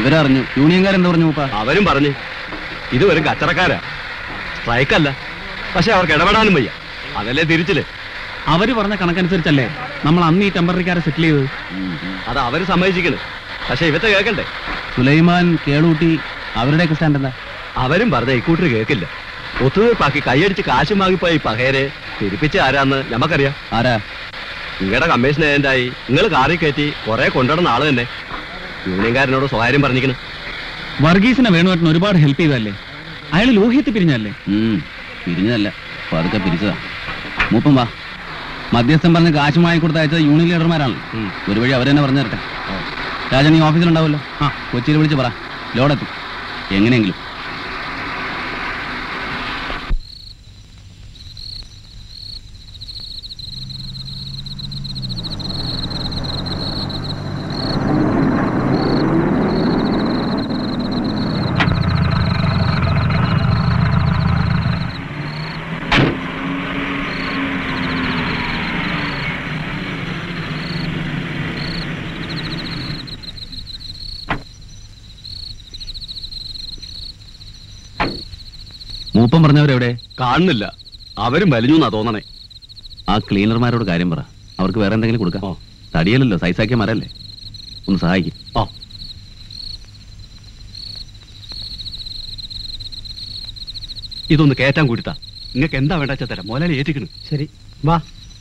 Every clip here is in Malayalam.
വിവരറിഞ്ഞു യൂണിയൻകാരെന്ത് പറഞ്ഞു മൂപ്പ അവരും പറഞ്ഞു ഇത് വെറും കച്ചറക്കാരാ സ്ട്രൈക്കല്ല പക്ഷെ അവർക്ക് ഇടപെടാനും വയ്യ അതല്ലേ തിരിച്ചില് അവര് പറഞ്ഞ കണക്കനുസരിച്ചല്ലേ നമ്മൾ അന്ന് ഈ ടെമ്പററിക്കാരെ സെറ്റിൽ ചെയ്തത് അത് അവര് സമ്മതിച്ചിക്കണ് പക്ഷെ ഇവത്തെ കേൾക്കണ്ടേ സുലൈമാൻ കേളൂട്ടി അവരുടെയൊക്കെ സ്റ്റാൻഡ് എന്താ അവരും പറഞ്ഞ ഇക്കൂട്ടർ കേൾക്കില്ല ഒത്തുതീർപ്പാക്കി കൈയടിച്ച് കാശും വാങ്ങിപ്പോയി പകയരെ തിരിപ്പിച്ച് ആരാന്ന് ഞമ്മക്കറിയാം ആരാ നിങ്ങളുടെ കമ്മീഷൻ ഏജന്റായി നിങ്ങൾ കാറിൽ കയറ്റി കുറെ കൊണ്ടുവരുന്ന ആള് തന്നെ യൂണിയൻകാരനോട് സ്വകാര്യം പറഞ്ഞിരിക്കുന്നു വർഗീസിനെ വേണുവേട്ടൻ ഒരുപാട് ഹെൽപ്പ് ചെയ്തല്ലേ അയാൾ ലോഹിയത്തിൽ പിരിഞ്ഞല്ലേ ഉം, പിരിഞ്ഞതല്ല പതുക്കെ പിരിച്ചതാ മൂപ്പം വാ മധ്യസ്ഥം പറഞ്ഞ് കാശ് വാങ്ങി കൊടുത്ത അയച്ചത് യൂണിയൻ ലീഡർമാരാണല്ലോ ഉം. ഒരു വഴി അവരെന്നെ പറഞ്ഞു തരട്ടെ രാജൻ ഈ ഓഫീസിലുണ്ടാവുമല്ലോ ആ കൊച്ചിയിൽ വിളിച്ച് പറ ലോഡെത്തും എങ്ങനെയെങ്കിലും മൂപ്പം പറഞ്ഞവരെവിടെ കാണുന്നില്ല അവരും വലിഞ്ഞു എന്നാ തോന്നണേ ആ ക്ലീനർമാരോട് കാര്യം പറ അവർക്ക് വേറെ എന്തെങ്കിലും കൊടുക്കാം ഓ. തടിയല്ലല്ലോ സൈസാക്കിയ മരല്ലേ ഒന്ന് സഹായിക്കും ഓ ഇതൊന്ന് കയറ്റാൻ കൂടിത്താ നിങ്ങൾക്ക് എന്താ വേണ്ട തരാം മോലാലി ഏറ്റിക്കണ് ശരി വാ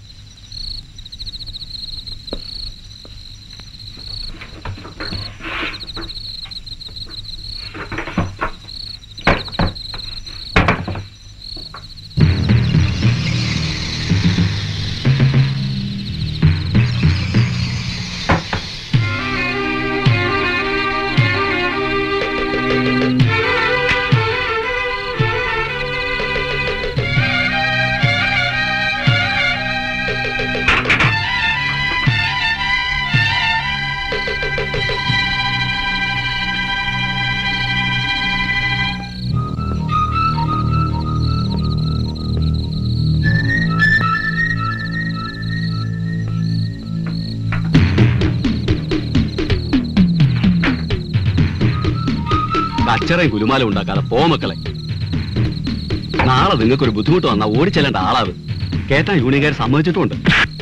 കച്ചറയും കുലുമാലും ഉണ്ടാക്കാതെ പോ മക്കളെ നാളെ നിങ്ങൾക്കൊരു ബുദ്ധിമുട്ട് വന്നാൽ ഓടിച്ചെല്ലേണ്ട ആളാവ് കേട്ടാ യൂണിയൻകാർ സമ്മതിച്ചിട്ടുമുണ്ട്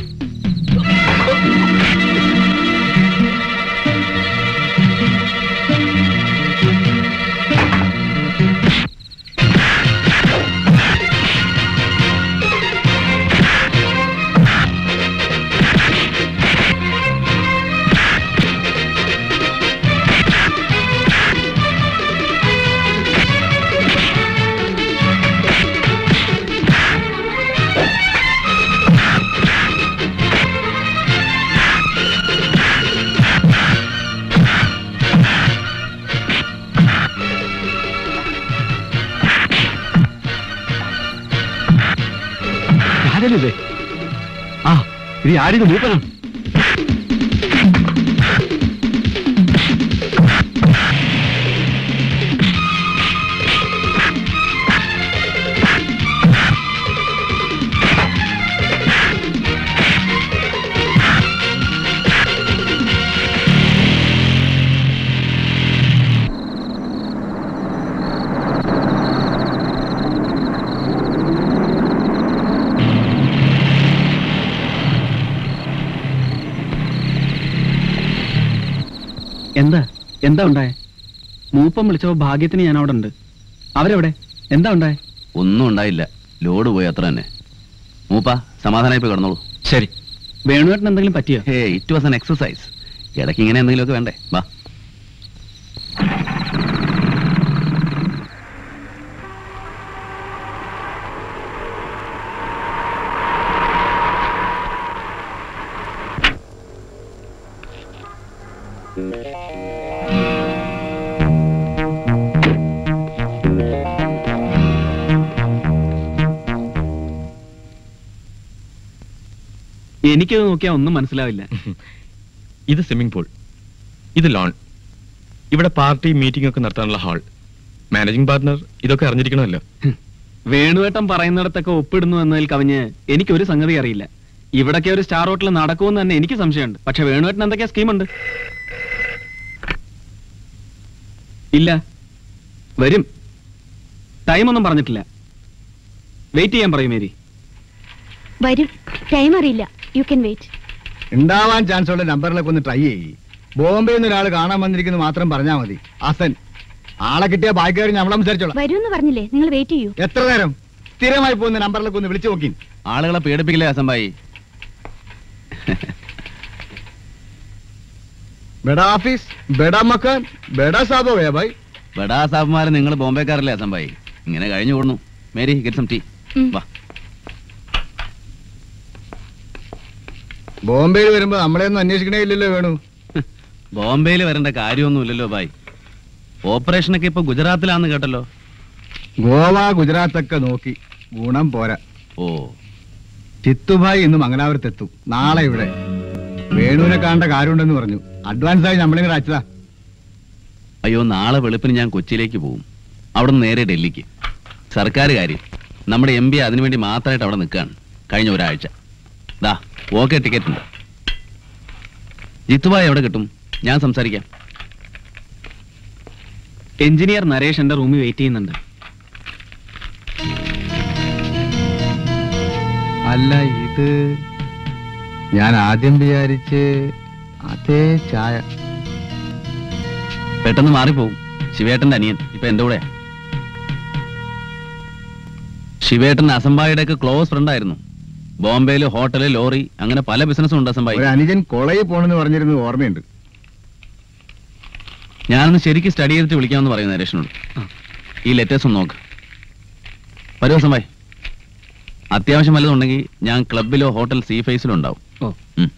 രാജനല്ലേ ആ ഇത് ആരിത് മൂപ്പനാണ് എന്താ എന്താ ഉണ്ടായേ മൂപ്പം വിളിച്ചപ്പോ ഭാഗ്യത്തിന് ഞാൻ അവിടെ ഉണ്ട് അവരെവിടെ എന്താ ഉണ്ടായേ ഒന്നും ഉണ്ടായില്ല ലോഡ് പോയി അത്ര തന്നെ മൂപ്പ സമാധാനമായി പോയി കിടന്നോളൂ ശരി വേണുവേട്ടൻ എന്തെങ്കിലും പറ്റിയോ hey it was an exercise ഇടയ്ക്ക് ഇങ്ങനെ എന്തെങ്കിലുമൊക്കെ വേണ്ടേ വാ എനിക്കത് നോക്കിയാൽ ഒന്നും മനസ്സിലാവില്ല ഇത് സ്വിമ്മിംഗ് പൂൾ ഇത് ലോൺ ഇവിടെ പാർട്ടി മീറ്റിംഗ് ഒക്കെ നടത്താനുള്ള ഹാൾ മാനേജിംഗ് പാർട്ട്ണർ ഇതൊക്കെ അറിഞ്ഞിരിക്കണമല്ലോ വേണുവേട്ടൻ പറയുന്നിടത്തൊക്കെ ഒപ്പിടുന്നു എന്നതിൽ കവിഞ്ഞ് എനിക്കൊരു സംഗതി അറിയില്ല ഇവിടൊക്കെ ഒരു സ്റ്റാർ ഹോട്ടൽ നടക്കുമെന്ന് തന്നെ എനിക്ക് സംശയമുണ്ട് പക്ഷെ വേണുവേട്ടൻ എന്തൊക്കെയാ സ്കീമുണ്ട് ഇല്ല വരും ടൈമൊന്നും പറഞ്ഞിട്ടില്ല വെയിറ്റ് ചെയ്യാൻ പറയും മേരി വരും ടൈം അറിയില്ല യു ക്യാൻ വെയിറ്റ് ഉണ്ടാവാൻ ചാൻസ് ഉള്ള നമ്പറിലൊക്കെ ഒന്ന് ട്രൈ ചെയ്യ് ബോംബെയിൽ നിന്ന് ഒരാൾ കാണാൻ വന്നിരിക്കുന്നു മാത്രം പറഞ്ഞാൽ മതി അസൻ ആളെ കിട്ടിയ ബാക്കിക്കാർ നമ്മൾ സംസാരിച്ചോളാം വരുമെന്ന് പറഞ്ഞില്ലേ നിങ്ങൾ വെയിറ്റ് ചെയ്യൂ എത്ര നേരം സ്ഥിരമായി പോകുന്ന നമ്പറിലൊക്കെ ഒന്ന് വിളിച്ചു നോക്കി ആളുകളെ പേടിപ്പിക്കില്ലേ അസംബായി ബെഡ ഓഫീസ് ബെഡ മക്കാൻ ബെഡ സാബോ വേ ഭായ് ബഡാ സാബുമാരെ നിങ്ങൾ ബോംബെക്കാരല്ലേ അസംബായി ഇങ്ങനെ കഴിഞ്ഞു കൂടുന്നു മേരി ഗെറ്റ് സം ടീ ഉം. വാ ബോംബെയിൽ വരുമ്പോ നമ്മളെ ഒന്നും അന്വേഷിക്കണേ ഇല്ലല്ലോ വേണു ബോംബെയിൽ വരേണ്ട കാര്യമൊന്നുമില്ലല്ലോ ബായ് ഓപ്പറേഷനൊക്കെ ഇപ്പൊ ഗുജറാത്തിലാന്ന് കേട്ടല്ലോ ഗോവ ഗുജറാത്ത് ഒക്കെ നോക്കി ഗുണം പോരാ ഓ ചിത്തുഭായി ഇന്ന് മംഗലാപുരത്തെത്തും നാളെ ഇവിടെ വേണുവിനെ കാണേണ്ട കാര്യമുണ്ടെന്ന് പറഞ്ഞു അഡ്വാൻസ് ആയി നമ്മളിങ്ങനെ അയച്ചതാ അയ്യോ നാളെ വെളുപ്പിന് ഞാൻ കൊച്ചിയിലേക്ക് പോകും അവിടെ നിന്ന് നേരെ ഡൽഹിക്ക് സർക്കാർ കാര്യം നമ്മുടെ എം പി അതിനുവേണ്ടി മാത്രമായിട്ട് അവിടെ നിൽക്കുകയാണ് കഴിഞ്ഞ ഒരാഴ്ച ദാ ഓക്കെ ടിക്കറ്റ് ഉണ്ട് ജിത്തുബായ് എവിടെ കിട്ടും ഞാൻ സംസാരിക്കാം എഞ്ചിനീയർ നരേഷ് എന്റെ റൂമിൽ വെയിറ്റ് ചെയ്യുന്നുണ്ട് അല്ല ഇത് ഞാൻ ആദ്യം വിചാരിച്ച് അതേ ചായ പെട്ടെന്ന് മാറിപ്പോവും ശിവേട്ടന്റെ അനിയൻ ഇപ്പൊ എന്റെ കൂടെ ശിവേട്ടൻ അസംബായിയുടെ ഒക്കെ ക്ലോസ് ഫ്രണ്ട് ആയിരുന്നു ബോംബെയില് ഹോട്ടല് ലോറി അങ്ങനെ പല ബിസിനസ്സും ഉണ്ട് അസംബായി ഒരു അനുജൻ കൊളയിൽ പോണെന്ന് പറഞ്ഞിരുന്നത് ഓർമ്മയുണ്ട് ഞാനൊന്ന് ശരിക്കും സ്റ്റഡി ചെയ്തിട്ട് വിളിക്കാമെന്ന് പറയുന്നു നരേഷിനോട് ഈ ലെറ്റേഴ്സ് ഒന്ന് നോക്ക് വരൂ അസംബായി അത്യാവശ്യം വല്ലതുണ്ടെങ്കിൽ ഞാൻ ക്ലബിലോ ഹോട്ടൽ സീ ഫേസിലോ ഉണ്ടാവും ഓ ഉം.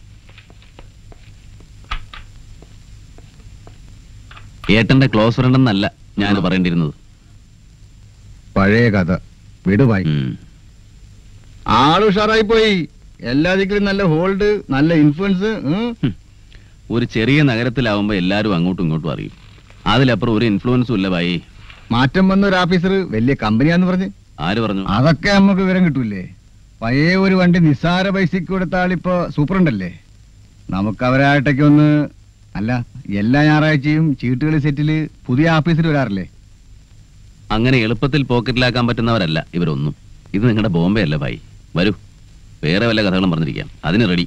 ഏട്ടന്റെ ക്ലോസ് ഫ്രണ്ട് എന്നല്ല ഞാൻ പറയേണ്ടിയിരുന്നത് പഴയ കഥ വിടുവായി ഉം. ആള് ഉഷാറായി പോയി എല്ലാ ദിക്കിലും നല്ല ഹോൾഡ് നല്ല ഇൻഫ്ലുവൻസ് ഒരു ചെറിയ നഗരത്തിലാവുമ്പോ എല്ലാരും അങ്ങോട്ടും ഇങ്ങോട്ടും അറിയും അതിലപ്പുറം ഒരു ഇൻഫ്ലുവൻസും ഇല്ല ഭായി മാറ്റം വന്ന ഒരു ഓഫീസർ വലിയ കമ്പനിയാന്ന് പറഞ്ഞ് ആര് പറഞ്ഞു അതൊക്കെ നമുക്ക് വിവരം കിട്ടൂലേ പഴയ ഒരു വണ്ടി നിസ്സാര പൈസക്ക് കൊടുത്ത ആളിപ്പോ സൂപ്രണ്ടല്ലേ നമുക്ക് അവരായിട്ടൊക്കെ ഒന്ന് അല്ല എല്ലാ ഞായറാഴ്ചയും ചീട്ടുകളി സെറ്റില് പുതിയ ഓഫീസർ വരാറില്ലേ അങ്ങനെ എളുപ്പത്തിൽ പോക്കറ്റിലാക്കാൻ പറ്റുന്നവരല്ല ഇവരൊന്നും ഇത് നിങ്ങളുടെ ബോംബെ അല്ല ഭായി വരൂ വേറെ വല്ല കഥകളും പറഞ്ഞിരിക്കാം അതിന് റെഡി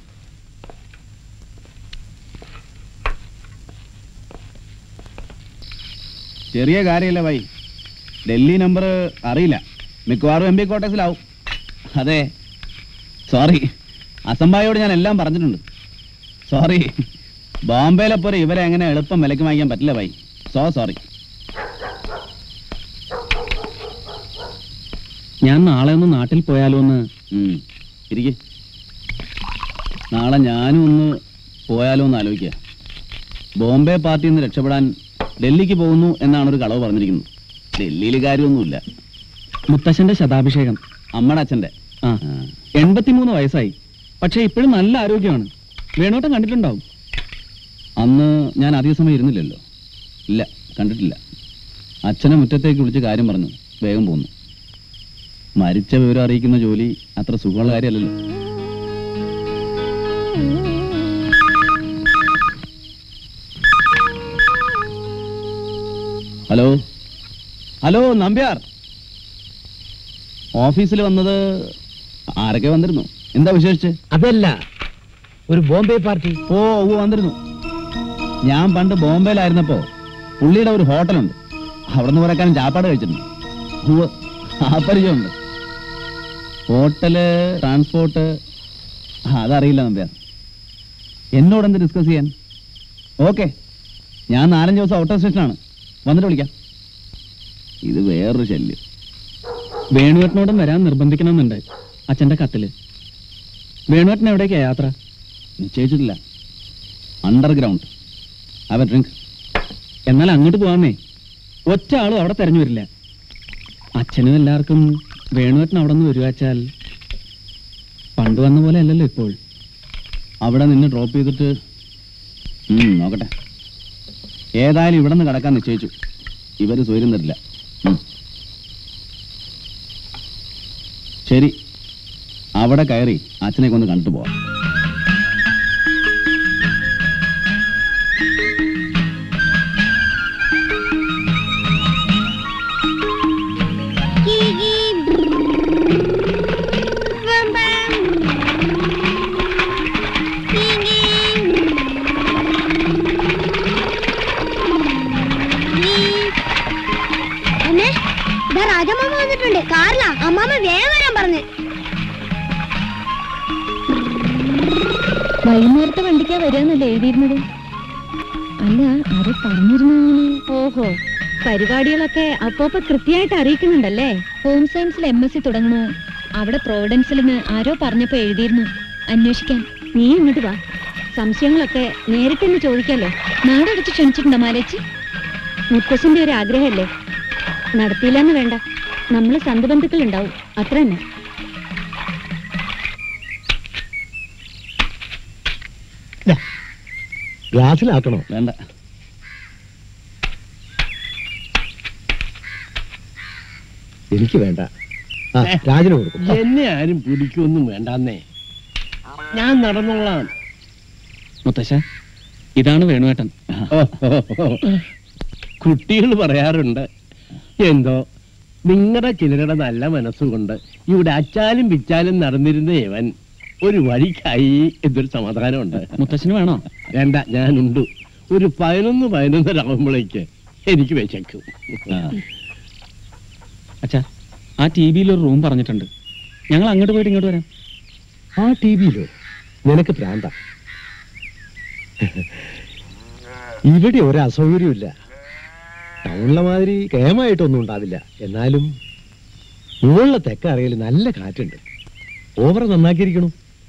ചെറിയ കാര്യമല്ല ഭായി ഡൽഹി നമ്പർ അറിയില്ല മിക്കവാറും എം പി ക്വാർട്ടേഴ്സിലാവും അതെ സോറി അസംബായോട് ഞാൻ എല്ലാം പറഞ്ഞിട്ടുണ്ട് സോറി ബോംബെയിലെ പോലെ ഇവരെ അങ്ങനെ എളുപ്പം വിലക്ക് വാങ്ങിക്കാൻ പറ്റില്ല ഭായി സോ സോറി ഞാൻ നാളെ ഒന്ന് നാട്ടിൽ പോയാലോ എന്ന് ഉം. ഇരിക്ക് നാളെ ഞാനും ഒന്ന് പോയാലോ എന്ന് ആലോചിക്കുക ബോംബെ പാർട്ടിയിൽ നിന്ന് രക്ഷപ്പെടാൻ ഡൽഹിക്ക് പോകുന്നു എന്നാണ് ഒരു കളവ് പറഞ്ഞിരിക്കുന്നത് ഡൽഹിയിൽ കാര്യമൊന്നുമില്ല മുത്തശ്ശന്റെ ശതാഭിഷേകം അമ്മയുടെ അച്ഛൻ്റെ ആ എൺപത്തിമൂന്ന് വയസ്സായി പക്ഷെ ഇപ്പോഴും നല്ല ആരോഗ്യമാണ് വേണോട്ടം കണ്ടിട്ടുണ്ടാവും അന്ന് ഞാൻ അധിക സമയം ഇരുന്നില്ലല്ലോ ഇല്ല കണ്ടിട്ടില്ല അച്ഛനെ മുറ്റത്തേക്ക് വിളിച്ച് കാര്യം പറഞ്ഞു വേഗം പോന്നു മരിച്ച വിവരം അറിയിക്കുന്ന ജോലി അത്ര സുഖമുള്ള കാര്യമല്ലല്ലോ ഹലോ ഹലോ നമ്പ്യാർ ഓഫീസിൽ വന്നത് ആരൊക്കെ വന്നിരുന്നു എന്താ വിശേഷിച്ച് അതല്ല ഒരു ബോംബെ പാർട്ടി ഓ ഓ വന്നിരുന്നു ഞാൻ പണ്ട് ബോംബെയിലായിരുന്നപ്പോ പുള്ളിയുടെ ഒരു ഹോട്ടലുണ്ട് അവിടെ നിന്ന് കുറേക്കാലം ചാപ്പാട് കഴിച്ചിട്ടുണ്ട് ഉവ്വ്, ആ പരിചയമുണ്ട് ഹോട്ടല് ട്രാൻസ്പോർട്ട് ആ, അതറിയില്ല നമ്പ്യാർ എന്നോട് എന്ത് ഡിസ്കസ് ചെയ്യാൻ ഓക്കെ ഞാൻ നാലഞ്ച് ദിവസം ഔട്ടർ സ്റ്റേഷനാണ് വന്നിട്ട് വിളിക്കാം ഇത് വേറൊരു ശല്യം വേണുവേട്ടനോടും വരാൻ നിർബന്ധിക്കണമെന്നുണ്ട് അച്ഛന്റെ കത്തില് വേണുവേട്ടൻ എവിടേക്കാ യാത്ര നിശ്ചയിച്ചിട്ടില്ല അണ്ടർഗ്രൗണ്ട് അവ ഡ്രിങ്ക് എന്നാൽ അങ്ങോട്ട് പോവാമേ ഒറ്റ ആളും അവിടെ തെരഞ്ഞു വരില്ല അച്ഛനും എല്ലാവർക്കും വേണുവേട്ടൻ അവിടെ നിന്ന് വരുവാച്ചാൽ പണ്ട് വന്ന പോലെ അല്ലല്ലോ ഇപ്പോൾ അവിടെ നിന്ന് ഡ്രോപ്പ് ചെയ്തിട്ട് ഉം, നോക്കട്ടെ ഏതായാലും ഇവിടെ നിന്ന് കിടക്കാൻ നിശ്ചയിച്ചു ഇവര് സ്വൈര്യം തരില്ല ഉം. ശരി അവിടെ കയറി അച്ഛനെ കൊണ്ട് കണ്ടിട്ട് പോവാം വൈകുന്നേരത്തെ വണ്ടിക്കാ വരാന്നല്ലേ എഴുതിയിരുന്നത് അല്ല ആരോ പറഞ്ഞിരുന്നു ഓഹോ പരിപാടികളൊക്കെ അപ്പോപ്പ കൃത്യമായിട്ട് അറിയിക്കുന്നുണ്ടല്ലേ ഹോം സയൻസിൽ എം എസ് സി തുടങ്ങണു അവിടെ പ്രോവിഡൻസിൽ നിന്ന് ആരോ പറഞ്ഞപ്പോ എഴുതിയിരുന്നു അന്വേഷിക്കാൻ നീ ഇങ്ങോട്ട് വാ സംശയങ്ങളൊക്കെ നേരിട്ട് തന്നെ ചോദിക്കാലോ നാടടിച്ച് ക്ഷണിച്ചിട്ടുണ്ടോ മാലേച്ചി മുത്തശ്ശന്റെ ഒരു ആഗ്രഹമല്ലേ നടത്തിയില്ലെന്ന് വേണ്ട നമ്മള് സന്ധബന്ധുക്കൾ ഉണ്ടാവും അത്ര തന്നെ ഗ്ലാസ്സിലാക്കണോ വേണ്ട എനിക്ക് വേണ്ട ആ, രാജന് കൊടുക്കും എന്നെ ആരും പിടിക്കൊന്നും വേണ്ടാന്നേ ഞാൻ നടന്നോളാം മുത്തശ്ശ ഇതാണ് വേണുവേട്ടൻ കുട്ടികൾ പറയാറുണ്ട് എന്തോ നിങ്ങളുടെ ചിലരുടെ നല്ല മനസ്സുകൊണ്ട് ഇവിടെ അച്ചാലും പിച്ചാലും നടന്നിരുന്ന ഇവൻ ഒരു വഴിക്കായി എന്നൊരു സമാധാനമുണ്ട് മുത്തശ്ശന് വേണോ വേണ്ട ഞാനുണ്ട് ഒരു പതിനൊന്ന് പതിനൊന്നരാകുമ്പോഴേക്ക് എനിക്ക് വിശക്കും ആ. അച്ഛാ ആ ടി വിയിൽ ഒരു റൂം പറഞ്ഞിട്ടുണ്ട് ഞങ്ങൾ അങ്ങോട്ട് പോയിട്ട് ഇങ്ങോട്ട് വരാം ആ ടി വിയിലോ നിനക്ക് പ്രാന്ത ഇവിടെ ഒരു അസൗകര്യമില്ല ടൗണിലെ മാതിരി കേമായിട്ടൊന്നും ഉണ്ടാവില്ല എന്നാലും മുകളിലെ തെക്ക അറിയൽ നല്ല കാറ്റുണ്ട് ഓവർ നന്നാക്കിയിരിക്കണു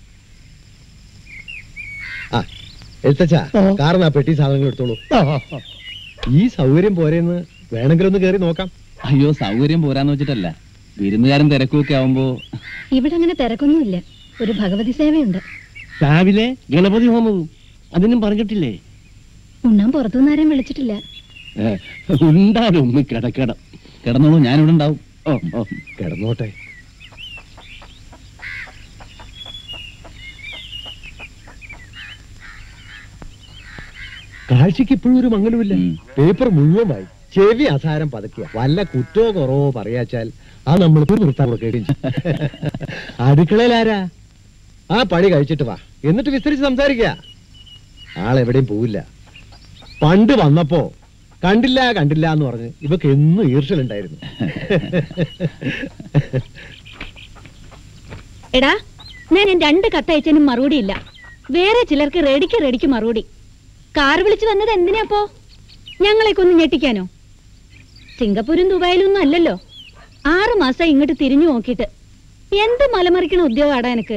ആ എഴുത്തച്ഛാ കാറിനാ പെട്ടി സാധനങ്ങൾ എടുത്തോളൂ ഈ സൗകര്യം പോരെന്ന് വേണമെങ്കിലൊന്ന് കയറി നോക്കാം അയ്യോ സൗകര്യം പോരാന്ന് വെച്ചിട്ടല്ല വിരുന്നുകാരും തിരക്കുമൊക്കെ ആവുമ്പോ ഇവിടെ അങ്ങനെ തിരക്കൊന്നുമില്ല ഒരു ഭഗവതി സേവയുണ്ട് രാവിലെ ഗണപതി ഹോമവും അതിനും പറഞ്ഞിട്ടില്ലേ ഉണ്ണാൻ പുറത്തുനിന്ന് ആരെയും വിളിച്ചിട്ടില്ല ഉണ്ടാലും കിടക്കണം കിടന്നോളൂ ഞാനിവിടെ ഉണ്ടാവും ഓ ഓ കിടന്നോട്ടെ കാഴ്ചക്ക് ഇപ്പോഴും ഒരു മംഗലമില്ല ഉം. പേപ്പർ മുഴുവൻ വായി ചെവി അസാരം പതുക്കുക വല്ല കുറ്റോ കുറവോ പറയാച്ചാൽ ആ നമ്മൾ നിർത്താൻ കൊടുക്കുകയും അടുക്കളയിലാരാ ആ പണി കഴിച്ചിട്ട് വാ എന്നിട്ട് വിസ്തരിച്ച് സംസാരിക്കുക ആളെവിടെയും പോവില്ല പണ്ട് വന്നപ്പോ കണ്ടില്ല കണ്ടില്ല എന്ന് പറഞ്ഞ് ഇവക്ക് എന്നും ഈർഷ്യലുണ്ടായിരുന്നു എടാ ഞാൻ ഞാൻ രണ്ട് കത്തയച്ചതിനും മറുപടി ഇല്ല വേറെ ചിലർക്ക് റെഡിക്ക് റെഡിക്ക് മറുപടി കാർ വിളിച്ചു വന്നത് എന്തിനാപ്പോ ഞങ്ങളെയൊക്കെ ഒന്ന് ഞെട്ടിക്കാനോ സിംഗപ്പൂരും ദുബായിലും ഒന്നും അല്ലല്ലോ ആറു മാസം ഇങ്ങോട്ട് തിരിഞ്ഞു നോക്കിയിട്ട് എന്ത് മലമറിക്കണ ഉദ്യോഗാടാ എനക്ക്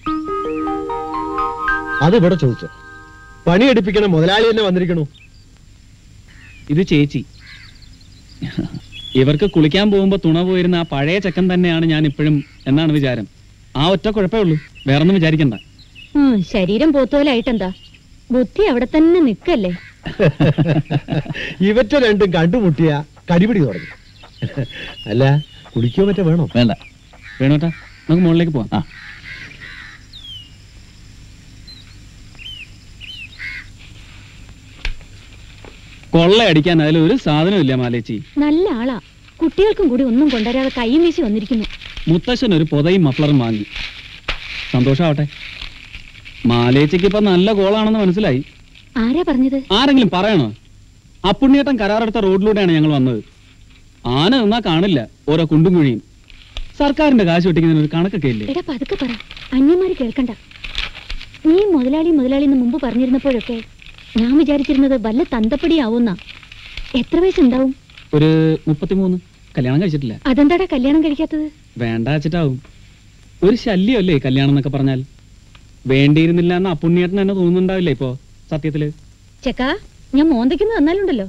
അത് ഇവിടെ ചോദിച്ചു പണി എടുപ്പിക്കണ മുതലാളി തന്നെ വന്നിരിക്കണു ഇത് ചേച്ചി ഇവർക്ക് കുളിക്കാൻ പോകുമ്പോ തുണ പോയിരുന്ന ആ പഴയ ചെക്കൻ തന്നെയാണ് ഞാൻ ഇപ്പോഴും എന്നാണ് വിചാരം ആ ഒറ്റ കുഴപ്പമേ ഉള്ളൂ വേറൊന്നും വിചാരിക്കണ്ട ഉം, ശരീരം പോത്തോലായിട്ടെന്താ ബുദ്ധി അവിടെ തന്നെ നിക്കല്ലേ ഇവറ്റ രണ്ടും കണ്ടുമുട്ടിയ കടിപിടി തുടങ്ങി അല്ല കുളിക്കോ മറ്റോ വേണോ വേണ്ട വേണോട്ടാ നമുക്ക് മുകളിലേക്ക് പോവാം ആ കൊള്ളയടിക്കാൻ അതിൽ ഒരു സാധനമില്ല മാലേച്ചി നല്ല ആളാ കുട്ടികൾക്കും കൂടി ഒന്നും കൊണ്ടുവരാതെ കൈയും വീശി വന്നിരിക്കുന്നു മുത്തശ്ശൻ ഒരു പൊതയും മഫ്ലറും വാങ്ങി സന്തോഷാവട്ടെ മാലേച്ചിക്ക് ഇപ്പൊ നല്ല കോളാണെന്ന് മനസ്സിലായി ആരാ പറഞ്ഞത് ആരെങ്കിലും പറയണോ അപ്പുണ്ണിയേട്ടൻ കരാറെടുത്ത റോഡിലൂടെയാണ് ഞങ്ങൾ വന്നത് ആന നിന്നാ കാണില്ല ഓരോ കുണ്ടും കുഴിയും സർക്കാരിന്റെ കാശ് വെട്ടിക്കുന്നതിന് ഒരു കണക്കൊക്കെ ഇല്ലേ എടാ പതുക്കെ പറ അന്യന്മാര് കേൾക്കണ്ട നീ മുതലാളി മുതലാളി എന്ന് മുമ്പ് പറഞ്ഞിരുന്നപ്പോഴൊക്കെ ഞാൻ വിചാരിച്ചിരുന്നത് വല്ല തന്തപ്പടിയാവുന്ന എത്ര വയസ്സുണ്ടാവും ഒരു മുപ്പത്തിമൂന്ന് കല്യാണം കഴിച്ചിട്ടില്ല അതെന്താടാ കല്യാണം കഴിക്കാത്തത് വേണ്ട വെച്ചിട്ടാവും ഒരു ശല്യമല്ലേ കല്യാണം എന്നൊക്കെ പറഞ്ഞാൽ വേണ്ടിയിരുന്നില്ല എന്ന് അപ്പുണ്ണിയേട്ടൻ തന്നെ തോന്നുന്നുണ്ടാവില്ലേ ഇപ്പോ സത്യത്തില് ചെക്കാ ഞാൻ മോന്തയ്ക്കുന്ന തന്നാലുണ്ടല്ലോ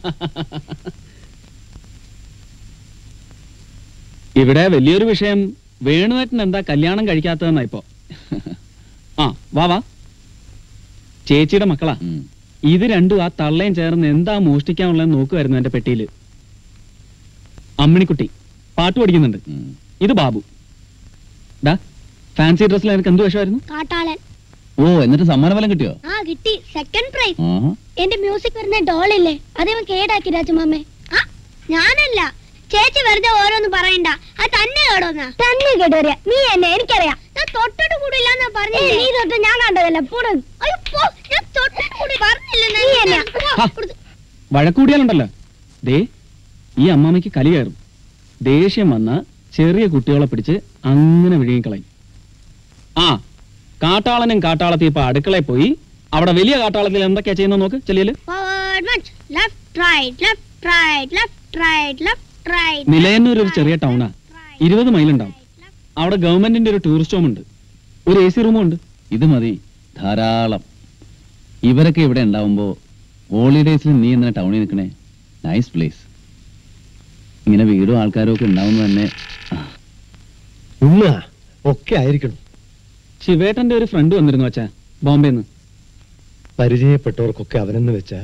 ഇവിടെ വലിയൊരു വിഷയം വേണുവേട്ടൻ എന്താ കല്യാണം കഴിക്കാത്തതെന്നാ ഇപ്പോ ആ വാ വാ ചേച്ചിയുടെ മക്കളാ ഉം. ഇത് രണ്ടും ആ തള്ളയും ചേർന്ന് എന്താ മോഷ്ടിക്കാനുള്ളതെന്ന് നോക്കുമായിരുന്നു എന്റെ പെട്ടിയില് അമ്മിണിക്കുട്ടി പാട്ട് പഠിക്കുന്നുണ്ട് ഉം. ഇത് ബാബു ഡാ ഫാൻസി ഡ്രസ്സിൽ എനിക്ക് എന്ത് വേഷമായിരുന്നു കാട്ടാളൻ ഓ എന്നിട്ട് സമ്മാനഫലം കിട്ടിയോ ആ കിട്ടി സെക്കൻഡ് പ്രൈസ് ആഹാ. എന്റെ മ്യൂസിക് വരുന്ന ഡോളില്ലേ അതേവൻ കേടാക്കി രാജമാമേ ആ ഞാനല്ല ചേച്ചി വെറുതെ ഓരോന്ന് പറയണ്ട അത് തന്നെ കേടോന്നാ തന്നെ കേട്ടോറിയ നീ എന്നെ എനിക്കറിയാം ഞാൻ തൊട്ടിട്ട് കൂടില്ലാന്നാ പറഞ്ഞില്ലേ നീ തൊട്ട് ഞാൻ കണ്ടതല്ല പോടും അയ്യോ പോ ഞാൻ തൊട്ടിട്ട് കൂടി പറഞ്ഞില്ല നീ എന്നെ ഹാ, വഴക്കൂടിയാലുണ്ടല്ലോ ദേ ഈ അമ്മാമ്മയ്ക്ക് കലി കയറും ദേഷ്യം വന്ന ചെറിയ കുട്ടികളെ പിടിച്ച് അങ്ങനെ വിഴുങ്ങിക്കളയും ആ കാട്ടാളനും കാട്ടാളത്തി ഇപ്പൊ അടുക്കളയിൽ പോയി അവിടെ വലിയ കാട്ടാളത്തിൽ എന്തൊക്കെയാ ചെയ്യുന്നത് നോക്ക് ചെല്ലിയല് Forward march. Left, right, left, right, left, right, left, right. നിലയന്നൂർ ഒരു ചെറിയ ടൗണാ ഇരുപത് മൈലുണ്ടാവും അവിടെ ഗവൺമെന്റിന്റെ ഒരു ടൂറിസ്റ്റ് ഹോം ഉണ്ട് ഒരു എ സി റൂമും ഉണ്ട് ഇത് മതി ധാരാളം ഇവരൊക്കെ ഇവിടെ ഉണ്ടാവുമ്പോ ഹോളിഡേയ്സിൽ നീ എന്തിനാ ടൗണിൽ നിൽക്കണേ നൈസ് പ്ലേസ് ഇങ്ങനെ വീടും ആൾക്കാരും ഒക്കെ ഉണ്ടാവുന്ന തന്നെ ആ, ഉമ്മ ഒക്കെ ആയിരിക്കണം ശിവേട്ടന്റെ ഒരു ഫ്രണ്ട് വന്നിരുന്നു അച്ഛാ ബോംബെന്ന് പരിചയപ്പെട്ടവർക്കൊക്കെ അവനെന്ന് വെച്ചാ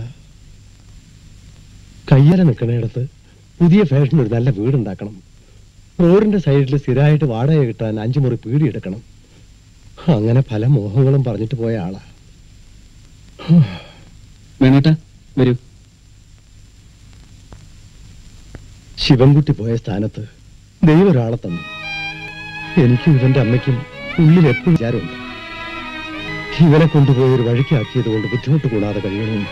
കയ്യല നിൽക്കണയിടത്ത് പുതിയ ഫാഷൻ ഒരു നല്ല വീടുണ്ടാക്കണം റോഡിന്റെ സൈഡിൽ സ്ഥിരമായിട്ട് വാടക കിട്ടാൻ അഞ്ചു മുറി പീടി എടുക്കണം അങ്ങനെ പല മോഹങ്ങളും പറഞ്ഞിട്ട് പോയ ആളാ വേണോട്ടാ വരൂ ശിവൻകുട്ടി പോയ സ്ഥാനത്ത് ദൈവം ഒരാളെ തന്നു എനിക്കും ഇവന്റെ അമ്മയ്ക്കും ഉള്ളിൽ എപ്പോഴും വിചാരമുണ്ട് ഇവനെ കൊണ്ടുപോയി ഒരു വഴിക്കാക്കിയത് കൊണ്ട് ബുദ്ധിമുട്ട് കൂടാതെ കഴിയണമെന്ന്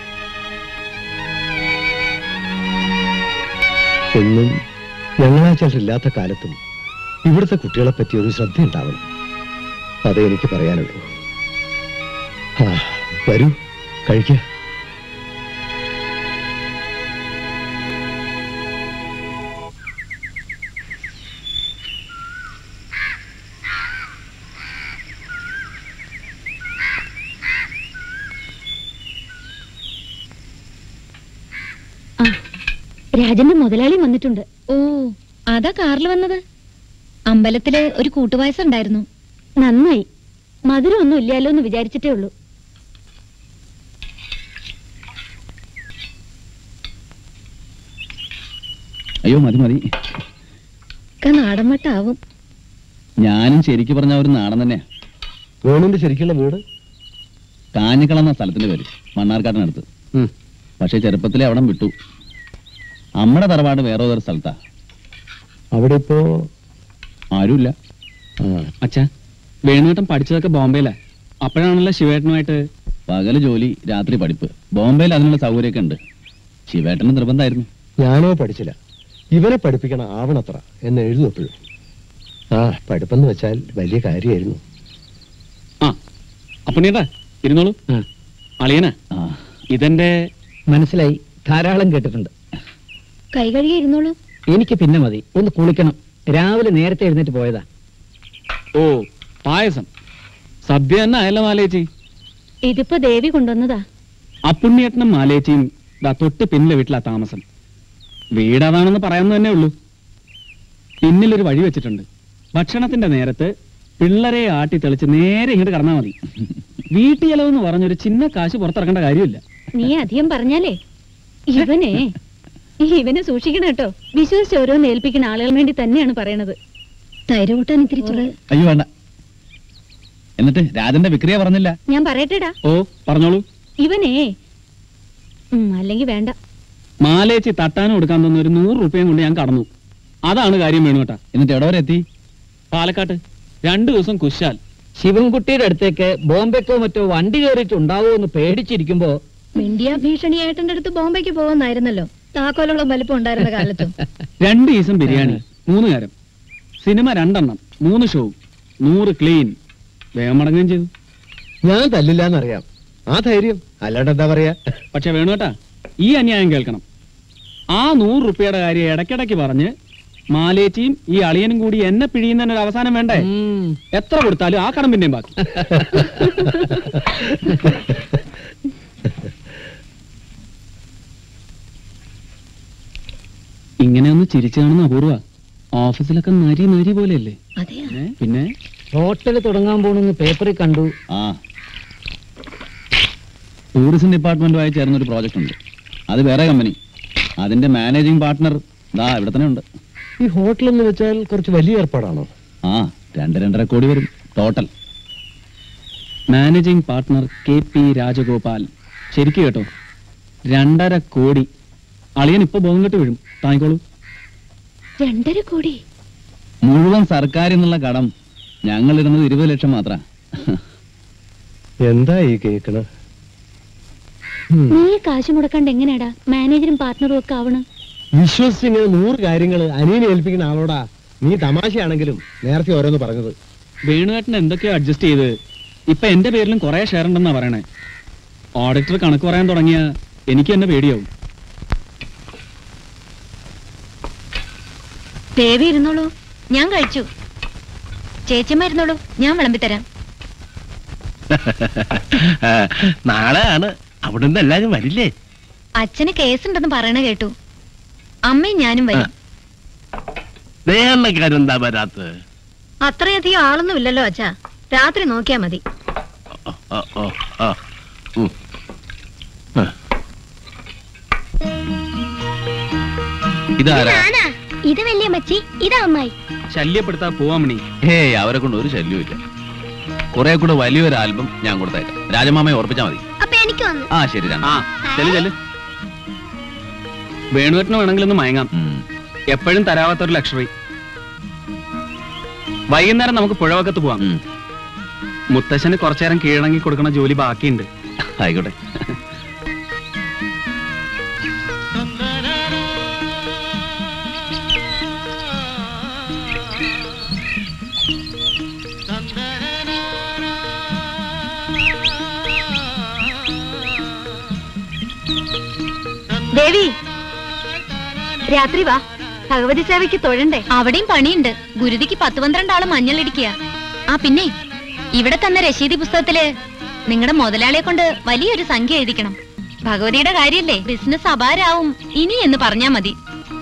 എന്നും ഞങ്ങളാച്ചാലില്ലാത്ത കാലത്തും ഇവിടുത്തെ കുട്ടികളെ പറ്റി ഒരു ശ്രദ്ധ ഉണ്ടാവണം അതേ എനിക്ക് പറയാനുള്ളൂ ആ വരൂ കഴിക്ക രാജന്റെ മുതലാളി വന്നിട്ടുണ്ട് ഓ അതാ കാറിൽ വന്നത് അമ്പലത്തില് ഒരു കൂട്ടുപായസം ഉണ്ടായിരുന്നു നന്നായി മധുരം ഒന്നും ഇല്ലാലോ എന്ന് വിചാരിച്ചിട്ടേ ഉള്ളൂ അയ്യോ മതി മതി ഒക്കെ നാടൻമട്ടാവും ഞാനും ശരിക്ക് പറഞ്ഞ ഒരു നാടൻ തന്നെയാ വേണുവിന്റെ ശരിക്കുള്ള വീട് കാഞ്ഞിക്കളം എന്ന സ്ഥലത്തിന്റെ പേര് മണ്ണാർക്കാട്ടിനടുത്ത് ഉം. പക്ഷെ ചെറുപ്പത്തിലെ അവിടം വിട്ടു അമ്മയുടെ തറവാട് വേറെ ഒരു സ്ഥലത്താ അവിടെ ഇപ്പോ ആരുമില്ല ആ, അച്ഛാ വേണുവേട്ടൻ പഠിച്ചതൊക്കെ ബോംബെയിലാ അപ്പോഴാണല്ലോ ശിവേട്ടനുമായിട്ട് പകല് ജോലി രാത്രി പഠിപ്പ് ബോംബെയിൽ അതിനുള്ള സൗകര്യമൊക്കെ ഉണ്ട് ശിവേട്ടന് നിർബന്ധമായിരുന്നു ഞാനോ പഠിച്ചില്ല ഇവനെ പഠിപ്പിക്കണം ആവണത്ര എന്ന് എഴുതും എപ്പോഴും ആ പഠിപ്പെന്ന് വെച്ചാൽ വലിയ കാര്യമായിരുന്നു ആ അപ്പണീട്ടാ ഇരുന്നോളൂ അളിയനാ ആ ഇതെന്റെ മനസ്സിലായി ധാരാളം കേട്ടിട്ടുണ്ട് കൈ കഴുകി ഇരുന്നോളൂ എനിക്ക് പിന്നെ മതി ഒന്ന് കുളിക്കണം രാവിലെ നേരത്തെ എഴുന്നേറ്റ് പോയതാ ഓ പായസം സദ്യ തന്നെ ആയല്ല മാലേച്ചി ഇതിപ്പോ ദേവി കൊണ്ടുവന്നതാ അപ്പുണ്ണിയേട്ടനും മാലേച്ചിയും ദാ തൊട്ട് പിന്നിലെ വീട്ടിലാ താമസം വീട് അതാണെന്ന് പറയാമെന്ന് തന്നെ ഉള്ളൂ പിന്നിലൊരു വഴി വെച്ചിട്ടുണ്ട് ഭക്ഷണത്തിന്റെ നേരത്ത് പിള്ളേരെ ആട്ടി തെളിച്ച് നേരെ ഇങ്ങോട്ട് കടന്നാൽ മതി വീട്ടു ചെലവെന്ന് പറഞ്ഞൊരു ചിന്ന കാശ് പുറത്തിറക്കേണ്ട കാര്യമില്ല നീ അധികം പറഞ്ഞാലേ ഇവനെ ഇവനെ സൂക്ഷിക്കണം കേട്ടോ വിശ്വസിച്ച് ഓരോന്ന് ഏൽപ്പിക്കുന്ന ആളുകൾ വേണ്ടി തന്നെയാണ് പറയണത് തൈര് കൂട്ടാൻ ഇത്തിരി ചുള അയ്യോ വേണ്ട എന്നിട്ട് രാജന്റെ വിക്രിയ പറഞ്ഞില്ല ഞാൻ പറയട്ടെടാ ഓ പറഞ്ഞോളൂ ഇവനെ ഉം, അല്ലെങ്കിൽ വേണ്ട മാലേച്ചി തട്ടാനും കൊടുക്കാൻ തന്ന ഒരു നൂറ് റുപ്യയും കൊണ്ട് ഞാൻ കടന്നു അതാണ് കാര്യം വേണു കേട്ടാ എന്നിട്ട് എവിടെ വരെ എത്തി പാലക്കാട്ട് രണ്ടു ദിവസം കുശാൽ ശിവൻകുട്ടിയുടെ അടുത്തേക്ക് ബോംബെക്കോ മറ്റോ വണ്ടി കയറിയിട്ടുണ്ടാവോ എന്ന് പേടിച്ചിരിക്കുമ്പോ മിണ്ടിയ ഭീഷണിയായിട്ടെ അടുത്ത് ബോംബെക്ക് പോകുന്നായിരുന്നല്ലോ താക്കോലോളം വലിപ്പം ഉണ്ടായിരുന്ന കാലത്തും രണ്ട് ദിവസം ബിരിയാണി മൂന്ന് നേരം സിനിമ രണ്ടെണ്ണം മൂന്ന് ഷോ നൂറ് ക്ലീൻ വേഗം മടങ്ങുകയും ചെയ്തു ഞാൻ തല്ലില്ല എന്നറിയാം ആ ധൈര്യം അല്ലാണ്ട് എന്താ പറയാ പക്ഷെ വേണുവേട്ടാ ഈ അന്യായം കേൾക്കണം ആ നൂറ് റുപ്യയുടെ കാര്യം ഇടയ്ക്കിടയ്ക്ക് പറഞ്ഞ് മാലേച്ചിയും ഈ അളിയനും കൂടി എന്നെ പിഴിയുന്നതിന് ഒരു അവസാനം വേണ്ടേ എത്ര കൊടുത്താലും ആ കടം പിന്നെയും ബാക്കി ഇങ്ങനെ ഒന്ന് ചിരിച്ചു കാണുന്ന അപൂർവ ഓഫീസിലൊക്കെ നരി നരി പോലെയല്ലേ അതെയാ ഏ? പിന്നെ ഹോട്ടൽ തുടങ്ങാൻ പോണെന്ന് പേപ്പറിൽ കണ്ടു ആ ടൂറിസം ഡിപ്പാർട്ട്മെന്റുമായി ചേർന്നൊരു പ്രോജക്റ്റ് ഉണ്ട് അത് വേറെ കമ്പനി അതിന്റെ മാനേജിംഗ് പാർട്ട്ണർ ദാ ഇവിടെ തന്നെ ഉണ്ട് ഈ ഹോട്ടൽ എന്ന് വെച്ചാൽ കുറച്ച് വലിയ ഏർപ്പാടാണോ ആ രണ്ട് രണ്ടര കോടി വരും total managing partner K P Rajagopal ശരിക്കും കേട്ടോ രണ്ടര കോടി അളിയൻ ഇപ്പൊ ബോധം കെട്ട് വീഴും താങ്ങിക്കോളൂ രണ്ടര കോടി മുഴുവൻ സർക്കാരിൽ നിന്നുള്ള കടം ഞങ്ങൾ ഇടുന്നത് ഇരുപത് ലക്ഷം മാത്ര എന്താ ഈ കേക്കണ് നീ കാശ് മുടക്കാണ്ട് എങ്ങനെയാടാ മാനേജറും പാർട്ട്ണറും ഒക്കെ ആവണം വിശ്വസിച്ച് ഇങ്ങനെ നൂറ് കാര്യങ്ങൾ അനിയനെ ഏൽപ്പിക്കുന്ന ആളോടാ നീ തമാശയാണെങ്കിലും നേരത്തെ ഓരോന്ന് പറഞ്ഞത് വേണുവേട്ടൻ എന്തൊക്കെയോ അഡ്ജസ്റ്റ് ചെയ്ത് ഇപ്പൊ എന്റെ പേരിലും കുറെ ഷെയർ ഉണ്ടെന്നാ പറയണേ ഓഡിറ്റർ കണക്ക് പറയാൻ തുടങ്ങിയ എനിക്ക് തന്നെ പേടിയാവും ദേവി ഇരുന്നോളൂ ഞാൻ കഴിച്ചു ചേച്ചിയമ്മ ഇരുന്നോളൂ ഞാൻ വിളമ്പിത്തരാം നാളെ ആണ് അവിടെ നിന്ന് എല്ലാരും വരില്ലേ അച്ഛന് കേസുണ്ടെന്ന് പറയണ കേട്ടു അമ്മയും ഞാനും വരും ദേഹണ്ണക്കാരെന്താ വരാത്തത് അത്രയധികം ആളൊന്നും ഇല്ലല്ലോ അച്ഛാ രാത്രി നോക്കിയാ മതി ഓ, ഓ, ഓ, ഓ. ഉം. ആ. ഇതാരാ ഞാനാ ഇത് വലിയ മച്ചി ഇതാ അമ്മായി ശല്യപ്പെടുത്താ പോവാമണി ഹേയ് അവരെ കൊണ്ട് ഒരു ശല്യവും കുറെ കൂടെ വലിയൊരു ആൽബം ഞാൻ കൊടുത്തേക്കാം രാജമാമയെ ഓർപ്പിച്ചാ മതി അപ്പൊ എനിക്ക് വന്നു ആ ശരി രാമ ആ ചെല്ലു ചെല്ലു വേണുവേട്ടന് വേണമെങ്കിൽ ഒന്ന് മയങ്ങാം ഉം. എപ്പോഴും തരാവാത്തൊരു ലക്ഷറി വൈകുന്നേരം നമുക്ക് പുഴവക്കത്ത് പോവാം ഉം. മുത്തശ്ശന് കുറച്ചേരം കീഴടങ്ങി കൊടുക്കണ ജോലി ബാക്കിയുണ്ട് ആയിക്കോട്ടെ ദേവി രാത്രി വാ ഭഗവതി സേവയ്ക്ക് തൊഴണ്ടേ അവിടെയും പണിയുണ്ട് ഗുരുതിക്ക് പത്ത് പന്ത്രണ്ട് ആള് മഞ്ഞളിടിക്കുക ആ പിന്നെ ഇവിടെ തന്ന രശീതി പുസ്തകത്തില് നിങ്ങളുടെ മുതലാളിയെ കൊണ്ട് വലിയൊരു സംഖ്യ എഴുതിക്കണം ഭഗവതിയുടെ കാര്യല്ലേ ബിസിനസ് അപാരാവും ഇനി എന്ന് പറഞ്ഞാ മതി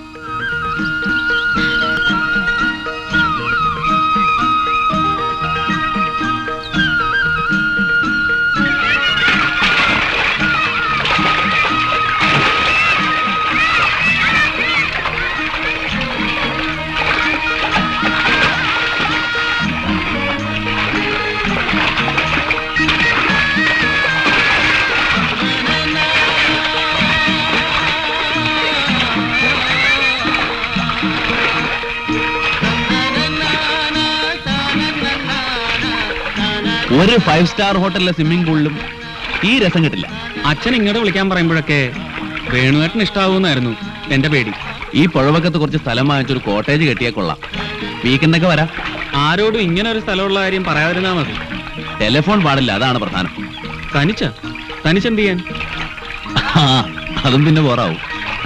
ഒരു ഫൈവ് സ്റ്റാർ ഹോട്ടലിലെ സ്വിമ്മിംഗ് പൂളിലും ഈ രസം കിട്ടില്ല അച്ഛൻ ഇങ്ങോട്ട് വിളിക്കാൻ പറയുമ്പോഴൊക്കെ വേണുവേട്ടന് ഇഷ്ടാവൂന്നായിരുന്നു എന്റെ പേടി ഈ പുഴവക്കത്ത് കുറച്ച് സ്ഥലം വാങ്ങിച്ചൊരു കോട്ടേജ് കെട്ടിയാൽ കൊള്ളാം വീക്കെൻഡൊക്കെ വരാം ആരോടും ഇങ്ങനെ ഒരു സ്ഥലമുള്ള കാര്യം പറയാതിരുന്നാ മതി ടെലിഫോൺ പാടില്ല അതാണ് പ്രധാനം തനിച്ച തനിച്ചെന്ത് ചെയ്യാൻ ആ, അതും പിന്നെ പോറാവും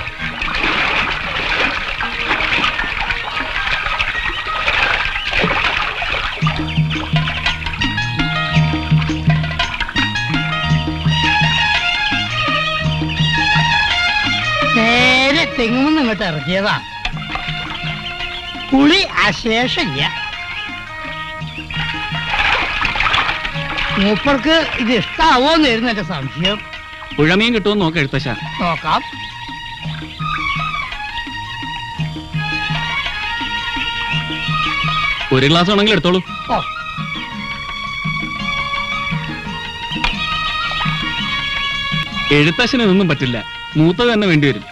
നേരെ തെങ്ങുമെന്ന് ഇങ്ങോട്ട് ഇറക്കിയതാ പുളി അശേഷമില്ല മൂപ്പർക്ക് ഇത് ഇഷ്ടാവോന്നായിരുന്നു എന്റെ സംശയം പുഴമീൻ കിട്ടുമെന്ന് നോക്ക് എഴുത്തശ്ശ നോക്കാം ഒരു ഗ്ലാസ് വേണമെങ്കിൽ എടുത്തോളൂ ഓ എഴുത്തശ്ശന് ഇതൊന്നും പറ്റില്ല മൂത്തത് തന്നെ വേണ്ടിവരും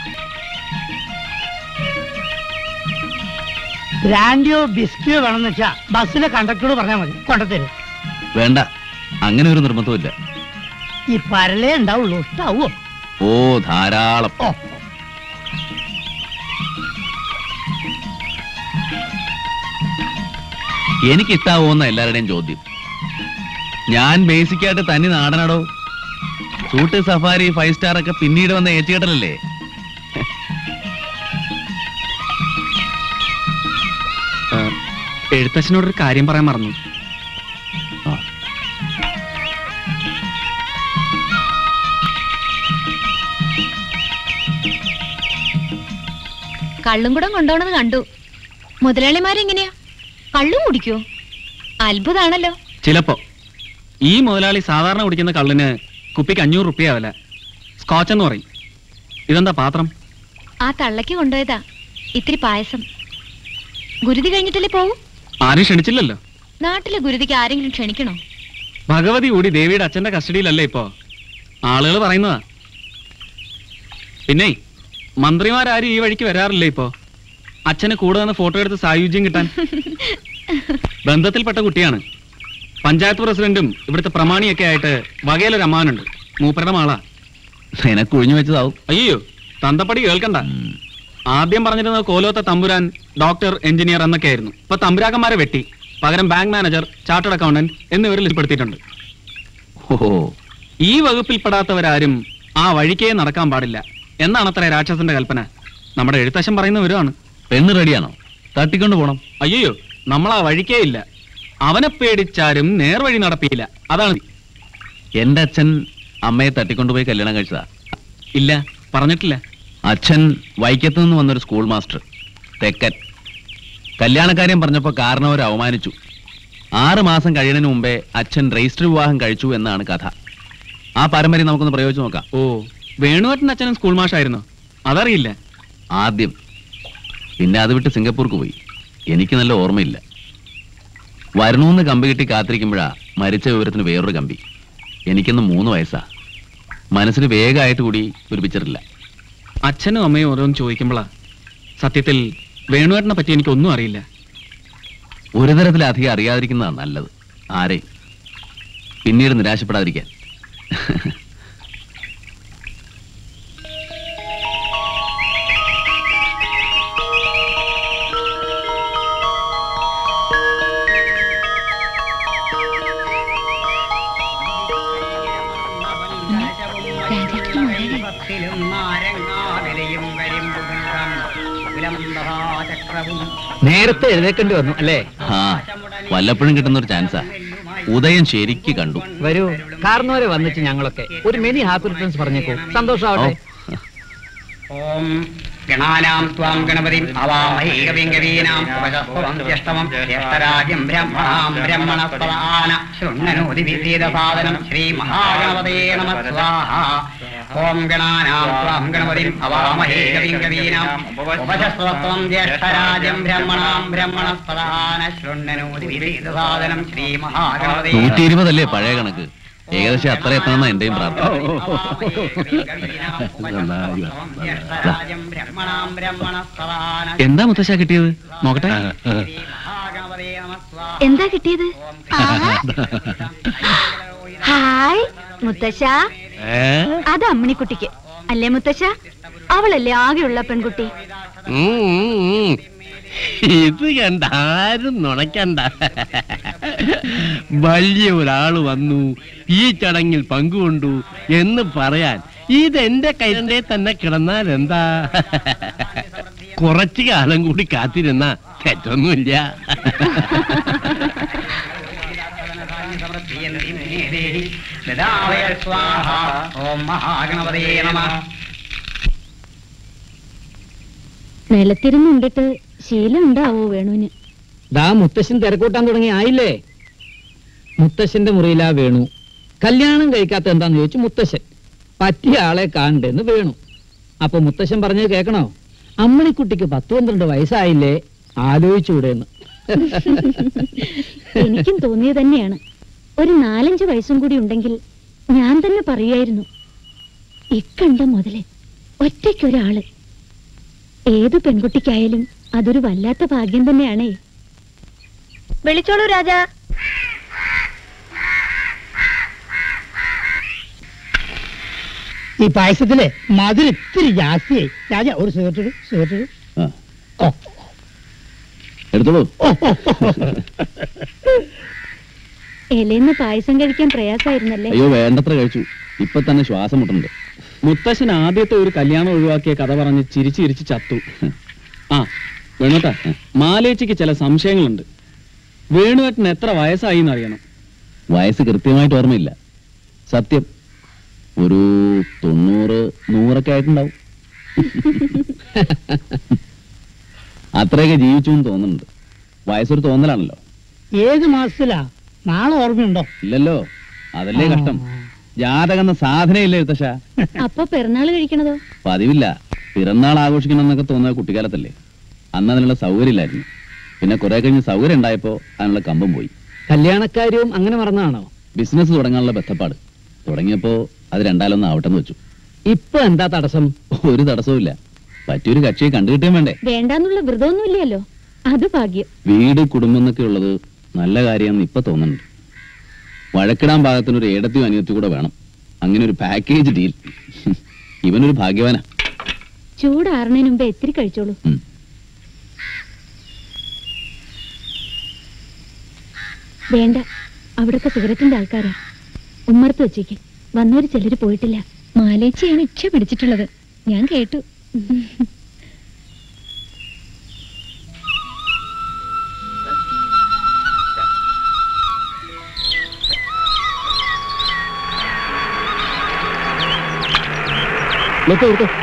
ബ്രാൻഡിയോ ബിസ്കിയോ വേണമെന്ന് വെച്ചാ ബസ്സിലെ കണ്ടക്ടറോട് പറഞ്ഞാൽ മതി കൊണ്ടത്തരും വേണ്ട അങ്ങനെ ഒരു നിർബന്ധമില്ല ഈ പരലേ ഉണ്ടാവുള്ളൂ ഇഷ്ടാവോ ഓ ധാരാളം ഓ എനിക്ക് ഇഷ്ടാവുന്ന എല്ലാവരുടെയും ചോദ്യം ഞാൻ ബേസിക് ആയിട്ട് തനി നാടനടോ സൂട്ട് സഫാരി ഫൈവ് സ്റ്റാർ ഒക്കെ പിന്നീട് വന്ന ഏച്ചുകേട്ടലല്ലേ ആ, എഴുത്തച്ഛനോടൊരു കാര്യം പറയാൻ മറന്നു ആ. കള്ളും കൂടെ കൊണ്ടോണത് കണ്ടു മുതലാളിമാരെങ്ങനെയാ കള്ളും കുടിക്കോ അത്ഭുതാണല്ലോ ചിലപ്പോ ഈ മുതലാളി സാധാരണ കുടിക്കുന്ന കള്ളിന് കുപ്പിക്ക് അഞ്ഞൂറ് റുപ്യ വില സ്കോച്ച് എന്ന് പറയും ഇതെന്താ പാത്രം ആ തള്ളയ്ക്ക് കൊണ്ടുപോയതാ ഇത്തിരി പായസം ഗുരുതി കഴിഞ്ഞിട്ടല്ലേ പോവും ആരും ക്ഷണിച്ചില്ലല്ലോ നാട്ടിലെ ഗുരുതിക്ക് ആരെങ്കിലും ക്ഷണിക്കണോ ഭഗവതി കൂടി ദേവിയുടെ അച്ഛന്റെ കസ്റ്റഡിയിലല്ലേ ഇപ്പോ ആളുകൾ പറയുന്നതാ പിന്നെ മന്ത്രിമാരാരും ഈ വഴിക്ക് വരാറില്ലേ ഇപ്പോ അച്ഛന് കൂടെ നിന്ന് ഫോട്ടോ എടുത്ത് സായുജ്യം കിട്ടാൻ ബന്ധത്തിൽപ്പെട്ട കുട്ടിയാണ് പഞ്ചായത്ത് പ്രസിഡന്റും ഇവിടുത്തെ പ്രമാണിയൊക്കെ ആയിട്ട് വകയിലൊരു അമ്മാനുണ്ട് മൂപ്പരുടെ മാളാ നിനക്ക് ഒഴിഞ്ഞു വെച്ചതാവും അയ്യോ തന്തപ്പടി കേൾക്കണ്ട ഉം. ആദ്യം പറഞ്ഞിരുന്നത് കോലോത്തെ തമ്പുരാൻ ഡോക്ടർ എഞ്ചിനീയർ എന്നൊക്കെ ആയിരുന്നു ഇപ്പൊ തമ്പുരാക്കന്മാരെ വെട്ടി പകരം ബാങ്ക് മാനേജർ ചാർട്ടേഡ് അക്കൗണ്ടന്റ് എന്നിവരിൽ ഉൾപ്പെടുത്തിയിട്ടുണ്ട് ഓഹോ ഈ വകുപ്പിൽപ്പെടാത്തവരാരും ആ വഴിക്കേ നടക്കാൻ പാടില്ല എന്നാണ് അത്ര രാക്ഷസന്റെ കൽപ്പന നമ്മുടെ എഴുത്തച്ഛൻ പറയുന്നവരുമാണ് പെണ്ണ് റെഡിയാണോ തട്ടിക്കൊണ്ട് പോണം അയ്യോ നമ്മൾ ആ വഴിക്കേ ഇല്ല അവനെ പേടിച്ചാരും നേർവഴി നടപ്പിയില്ല അതാണ് എന്റെ അച്ഛൻ അമ്മയെ തട്ടിക്കൊണ്ടുപോയി കല്യാണം കഴിച്ചതാ ഇല്ല പറഞ്ഞിട്ടില്ല അച്ഛൻ വൈക്കത്ത് നിന്ന് വന്നൊരു സ്കൂൾ മാസ്റ്റർ തെക്കൻ കല്യാണക്കാര്യം പറഞ്ഞപ്പോ കാരണവർ അവമാനിച്ചു ആറ് മാസം കഴിയുന്നതിന് മുമ്പേ അച്ഛൻ രജിസ്റ്റർ വിവാഹം കഴിച്ചു എന്നാണ് കഥ ആ പാരമ്പര്യം നമുക്കൊന്ന് പ്രയോഗിച്ചു നോക്കാം ഓ വേണുവേട്ടൻ അച്ഛനും സ്കൂൾ മാഷായിരുന്നു അതറിയില്ല ആദ്യം പിന്നെ അത് വിട്ട് സിംഗപ്പൂർക്ക് പോയി എനിക്ക് നല്ല ഓർമ്മയില്ല വരണൂന്ന് കമ്പി കിട്ടി കാത്തിരിക്കുമ്പോഴാ മരിച്ച വിവരത്തിന് വേറൊരു കമ്പി എനിക്കിന്ന് മൂന്ന് വയസ്സാ മനസ്സിന് വേഗമായിട്ട് കൂടി ഒരു പിക്ചറില്ല അച്ഛനും അമ്മയും ഓരോന്ന് ചോദിക്കുമ്പോഴാ സത്യത്തിൽ വേണുവേട്ടനെ പറ്റി എനിക്കൊന്നും അറിയില്ല ഒരു തരത്തിലധികം അറിയാതിരിക്കുന്നതാണ് നല്ലത് ആരെ പിന്നീട് നിരാശപ്പെടാതിരിക്കാൻ നേരത്തെ എഴുന്നേക്കേണ്ടി വന്നു അല്ലേ ആ വല്ലപ്പോഴും കിട്ടുന്ന ഒരു ചാൻസാ ഉദയം ശരിക്ക് കണ്ടു വരൂ കാർന്നോരെ വന്നിട്ട് ഞങ്ങളൊക്കെ ഒരു മിനി ഹാപ്പി റിട്ടേൺസ് പറഞ്ഞേക്കൂ സന്തോഷാവട്ടെ ഓം ഗണാനാം ത്വാം ഗണപതിം അവാമഹേ കവിം കവീനാം ഉപജസ്വം ജ്യേഷ്ഠമം ജ്യേഷ്ഠരാജ്യം ബ്രഹ്മണാം ബ്രഹ്മണസ്പദാന ശൃണ്ണനോതി വിദ്യേതസാദനം ശ്രീ മഹാഗണപതേ നമ സ്വാഹ ഓം ഗണാനാം ത്വാം ഗണപതിം അവാമഹേ കവിം കവീനാം ഉപജസ്വം ജ്യേഷ്ഠരാജ്യം ബ്രഹ്മണാം ബ്രഹ്മണസ്പദാന ശൃണ്ണനോതി വിദ്യേതസാദനം ശ്രീ മഹാഗണപതേ നൂറ്റി ഇരുപതല്ലേ പഴയ കണക്ക് ഏകദേശം അത്ര എത്തണമെന്ന എന്റെയും പ്രാർത്ഥന എന്താ മുത്തശ്ശ കിട്ടിയത് നോക്കട്ടെ എന്താ കിട്ടിയത് ഹായ് മുത്തശ്ശ അത് അമ്മിണിക്കുട്ടിക്ക് അല്ലേ മുത്തശ്ശ അവളല്ലേ ആകെയുള്ള പെൺകുട്ടി ഉം, ഉം, ഉം. ഇത് കണ്ട ആരും നുണയ്ക്കണ്ട വലിയ ഒരാള് വന്നു ഈ ചടങ്ങിൽ പങ്കുകൊണ്ടു എന്ന് പറയാൻ ഇതെന്റെ കൈന്റെ തന്നെ കിടന്നാൽ എന്താ കുറച്ചു കാലം കൂടി കാത്തിരുന്ന തെറ്റൊന്നുമില്ല സ്വാഹ ഓം മഹാഗണപതേ നമ നിലത്തിരുന്നുണ്ടിട്ട് ശീലം ഉണ്ടാവോ വേണുവിന് ദാ മുത്തശ്ശൻ തിരക്കൂട്ടാൻ തുടങ്ങി ആയില്ലേ മുത്തശ്ശന്റെ മുറിയിലാ വേണു കല്യാണം കഴിക്കാത്ത എന്താന്ന് ചോദിച്ചു മുത്തശ്ശൻ പറ്റിയ ആളെ കാണണ്ടെന്ന് വേണു അപ്പൊ മുത്തശ്ശൻ പറഞ്ഞത് കേൾക്കണോ അമ്മണിക്കുട്ടിക്ക് പത്ത് പന്ത്രണ്ട് വയസ്സായില്ലേ ആലോചിച്ചൂടെന്ന് എനിക്കും തോന്നിയത് തന്നെയാണ് ഒരു നാലഞ്ച് വയസ്സും കൂടി ഉണ്ടെങ്കിൽ ഞാൻ തന്നെ പറയായിരുന്നു ഇക്കണ്ട മുതല് ഒറ്റയ്ക്കൊരാള് ഏത് പെൺകുട്ടിക്കായാലും അതൊരു വല്ലാത്ത ഭാഗ്യം തന്നെയാണേ വിളിച്ചോളൂ രാജാ ഈ പായസത്തിലെ മധുരം ഇത്തിരി ജാസ്തിയായി രാജ ഒരു സിഗരറ്റ് സിഗരറ്റ് ആ, ഓ എടുത്തോളൂ ഇലയിന്ന് പായസം കഴിക്കാൻ പ്രയാസമായിരുന്നല്ലേ അയ്യോ വേണ്ടത്ര കഴിച്ചു ഇപ്പൊ തന്നെ ശ്വാസം മുട്ടുണ്ട് മുത്തശ്ശൻ ആദ്യത്തെ ഒരു കല്യാണം ഒഴിവാക്കിയ കഥ പറഞ്ഞ് ചിരിച്ച് ചിരിച്ച് ചത്തു ആ വേണുട്ടാ മാലേച്ചിക്ക് ചില സംശയങ്ങളുണ്ട് വേണുവേട്ടന് എത്ര വയസ്സായി എന്നറിയണം വയസ്സ് കൃത്യമായിട്ട് ഓർമ്മയില്ല സത്യം ഒരു തൊണ്ണൂറ് നൂറൊക്കെ ആയിട്ടുണ്ടാവും അത്രയൊക്കെ ജീവിച്ചു എന്ന് തോന്നുന്നുണ്ട് വയസ്സൊരു തോന്നലാണല്ലോ ഏത് മാസത്തിലാ നാളെ ഓർമ്മയുണ്ടോ ഇല്ലല്ലോ അതല്ലേ കഷ്ടം ജാതകം എന്ന സാധനയില്ല എഴുത്തശ അപ്പൊ പിറന്നാള് കഴിക്കണതോ പതിവില്ല പിറന്നാൾ ആഘോഷിക്കണം എന്നൊക്കെ തോന്നുന്നത് കുട്ടിക്കാലത്തല്ലേ അന്ന് അതിനുള്ള സൗകര്യമില്ലായിരുന്നു പിന്നെ കുറെ കഴിഞ്ഞ് സൗകര്യം ഉണ്ടായപ്പോ അതിനുള്ള കമ്പം പോയി കല്യാണക്കാര്യവും അങ്ങനെ മറന്നാണോ ബിസിനസ് തുടങ്ങാനുള്ള ബന്ധപ്പാട് തുടങ്ങിയപ്പോ അത് രണ്ടാലൊന്നും ആവട്ടെന്ന് വെച്ചു ഇപ്പൊ എന്താ തടസ്സം ഒരു തടസ്സവും പറ്റിയൊരു കക്ഷിയെ കണ്ടുകിട്ടാൻ വേണ്ടേ വേണ്ടാന്നുള്ള വ്രതമൊന്നുമില്ലല്ലോ അത് ഭാഗ്യം വീട് കുടുംബം എന്നൊക്കെ ഉള്ളത് നല്ല കാര്യമാണെന്ന് ഇപ്പൊ തോന്നുന്നുണ്ട് വഴക്കിടാൻ പാകത്തിനൊരു ഏടത്തിയും അനിയത്തിയും കൂടെ വേണം അങ്ങനെ ഒരു പാക്കേജ് ഡീൽ ഇവനൊരു ഭാഗ്യവാനാ ചൂടാറുന്നതിന് മുമ്പ് എത്തിരി കഴിച്ചോളൂ ഉം. വേണ്ട അവിടൊക്കെ സിഗരറ്റിന്റെ ആൾക്കാരാ ഉമ്മർത്ത് വെച്ചേക്ക് വന്നവര് ചിലര് പോയിട്ടില്ല മാലേച്ചിയാണ് ഇച്ഛ പിടിച്ചിട്ടുള്ളത് ഞാൻ കേട്ടു നിർത്തോ നിർത്തോ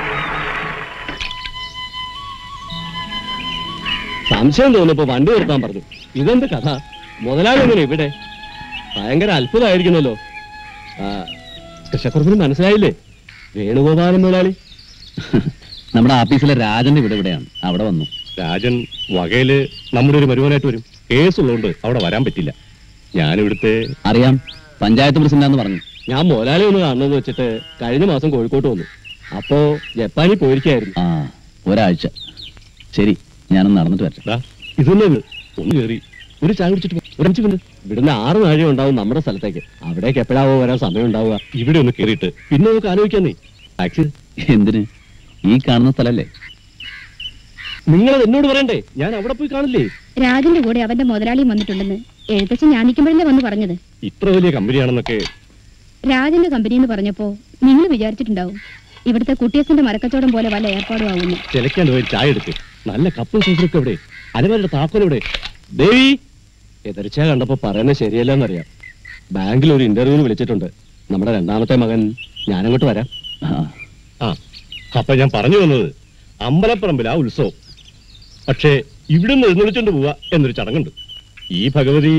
സംശയം തോന്നിയപ്പോ വണ്ടി നിർത്താൻ പറഞ്ഞു ഇതെന്ത് കഥ മുതലാളി എങ്ങനെ ഇവിടെ ഭയങ്കര അത്ഭുതമായിരിക്കുന്നല്ലോ ആ കൃഷക്കുറപ്പിന് മനസ്സിലായില്ലേ വേണുഗോപാലൻ മുതലാളി നമ്മുടെ ആഫീസിലെ രാജന്റെ ഇവിടെ ഇവിടെയാണ് അവിടെ വന്നു രാജൻ വകയില് നമ്മുടെ ഒരു മരുവനായിട്ട് വരും കേസുള്ളതുകൊണ്ട് അവിടെ വരാൻ പറ്റില്ല ഞാനിവിടുത്തെ അറിയാം പഞ്ചായത്ത് പ്രസിഡന്റാന്ന് പറഞ്ഞു ഞാൻ മുതലാളി ഒന്ന് കാണണമെന്ന് വെച്ചിട്ട് കഴിഞ്ഞ മാസം കോഴിക്കോട്ട് വന്നു അപ്പോ ജപ്പാനിൽ പോയിരിക്കായിരുന്നു ആ ഒരാഴ്ച ശരി ഞാനൊന്ന് നടന്നിട്ട് വരട്ടെ ദാ, ഇതൊന്നും ഇത്. ഒന്ന് കയറി ഒരു ചായ കുടിച്ചിട്ട് പോ. ഒരു അഞ്ച് മിനിറ്റ് ഇവിടുന്ന് ആറ് നാഴി ഉണ്ടാവും നമ്മുടെ സ്ഥലത്തേക്ക് അവിടേക്ക് എപ്പോഴാവോ വരാൻ സമയം ഉണ്ടാവുക ഇവിടെ ഒന്ന് കയറിയിട്ട് പിന്നെ നമുക്ക് ആലോചിക്കാന്നേ ടാക്സി എന്തിന് ഈ കാണുന്ന സ്ഥലല്ലേ നിങ്ങളത് എന്നോട് പറയണ്ടേ ഞാൻ അവിടെ പോയി കാണില്ലേ രാജന്റെ കൂടെ അവന്റെ മുതലാളിയും വന്നിട്ടുണ്ടെന്ന് എഴുത്തച്ഛൻ ഞാനിക്കുമ്പോഴല്ലേ വന്ന് പറഞ്ഞത് ഇത്ര വലിയ കമ്പനിയാണെന്നൊക്കെ രാജന്റെ കമ്പനി എന്ന് പറഞ്ഞപ്പോ നിങ്ങൾ വിചാരിച്ചിട്ടുണ്ടാവും ഇവിടുത്തെ കുട്ടിയസിന്റെ മരക്കച്ചവടം പോലെ വല്ല ഏർപ്പാടും ആവുന്നു ചിലക്കാണ്ട് പോയി ചായ എടുക്ക് നല്ല കപ്പും സൂസറൊക്കെ എവിടെ അലമാരുടെ താക്കോൽ എവിടെ ദേവി എതിർച്ച കണ്ടപ്പോ പറയുന്നത് ശരിയല്ലെന്നറിയാം ബാങ്കിൽ ഒരു ഇന്റർവ്യൂവിന് വിളിച്ചിട്ടുണ്ട് നമ്മുടെ രണ്ടാമത്തെ മകൻ ഞാനങ്ങോട്ട് വരാം ആ ആ അപ്പൊ ഞാൻ പറഞ്ഞു വന്നത് അമ്പലപ്പറമ്പിലാ ഉത്സവം പക്ഷേ ഇവിടുന്ന് എഴുന്നള്ളിച്ചോണ്ട് പോവുക എന്നൊരു ചടങ്ങുണ്ട് ഈ ഭഗവതി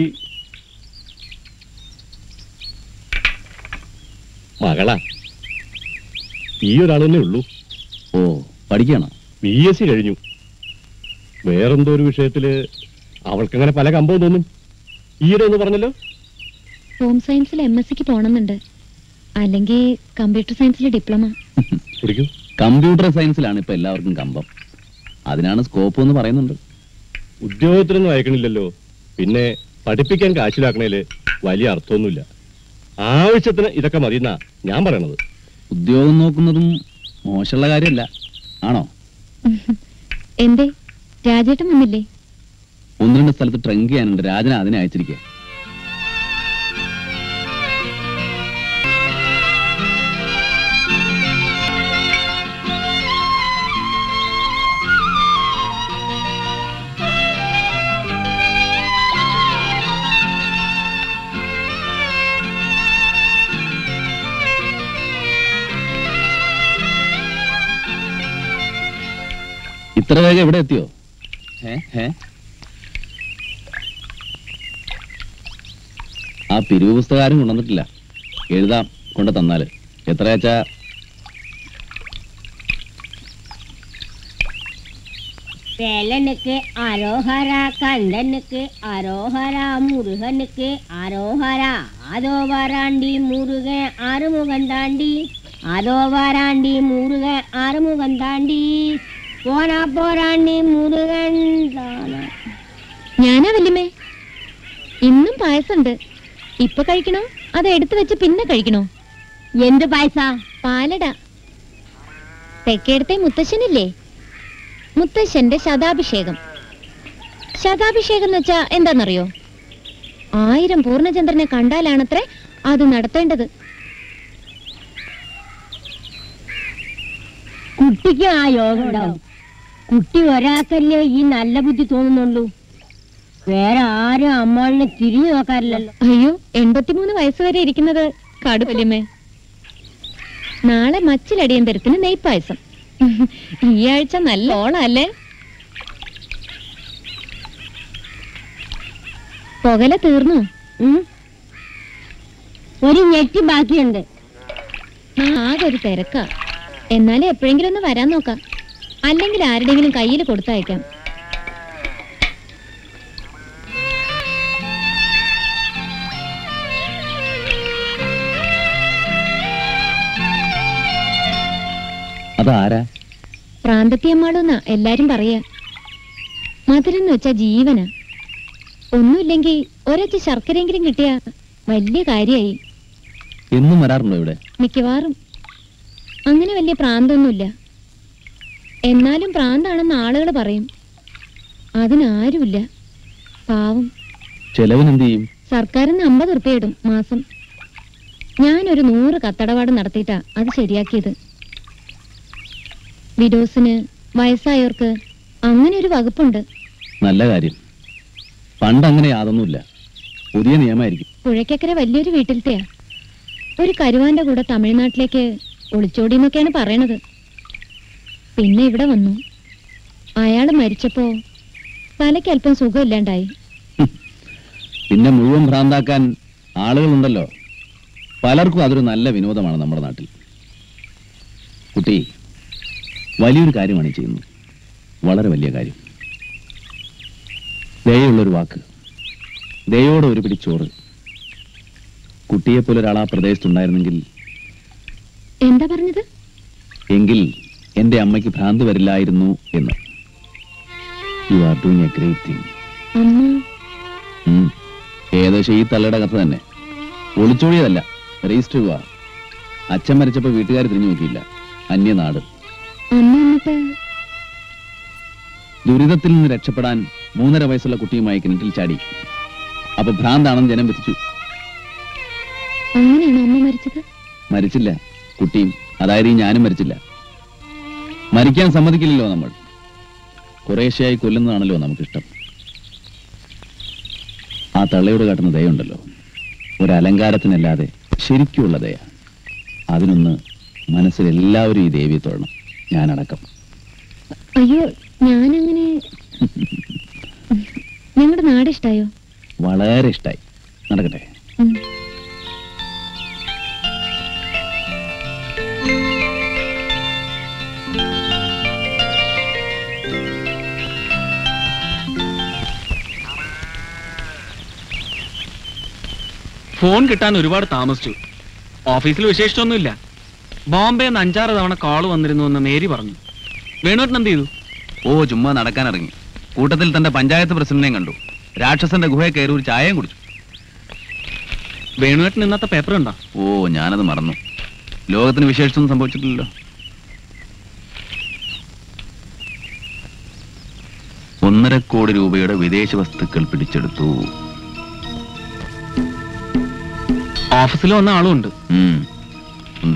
മകളാ ഈ ഒരാൾ തന്നെ ഉള്ളൂ ഓ പഠിക്കണോ ബി എസ് സി കഴിഞ്ഞു വേറെന്തോ ഒരു വിഷയത്തില് അവൾക്കങ്ങനെ പല കമ്പവും തോന്നും ഈയിടെ ഒന്ന് പറഞ്ഞല്ലോ ഹോം സയൻസിൽ എം എസ് സിക്ക് പോണമെന്നുണ്ട് അല്ലെങ്കിൽ കമ്പ്യൂട്ടർ സയൻസിൽ ഡിപ്ലോമ കുടിക്കൂ കമ്പ്യൂട്ടർ സയൻസിലാണ് ഇപ്പൊ എല്ലാവർക്കും കമ്പം അതിനാണ് സ്കോപ്പ് എന്ന് പറയുന്നുണ്ട് ഉദ്യോഗത്തിനൊന്നും അയക്കണില്ലല്ലോ പിന്നെ പഠിപ്പിക്കാൻ കാശിലാക്കണേല് വലിയ അർത്ഥമൊന്നുമില്ല ആവശ്യത്തിന് ഇതൊക്കെ മതിയെന്നാ ഞാൻ പറയണത് ഉദ്യോഗം നോക്കുന്നതും മോശമുള്ള കാര്യമല്ല ആണോ എന്തേ രാജേട്ടൻ വന്നില്ലേ ഒന്ന് രണ്ട് സ്ഥലത്ത് ട്രങ്ക് ചെയ്യാനുണ്ട് രാജന അതിനെ അയച്ചിരിക്കുക ഇത്ര വേഗം എവിടെ എത്തിയോ ഏ ഏ ആ പിരിവ് പുസ്തകാരും കൊണ്ടുവന്നിട്ടില്ല എഴുതാം കൊണ്ട് തന്നാല് എത്രയാച്ചാ வேலனுக்கு அரோஹரா கந்தனுக்கு அரோஹரா முருகனுக்கு அரோஹரா அதோ வராண்டி முருகன் ஆறுமுகன் தாண்டி அதோ வராண்டி முருகன் ஆறுமுகன் தாண்டி போனா போராண்டி മുരുകൻ താനാ ഞാനാ വല്യമ്മേ ഇന്നും പായസമുണ്ട് ഇപ്പൊ കഴിക്കണോ അത് എടുത്തു വെച്ച് പിന്നെ കഴിക്കണോ എന്ത് പായസ പാലട തെക്കേടത്തെ മുത്തശ്ശനില്ലേ മുത്തശ്ശന്റെ ശതാഭിഷേകം ശതാഭിഷേകം എന്ന് വെച്ചാ എന്താണെന്നറിയോ ആയിരം പൂർണ്ണചന്ദ്രനെ കണ്ടാലാണത്രേ അത് നടത്തേണ്ടത് കുട്ടിക്ക് ആ യോഗം ഉണ്ടാവും കുട്ടി ഒരാൾക്കല്ലേ ഈ നല്ല ബുദ്ധി തോന്നുന്നുള്ളൂ വേറെ ആരും അമ്മാളിനെ തിരിഞ്ഞു നോക്കാറില്ലല്ലോ അയ്യോ എൺപത്തിമൂന്ന് വയസ്സ് വരെ ഇരിക്കുന്നത് കടുവല്യമ്മേ നാളെ മച്ചിലടിയന്തരത്തിന് നെയ്പായസം ഈ ആഴ്ച നല്ല ഓണല്ലേ പുകല തീർന്നു ഉം. ഒരു ഞെട്ടി ബാക്കിയുണ്ട് ആ, ആകെ ഒരു തിരക്കാ എന്നാലും എപ്പോഴെങ്കിലും ഒന്ന് വരാൻ നോക്കാം അല്ലെങ്കിൽ ആരുടെങ്കിലും കയ്യിൽ കൊടുത്തയക്കാം അതാരാ പ്രാന്തത്തിയമ്മാളൂന്നാ എല്ലാരും പറയാ മധുരം എന്ന് വെച്ചാ ജീവനാ ഒന്നുമില്ലെങ്കിൽ ഒരച്ച് ശർക്കരയെങ്കിലും കിട്ടിയ വലിയ കാര്യായി എന്നും വരാറുണ്ടോ ഇവിടെ മിക്കവാറും അങ്ങനെ വലിയ പ്രാന്തൊന്നുമില്ല എന്നാലും പ്രാന്താണെന്ന് ആളുകൾ പറയും അതിനാരുമില്ല പാവം ചെലവിന് എന്ത് ചെയ്യും സർക്കാരിന്ന് അമ്പത് ഉറുപ്പ്യ ഇടും മാസം ഞാനൊരു നൂറ് കത്തടപാട് നടത്തിയിട്ടാ അത് ശരിയാക്കിയത് വിഡോസിന് വയസ്സായവർക്ക് അങ്ങനെ ഒരു വകുപ്പുണ്ട് നല്ല കാര്യം പണ്ട് അങ്ങനെ യാതൊന്നുമില്ല പുതിയ നിയമമായിരിക്കും പുഴയ്ക്കക്കര വലിയൊരു വീട്ടിലത്തെയാ ഒരു കരുവാന്റെ കൂടെ തമിഴ്നാട്ടിലേക്ക് ഒളിച്ചോടി എന്നൊക്കെയാണ് പറയണത് പിന്നെ ഇവിടെ വന്നു അയാള് മരിച്ചപ്പോ തലയ്ക്ക് അല്പം സുഖമില്ലാണ്ടായി പിന്നെ മുഴുവൻ ഭ്രാന്താക്കാൻ ആളുകളുണ്ടല്ലോ പലർക്കും അതൊരു നല്ല വിനോദമാണ് നമ്മുടെ നാട്ടിൽ കുട്ടി വലിയൊരു കാര്യമാണ് ഈ ചെയ്യുന്നത് വളരെ വലിയ കാര്യം ദയുള്ളൊരു വാക്ക് ദയോടെ ഒരു പിടി ചോറ് കുട്ടിയെപ്പോലെ ഒരാൾ ആ പ്രദേശത്തുണ്ടായിരുന്നെങ്കിൽ എന്താ പറഞ്ഞത് എങ്കിൽ എന്റെ അമ്മയ്ക്ക് ഭ്രാന്ത് വരില്ലായിരുന്നു എന്ന് you are doing a great thing അമ്മ ഏകദേശം ഈ തള്ളയുടെ കഥ തന്നെ ഒളിച്ചോടിയതല്ല രജിസ്റ്റർ ചെയ്യുക അച്ഛൻ മരിച്ചപ്പോ വീട്ടുകാർ തിരിഞ്ഞു നോക്കിയില്ല അന്യനാട് അമ്മ എന്നിട്ട് ദുരിതത്തിൽ നിന്ന് രക്ഷപ്പെടാൻ മൂന്നര വയസ്സുള്ള കുട്ടിയുമായി കിണറ്റിൽ ചാടി അപ്പൊ ഭ്രാന്താണെന്ന് ജനം വിധിച്ചു അങ്ങനെയാണോ അമ്മ മരിച്ചത് മരിച്ചില്ല കുട്ടിയും അതായത് ഈ ഞാനും മരിച്ചില്ല മരിക്കാൻ സമ്മതിക്കില്ലല്ലോ നമ്മൾ കുറേശ്ശെയായി കൊല്ലുന്നതാണല്ലോ നമുക്കിഷ്ടം ആ തള്ളയോട് കാട്ടുന്ന ദയുണ്ടല്ലോ ഒരു അലങ്കാരത്തിനല്ലാതെ ശരിക്കുള്ള ദയ അതിനൊന്ന് മനസ്സിൽ എല്ലാവരും ഈ ദേവിയെ തൊഴണം ഞാനടക്കം അയ്യോ ഞാനങ്ങനെ ഞങ്ങളുടെ നാട് ഇഷ്ടായോ വളരെ ഇഷ്ടായി നടക്കട്ടെ ഉം. ഫോൺ കിട്ടാൻ ഒരുപാട് താമസിച്ചു ഓഫീസിൽ വിശേഷിച്ചൊന്നുമില്ല ബോംബെ നിന്ന് അഞ്ചാറ് തവണ കോള് വന്നിരുന്നു എന്ന് മേരി പറഞ്ഞു വേണുവേട്ടൻ എന്ത് ചെയ്തു ഓ ചുമ്മാ നടക്കാൻ ഇറങ്ങി കൂട്ടത്തിൽ തന്റെ പഞ്ചായത്ത് പ്രസിഡന്റിനെയും കണ്ടു രാക്ഷസന്റെ ഗുഹയെ കയറി ഒരു ചായയും കുടിച്ചു വേണുവേട്ടൻ ഇന്നത്തെ പേപ്പർ ഉണ്ടോ ഓ ഞാനത് മറന്നു ലോകത്തിന് വിശേഷിച്ചൊന്നും സംഭവിച്ചിട്ടില്ലല്ലോ ഒന്നര കോടി രൂപയുടെ വിദേശ വസ്തുക്കൾ പിടിച്ചെടുത്തു ഓഫീസിൽ വന്ന ആളും ഉണ്ട് ഉം, ഉണ്ട്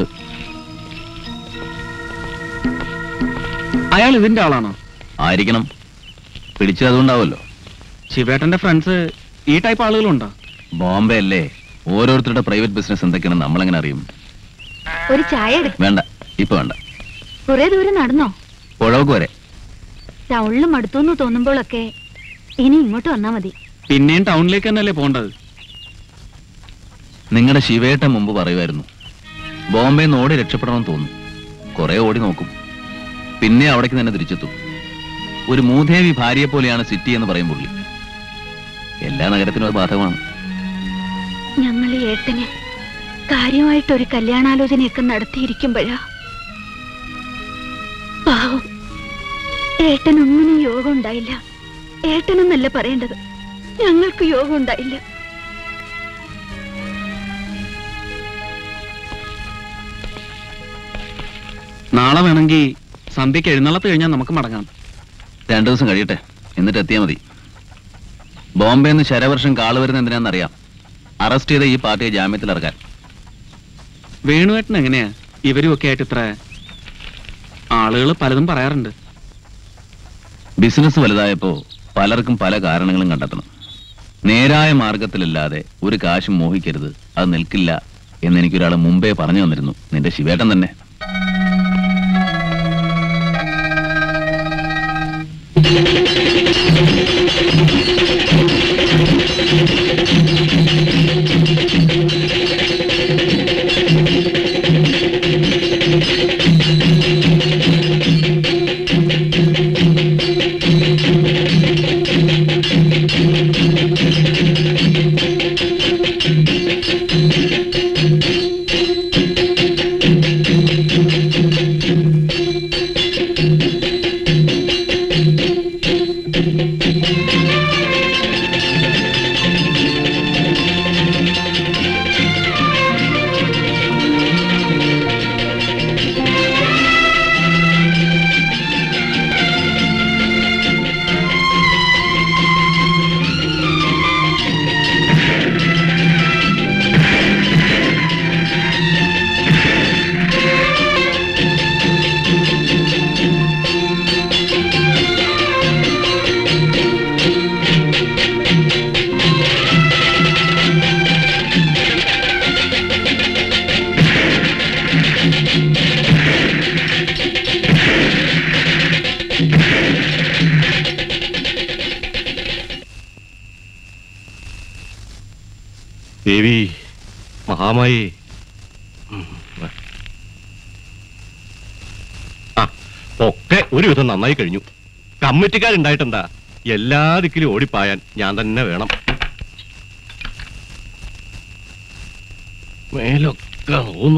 അയാൾ ഇതിന്റെ ആളാണോ ആയിരിക്കണം പിടിച്ചത് അതുകൊണ്ടാവുമല്ലോ ശിവേട്ടന്റെ ഫ്രണ്ട്സ് ഈ ടൈപ്പ് ആളുകളുണ്ടോ ബോംബെ അല്ലേ ഓരോരുത്തരുടെ പ്രൈവറ്റ് ബിസിനസ് എന്തൊക്കെയാണെന്ന് നമ്മളെങ്ങനെ അറിയും ഒരു ചായ എടുക്ക വേണ്ട ഇപ്പൊ വേണ്ട കുറെ ദൂരം നടന്നോ പുഴവക്ക് വരെ ടൗണിൽ മടുത്തു തോന്നുമ്പോഴൊക്കെ ഇനി ഇങ്ങോട്ട് വന്നാ മതി പിന്നെയും ടൗണിലേക്ക് തന്നെയല്ലേ പോണ്ടത് നിങ്ങളുടെ ശിവേട്ടൻ മുമ്പ് പറയുമായിരുന്നു ബോംബെ നിന്ന് ഓടി രക്ഷപ്പെടണമെന്ന് തോന്നും കുറെ ഓടി നോക്കും പിന്നെ അവിടേക്ക് തന്നെ തിരിച്ചെത്തും ഒരു മൂദേവി ഭാര്യയെ പോലെയാണ് സിറ്റി എന്ന് പറയും പുള്ളി എല്ലാ നഗരത്തിനും അത് ബാധകമാണ് ഞങ്ങൾ ഏട്ടന് കാര്യമായിട്ടൊരു കല്യാണാലോചനയൊക്കെ നടത്തിയിരിക്കുമ്പോഴാ പാവം ഏട്ടനൊന്നിനും യോഗം ഉണ്ടായില്ല ഏട്ടനെന്നല്ല പറയേണ്ടത് ഞങ്ങൾക്ക് യോഗം ഉണ്ടായില്ല നാളെ വേണമെങ്കിൽ സന്ധ്യക്ക് എഴുന്നള്ളത്ത് കഴിഞ്ഞാൽ നമുക്ക് മടങ്ങാം രണ്ടു ദിവസം കഴിയട്ടെ എന്നിട്ട് എത്തിയാൽ മതി ബോംബെ നിന്ന് ശരവർഷം കാള് വരുന്ന എന്തിനാണെന്നറിയാം അറസ്റ്റ് ചെയ്ത ഈ പാർട്ടിയെ ജാമ്യത്തിൽ ഇറക്കാൻ വേണുവേട്ടൻ എങ്ങനെയാ ഇവരും ഒക്കെ ആയിട്ട് ഇത്ര ആളുകൾ പലതും പറയാറുണ്ട് ബിസിനസ് വലുതായപ്പോ പലർക്കും പല കാരണങ്ങളും കണ്ടെത്തണം നേരായ മാർഗത്തിലല്ലാതെ ഒരു കാശും മോഹിക്കരുത് അത് നിൽക്കില്ല എന്ന് എനിക്കൊരാൾ മുമ്പേ പറഞ്ഞു തന്നിരുന്നു നിന്റെ ശിവേട്ടൻ തന്നെ വാമായി ആ ഒക്കെ ഒരുവിധം നന്നായി കഴിഞ്ഞു കമ്മിറ്റിക്കാരുണ്ടായിട്ടെന്താ എല്ലാ ദിക്കിലും ഓടിപ്പായാൻ ഞാൻ തന്നെ വേണം മേലൊക്കെ തോന്നു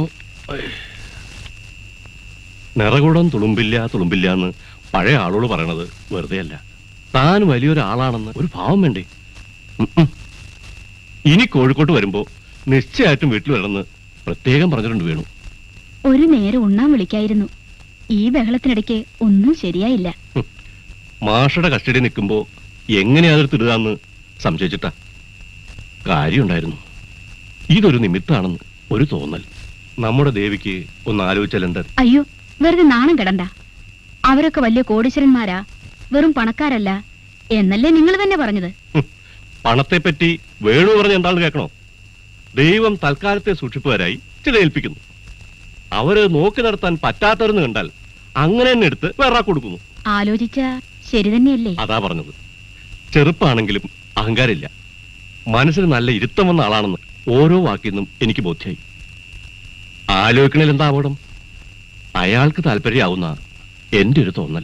നിറകുടം തുളുമ്പില്ല തുളുമ്പില്ല എന്ന് പഴയ ആളോട് പറയണത് വെറുതെ അല്ല താൻ വലിയൊരാളാണെന്ന് ഒരു ഭാവം വേണ്ടേ ഉം ഉം. ഇനി കോഴിക്കോട്ട് വരുമ്പോ നിശ്ചയമായിട്ടും വീട്ടിൽ വരണമെന്ന് പ്രത്യേകം പറഞ്ഞിട്ടുണ്ട് വേണു ഒരു നേരം ഉണ്ണാൻ വിളിക്കായിരുന്നു ഈ ബഹളത്തിനിടയ്ക്ക് ഒന്നും ശരിയായില്ല മാഷയുടെ കസ്റ്റഡി നിൽക്കുമ്പോ എങ്ങനെ അതിർത്തിടുകയെന്ന് സംശയിച്ചിട്ടാ കാര്യമുണ്ടായിരുന്നു ഇതൊരു നിമിത്താണെന്ന് ഒരു തോന്നൽ നമ്മുടെ ദേവിക്ക് ഒന്ന് ആലോചിച്ചാൽ എന്താ അയ്യോ വെറുതെ നാണം കിടണ്ട അവരൊക്കെ വലിയ കോടീശ്വരന്മാരാ വെറും പണക്കാരല്ല എന്നല്ലേ നിങ്ങൾ തന്നെ പറഞ്ഞത് പണത്തെപ്പറ്റി വേണു പറഞ്ഞ എന്താണെന്ന് കേൾക്കണോ ദൈവം തൽക്കാലത്തെ സൂക്ഷിപ്പുകാരായി ചില ഏൽപ്പിക്കുന്നു അവര് നോക്കി നടത്താൻ പറ്റാത്തവരെന്ന് കണ്ടാൽ അങ്ങനെ തന്നെ എടുത്ത് വേറെ കൊടുക്കുന്നു ആലോചിച്ച ശരി തന്നെയല്ലേ അതാ പറഞ്ഞത് ചെറുപ്പാണെങ്കിലും അഹങ്കാരമില്ല മനസ്സിന് നല്ല ഇരുത്തം വന്ന ആളാണെന്ന് ഓരോ വാക്കിൽ നിന്നും എനിക്ക് ബോധ്യായി ആലോചിക്കണേൽ എന്താ അപകടം അയാൾക്ക് താല്പര്യമാവുന്ന എന്റെ ഒരു തോന്നൽ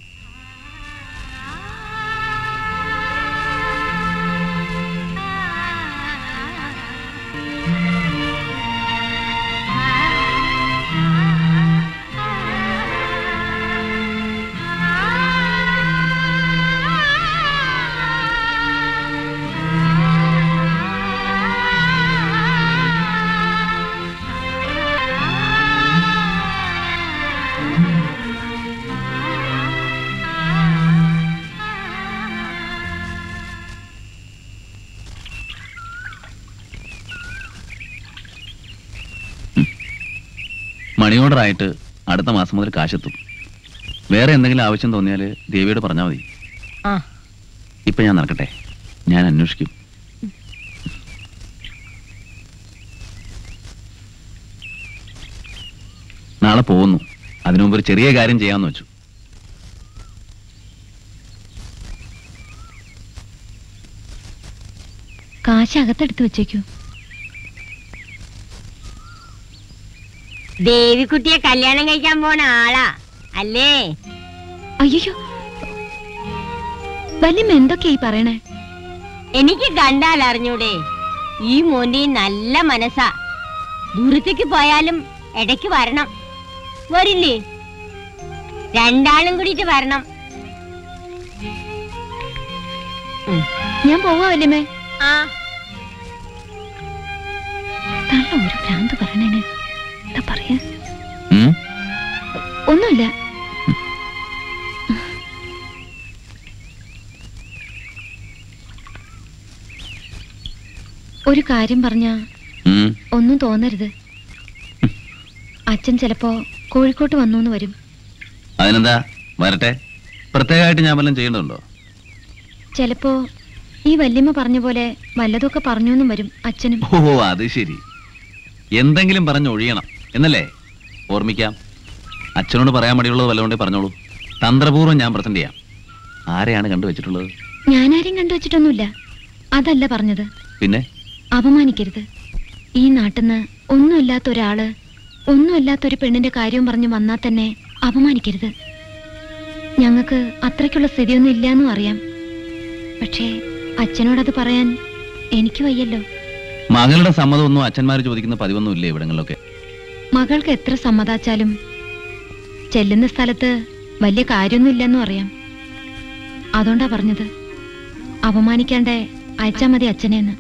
മണി ഓർഡർ ആയിട്ട് അടുത്ത മാസം മുതൽ കാശെത്തും വേറെ എന്തെങ്കിലും ആവശ്യം തോന്നിയാൽ ദേവിയോട് പറഞ്ഞാൽ മതി ആ ഇപ്പൊ ഞാൻ നടക്കട്ടെ ഞാൻ അന്വേഷിക്കും നാളെ പോകുന്നു അതിനു മുമ്പ് ഒരു ചെറിയ കാര്യം ചെയ്യാമെന്ന് വെച്ചു കാശ് അകത്തെടുത്ത് വെച്ചേക്കൂ ദേവിക്കുട്ടിയെ കല്യാണം കഴിക്കാൻ പോണ ആളാ അല്ലേ അയ്യോ വല്യമ്മ എന്തൊക്കെയായി പറയണേ എനിക്ക് കണ്ടാൽ അറിഞ്ഞൂടെ ഈ മോന്റെ നല്ല മനസ്സാ ദൂരത്തേക്ക് പോയാലും ഇടയ്ക്ക് വരണം വരില്ലേ രണ്ടാളും കൂടിയിട്ട് വരണം ഞാൻ പോവാ വല്യമ്മേ ആ തള്ള ഒരു ഭ്രാന്ത് പറയണേന് എന്താ പറയാ ഉം? ഒന്നുമില്ല ഒരു കാര്യം പറഞ്ഞ ഉം. ഒന്നും തോന്നരുത് അച്ഛൻ ചിലപ്പോ കോഴിക്കോട്ട് വന്നു എന്ന് വരും അതിനെന്താ വരട്ടെ പ്രത്യേകമായിട്ട് ഞാൻ വല്ലതും ചെയ്യേണ്ടതുണ്ടോ ചിലപ്പോ ഈ വല്യമ്മ പറഞ്ഞ പോലെ വല്ലതൊക്കെ പറഞ്ഞു എന്നും വരും അച്ഛനും ഓ അത് ശരി എന്തെങ്കിലും പറഞ്ഞ് ഒഴിയണം എന്നല്ലേ ഓർമ്മിക്കാം അച്ഛനോട് പറയാൻ മടിയുള്ളത് വല്ലതുകൊണ്ടേ പറഞ്ഞോളൂ തന്ത്രപൂർവ്വം ഞാൻ പ്രസന്റ് ചെയ്യാം ആരെയാണ് കണ്ടുവച്ചിട്ടുള്ളത് ഞാനാരും കണ്ടുവച്ചിട്ടൊന്നുമില്ല അതല്ല പറഞ്ഞത് പിന്നെ അപമാനിക്കരുത് ഈ നാട്ടിന്ന് ഒന്നുമില്ലാത്ത ഒരാള് ഒന്നുമില്ലാത്ത ഒരു പെണ്ണിന്റെ കാര്യവും പറഞ്ഞ് വന്നാൽ തന്നെ അപമാനിക്കരുത് ഞങ്ങൾക്ക് അത്രയ്ക്കുള്ള സ്ഥിതിയൊന്നും ഇല്ലാന്നും അറിയാം പക്ഷേ അച്ഛനോടത് പറയാൻ എനിക്ക് വയ്യല്ലോ മകളുടെ സമ്മതമൊന്നും അച്ഛന്മാർ ചോദിക്കുന്ന പതിവൊന്നും ഇല്ലേ ഇവിടങ്ങളിലൊക്കെ മകൾക്ക് എത്ര സമ്മതാച്ചാലും ചെല്ലുന്ന സ്ഥലത്ത് വലിയ കാര്യമൊന്നും ഇല്ലെന്നും അറിയാം അതുകൊണ്ടാ പറഞ്ഞത് അപമാനിക്കാണ്ട് അയച്ചാ മതി അച്ഛനെന്ന്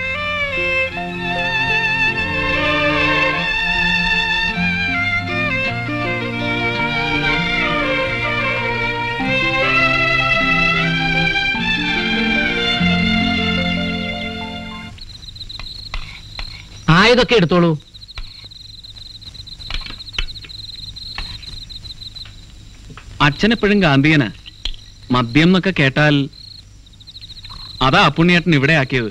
ആയതൊക്കെ എടുത്തോളൂ അച്ഛൻ എപ്പോഴും ഗാന്ധിയനാ മദ്യം എന്നൊക്കെ കേട്ടാൽ അതാ അപ്പുണ്ണിയേട്ടൻ ഇവിടെ ആക്കിയത്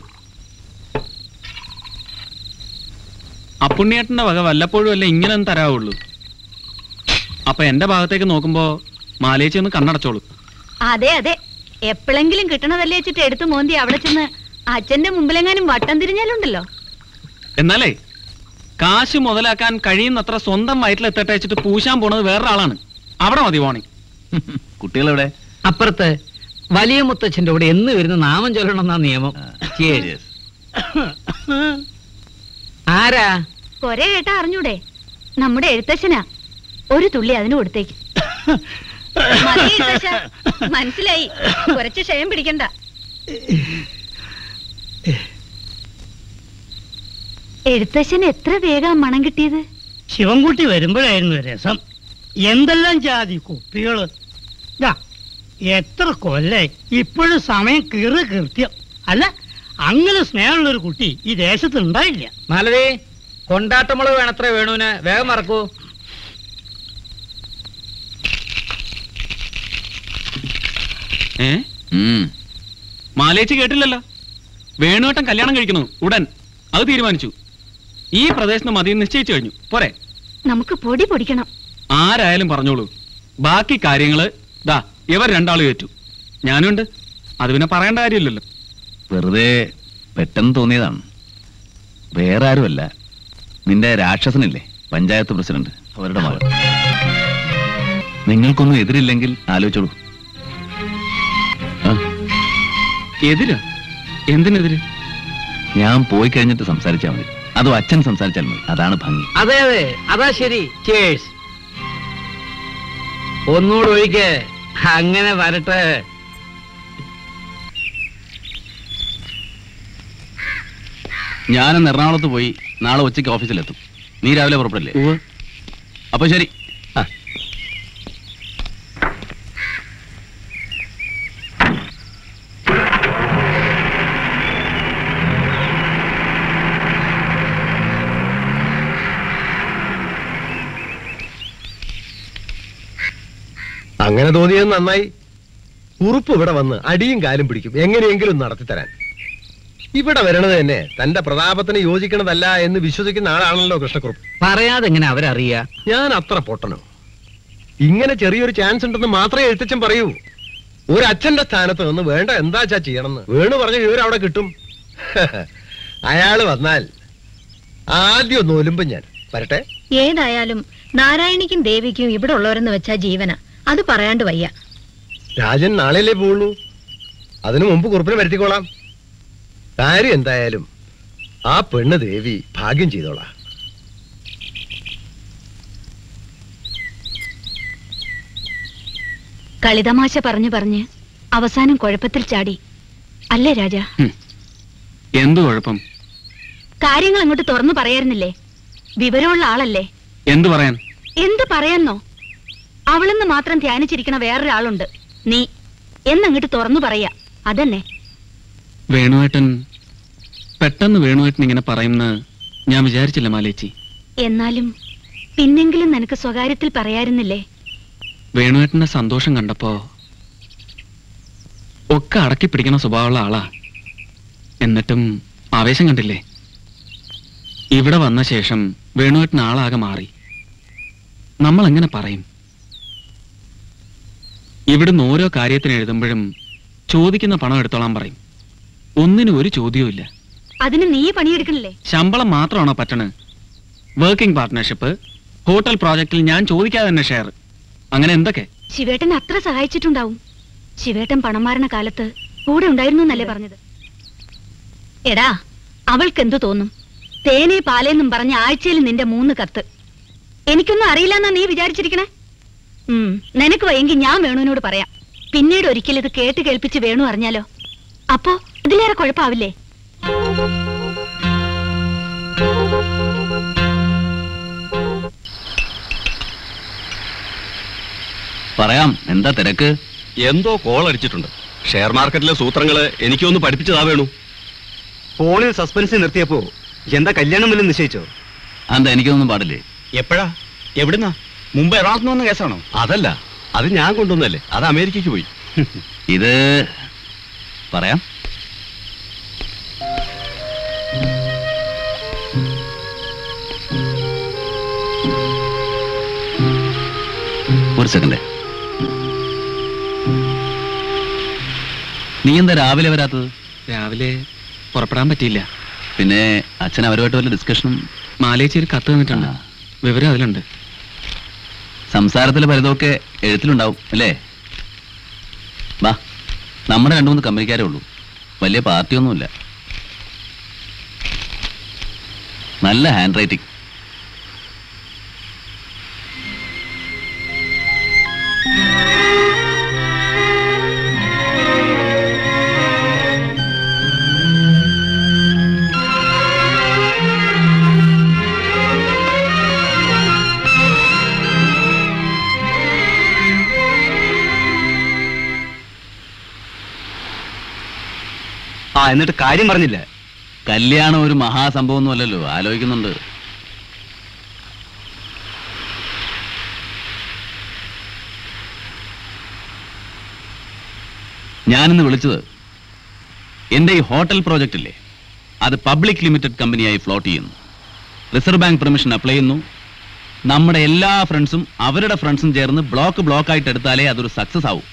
അപ്പുണ്ണിയേട്ടന്റെ വക വല്ലപ്പോഴും അല്ല ഇങ്ങനെ ഒന്ന് തരാവുള്ളൂ അപ്പൊ എന്റെ ഭാഗത്തേക്ക് നോക്കുമ്പോ മാലേച്ചി ഒന്ന് കണ്ണടച്ചോളൂ അതെ അതെ എപ്പോഴെങ്കിലും കിട്ടണതല്ലേ വെച്ചിട്ട് എടുത്തു മോന്തി അവിടെ ചെന്ന് അച്ഛന്റെ മുമ്പിലെങ്ങാനും വട്ടം തിരിഞ്ഞാലുണ്ടല്ലോ എന്നാലേ കാശ് മുതലാക്കാൻ കഴിയുന്നത്ര സ്വന്തം വയറ്റിലെത്തട്ടെ വെച്ചിട്ട് പൂശാൻ പോണത് വേറൊരാളാണ് അവിടെ മതി പോണി കുട്ടികളെവിടെ അപ്പുറത്ത് വലിയ മുത്തച്ഛന്റെ കൂടെ എന്ന് വരുന്ന നാമം ചൊല്ലണമെന്നാ നിയമം Cheers. ആരാ കൊറേ കേട്ടാ അറിഞ്ഞൂടെ നമ്മുടെ എഴുത്തച്ഛനാ ഒരു തുള്ളി അതിന് കൊടുത്തേക്ക് മതി എഴുത്തച്ഛാ. മനസ്സിലായി കുറച്ച് ക്ഷയം പിടിക്കണ്ട എഴുത്തച്ഛൻ എത്ര വേഗം മണം കിട്ടിയത് ശിവൻകുട്ടി വരുമ്പോഴായിരുന്നു രസം എന്തെല്ലാം ജാതി കുപ്പികള് ദാ, എത്ര കൊല്ലായി ഇപ്പോഴും സമയം കീറ് കൃത്യം അല്ല അങ്ങനെ സ്നേഹമുള്ള ഒരു കുട്ടി ഈ ദേശത്ത് ഉണ്ടായില്ല മാലതി കൊണ്ടാട്ടമുളക് വേണത്ര വേണുവിന് വേഗം മറക്കൂ ഏ മാലേച്ചി കേട്ടില്ലല്ലോ വേണുവട്ടം കല്യാണം കഴിക്കുന്നു ഉടൻ അത് തീരുമാനിച്ചു ഈ പ്രദേശത്ത് മതി നിശ്ചയിച്ചു കഴിഞ്ഞു പോരെ നമുക്ക് പൊടി പൊടിക്കണം ആരായാലും പറഞ്ഞോളൂ ബാക്കി കാര്യങ്ങള് ദാ ഇവർ രണ്ടാളും ഏറ്റു ഞാനുണ്ട് അത് പിന്നെ പറയേണ്ട കാര്യമില്ലല്ലോ വെറുതെ പെട്ടെന്ന് തോന്നിയതാണ് വേറെ ആരുമല്ല നിന്റെ രാക്ഷസനില്ലേ പഞ്ചായത്ത് പ്രസിഡന്റ് അവരുടെ മകൾ നിങ്ങൾക്കൊന്നും എതിരില്ലെങ്കിൽ ആലോചിച്ചോളൂ ആ, എതിരാ എന്തിനെതിര് ഞാൻ പോയി കഴിഞ്ഞിട്ട് സംസാരിച്ചാൽ മതി അതോ അച്ഛൻ സംസാരിച്ചാൽ മതി അതാണ് ഭംഗി അതെ അതെ അതാ ശരി ചേഴ്സ് ഒന്നുകൂടെ ഒഴിക്ക് അങ്ങനെ വരട്ടെ ഞാനും എറണാകുളത്ത് പോയി നാളെ ഉച്ചയ്ക്ക് ഓഫീസിലെത്തും നീ രാവിലെ പുറപ്പെടില്ലേ അപ്പൊ ശരി ആ അങ്ങനെ തോന്നിയത് നന്നായി ഉറുപ്പ് ഇവിടെ വന്ന് അടിയും കാലും പിടിക്കും എങ്ങനെയെങ്കിലും നടത്തിത്തരാൻ ഇവിടെ വരണത് തന്നെ തന്റെ പ്രതാപത്തിന് യോജിക്കണതല്ല എന്ന് വിശ്വസിക്കുന്ന ആളാണല്ലോ കൃഷ്ണക്കുറുപ്പ് പറയാതെ എങ്ങനെ അവരറിയാ ഞാൻ അത്ര പൊട്ടനോ ഇങ്ങനെ ചെറിയൊരു ചാൻസ് ഉണ്ടെന്ന് മാത്രമേ എഴുത്തച്ഛൻ പറയൂ ഒരു അച്ഛന്റെ സ്ഥാനത്ത് നിന്ന് വേണ്ട എന്താച്ചാ ചെയ്യണമെന്ന് വേണു പറഞ്ഞ വിവരം അവിടെ കിട്ടും അയാള് വന്നാൽ ആദ്യം ഒന്ന് ഒലുമ്പും ഞാൻ വരട്ടെ ഏതായാലും നാരായണിക്കും ദേവിക്കും ഇവിടെ ഉള്ളവരെന്ന് വെച്ചാ ജീവന അത് പറയാണ്ട് വയ്യ രാജൻ നാളെയല്ലേ പോവുള്ളൂ അതിനു മുമ്പ് കുറുപ്പിനെ വരുത്തിക്കോളാം കാര്യം എന്തായാലും ആ പെണ്ണ് ദേവി ഭാഗ്യം ചെയ്തോളാം കളിതമാശ പറഞ്ഞു പറഞ്ഞ് അവസാനം കുഴപ്പത്തിൽ ചാടി അല്ലേ രാജ എന്തു കുഴപ്പം കാര്യങ്ങൾ അങ്ങോട്ട് തുറന്നു പറയായിരുന്നില്ലേ വിവരമുള്ള ആളല്ലേ എന്തു പറയാൻ എന്ത് പറയാന്നോ അവളെന്ന് മാത്രം ധ്യാനിച്ചിരിക്കണ വേറൊരാളുണ്ട് നീ എന്നങ്ങോട്ട് തുറന്നു പറയാ അതന്നെ വേണുവേട്ടൻ പെട്ടെന്ന് വേണുവേട്ടൻ ഇങ്ങനെ പറയുമെന്ന് ഞാൻ വിചാരിച്ചില്ല മാലേച്ചി എന്നാലും പിന്നെങ്കിലും നിനക്ക് സ്വകാര്യത്തിൽ പറയായിരുന്നില്ലേ വേണുവേട്ടന്റെ സന്തോഷം കണ്ടപ്പോ ഒക്കെ അടക്കി പിടിക്കണ സ്വഭാവമുള്ള ആളാ എന്നിട്ടും ആവേശം കണ്ടില്ലേ ഇവിടെ വന്ന ശേഷം വേണുവേട്ടൻ ആളാകെ മാറി നമ്മൾ എങ്ങനെ പറയും ഇവിടുന്ന് ഓരോ കാര്യത്തിന് എഴുതുമ്പോഴും ചോദിക്കുന്ന പണം എടുത്തോളാൻ പറയും ഒന്നിനും ഒരു ചോദ്യവും ഇല്ല അതിന് നീ പണിയെടുക്കണില്ലേ ശമ്പളം മാത്രമാണോ പറ്റണ് വർക്കിംഗ് പാർട്ട്ണർഷിപ്പ് ഹോട്ടൽ പ്രോജക്റ്റിൽ ഞാൻ ചോദിക്കാതെ തന്നെ ഷെയർ അങ്ങനെ എന്തൊക്കെ ശിവേട്ടൻ അത്ര സഹായിച്ചിട്ടുണ്ടാവും ശിവേട്ടൻ പണം മാരണ കാലത്ത് കൂടെ ഉണ്ടായിരുന്നു എന്നല്ലേ പറഞ്ഞത് എടാ അവൾക്ക് എന്തു തോന്നും തേനെ പാലേന്നും പറഞ്ഞ ആഴ്ചയിൽ നിന്റെ മൂന്ന് കത്ത് എനിക്കൊന്നും അറിയില്ലെന്നാ നീ വിചാരിച്ചിരിക്കണേ ഉം നിനക്ക് വയ്യെങ്കിൽ ഞാൻ വേണുവിനോട് പറയാം പിന്നീട് ഒരിക്കൽ ഇത് കേട്ട് കേൾപ്പിച്ച് വേണു അറിഞ്ഞാലോ അപ്പോ ഇതിലേറെ കുഴപ്പാവില്ലേ പറയാം എന്താ തിരക്ക് എന്തോ കോൾ അടിച്ചിട്ടുണ്ട് ഷെയർ മാർക്കറ്റിലെ സൂത്രങ്ങള് എനിക്കൊന്ന് പഠിപ്പിച്ചതാ വേണു ഫോണിൽ സസ്പെൻസ് നിർത്തിയപ്പോ എന്താ കല്യാണം വല്ലതും നിശ്ചയിച്ചോ എന്താ എനിക്കൊന്നും പാടില്ലേ എപ്പോഴാ എവിടുന്നാ മുമ്പ് എറണാകുളത്ത് വന്ന കേസാണോ അതല്ല അത് ഞാൻ കൊണ്ടുവന്നല്ലേ അത് അമേരിക്കയ്ക്ക് പോയി ഇത് പറയാം ഒരു സെക്കൻഡ് നീ എന്താ രാവിലെ വരാത്തത് രാവിലെ പുറപ്പെടാൻ പറ്റിയില്ല പിന്നെ അച്ഛൻ അവരുമായിട്ട് വല്ല ഡിസ്കഷനും മാലേച്ചി ഒരു കത്ത് തന്നിട്ടുണ്ട് വിവരം അതിലുണ്ട് സംസാരത്തിൽ പലതൊക്കെ എഴുത്തിലുണ്ടാവും അല്ലേ വാ നമ്മുടെ രണ്ടു മൂന്ന് കമ്പനിക്കാരേ ഉള്ളൂ വലിയ പാർട്ടിയൊന്നുമില്ല നല്ല ഹാൻഡ് റൈറ്റിംഗ് ആ എന്നിട്ട് കാര്യം പറഞ്ഞില്ല കല്യാണം ഒരു മഹാസംഭവമൊന്നും അല്ലല്ലോ ആലോചിക്കുന്നുണ്ട് ഞാനിന്ന് വിളിച്ചത് എൻ്റെ ഈ ഹോട്ടൽ പ്രോജക്റ്റ് ഇല്ലേ അത് പബ്ലിക് ലിമിറ്റഡ് കമ്പനിയായി ഫ്ലോട്ട് ചെയ്യുന്നു റിസർവ് ബാങ്ക് പെർമിഷൻ അപ്ലൈ ചെയ്യുന്നു നമ്മുടെ എല്ലാ ഫ്രണ്ട്സും അവരുടെ ഫ്രണ്ട്സും ചേർന്ന് ബ്ലോക്ക് ബ്ലോക്ക് ആയിട്ട് എടുത്താലേ അതൊരു സക്സസ് ആവും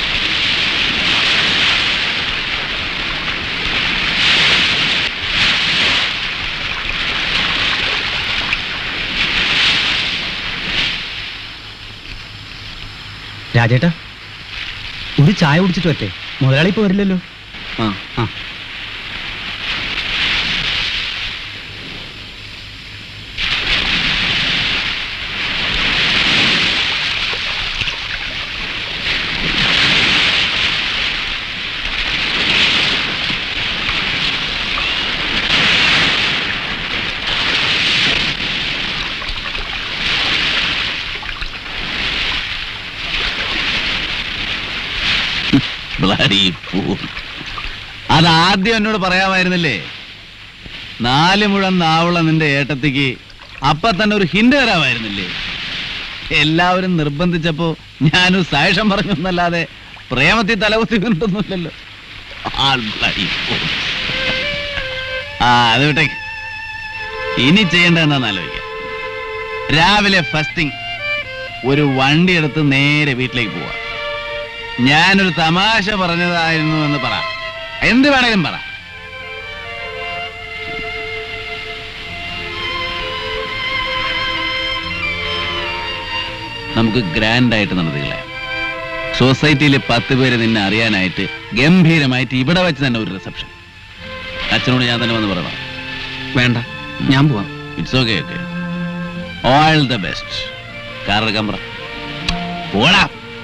രാജേട്ടാ ഒരു ചായ കുടിച്ചിട്ട് പറ്റേ മുതലാളി ഇപ്പൊ വരില്ലല്ലോ ആ ആ Bloody fool. അതാദ്യം എന്നോട് പറയാമായിരുന്നില്ലേ നാല് മുഴം നാവുള്ള നിന്റെ ഏട്ടത്തിക്ക് അപ്പൊ തന്നെ ഒരു ഹിന്റ് തരാമായിരുന്നില്ലേ എല്ലാവരും നിർബന്ധിച്ചപ്പോ ഞാനൊരു സാക്ഷം പറഞ്ഞു എന്നല്ലാതെ പ്രേമത്തിൽ തലകുത്തി വീണിട്ടൊന്നുമില്ലല്ലോ ആൾ bloody fool. ആ അത് വിട്ടേക്ക് ഇനി ചെയ്യേണ്ടത് എന്താണെന്ന് ആലോചിക്കാം രാവിലെ ഫസ്റ്റിംഗ് ഒരു വണ്ടി എടുത്ത് നേരെ വീട്ടിലേക്ക് പോവാ ഞാനൊരു തമാശ പറഞ്ഞതായിരുന്നു എന്ന് പറ എന്ത് വേണേലും പറ നമുക്ക് ഗ്രാൻഡ് ആയിട്ട് നടത്തുകളെ സൊസൈറ്റിയിലെ പത്ത് പേര് നിന്നെ അറിയാനായിട്ട് ഗംഭീരമായിട്ട് ഇവിടെ വെച്ച് തന്നെ ഒരു റിസപ്ഷൻ അച്ഛനോട് ഞാൻ തന്നെ വന്ന് പറയണം വേണ്ട ഞാൻ പോവാം it's okay okay all the best car എടുക്കാൻ പറ പോടാ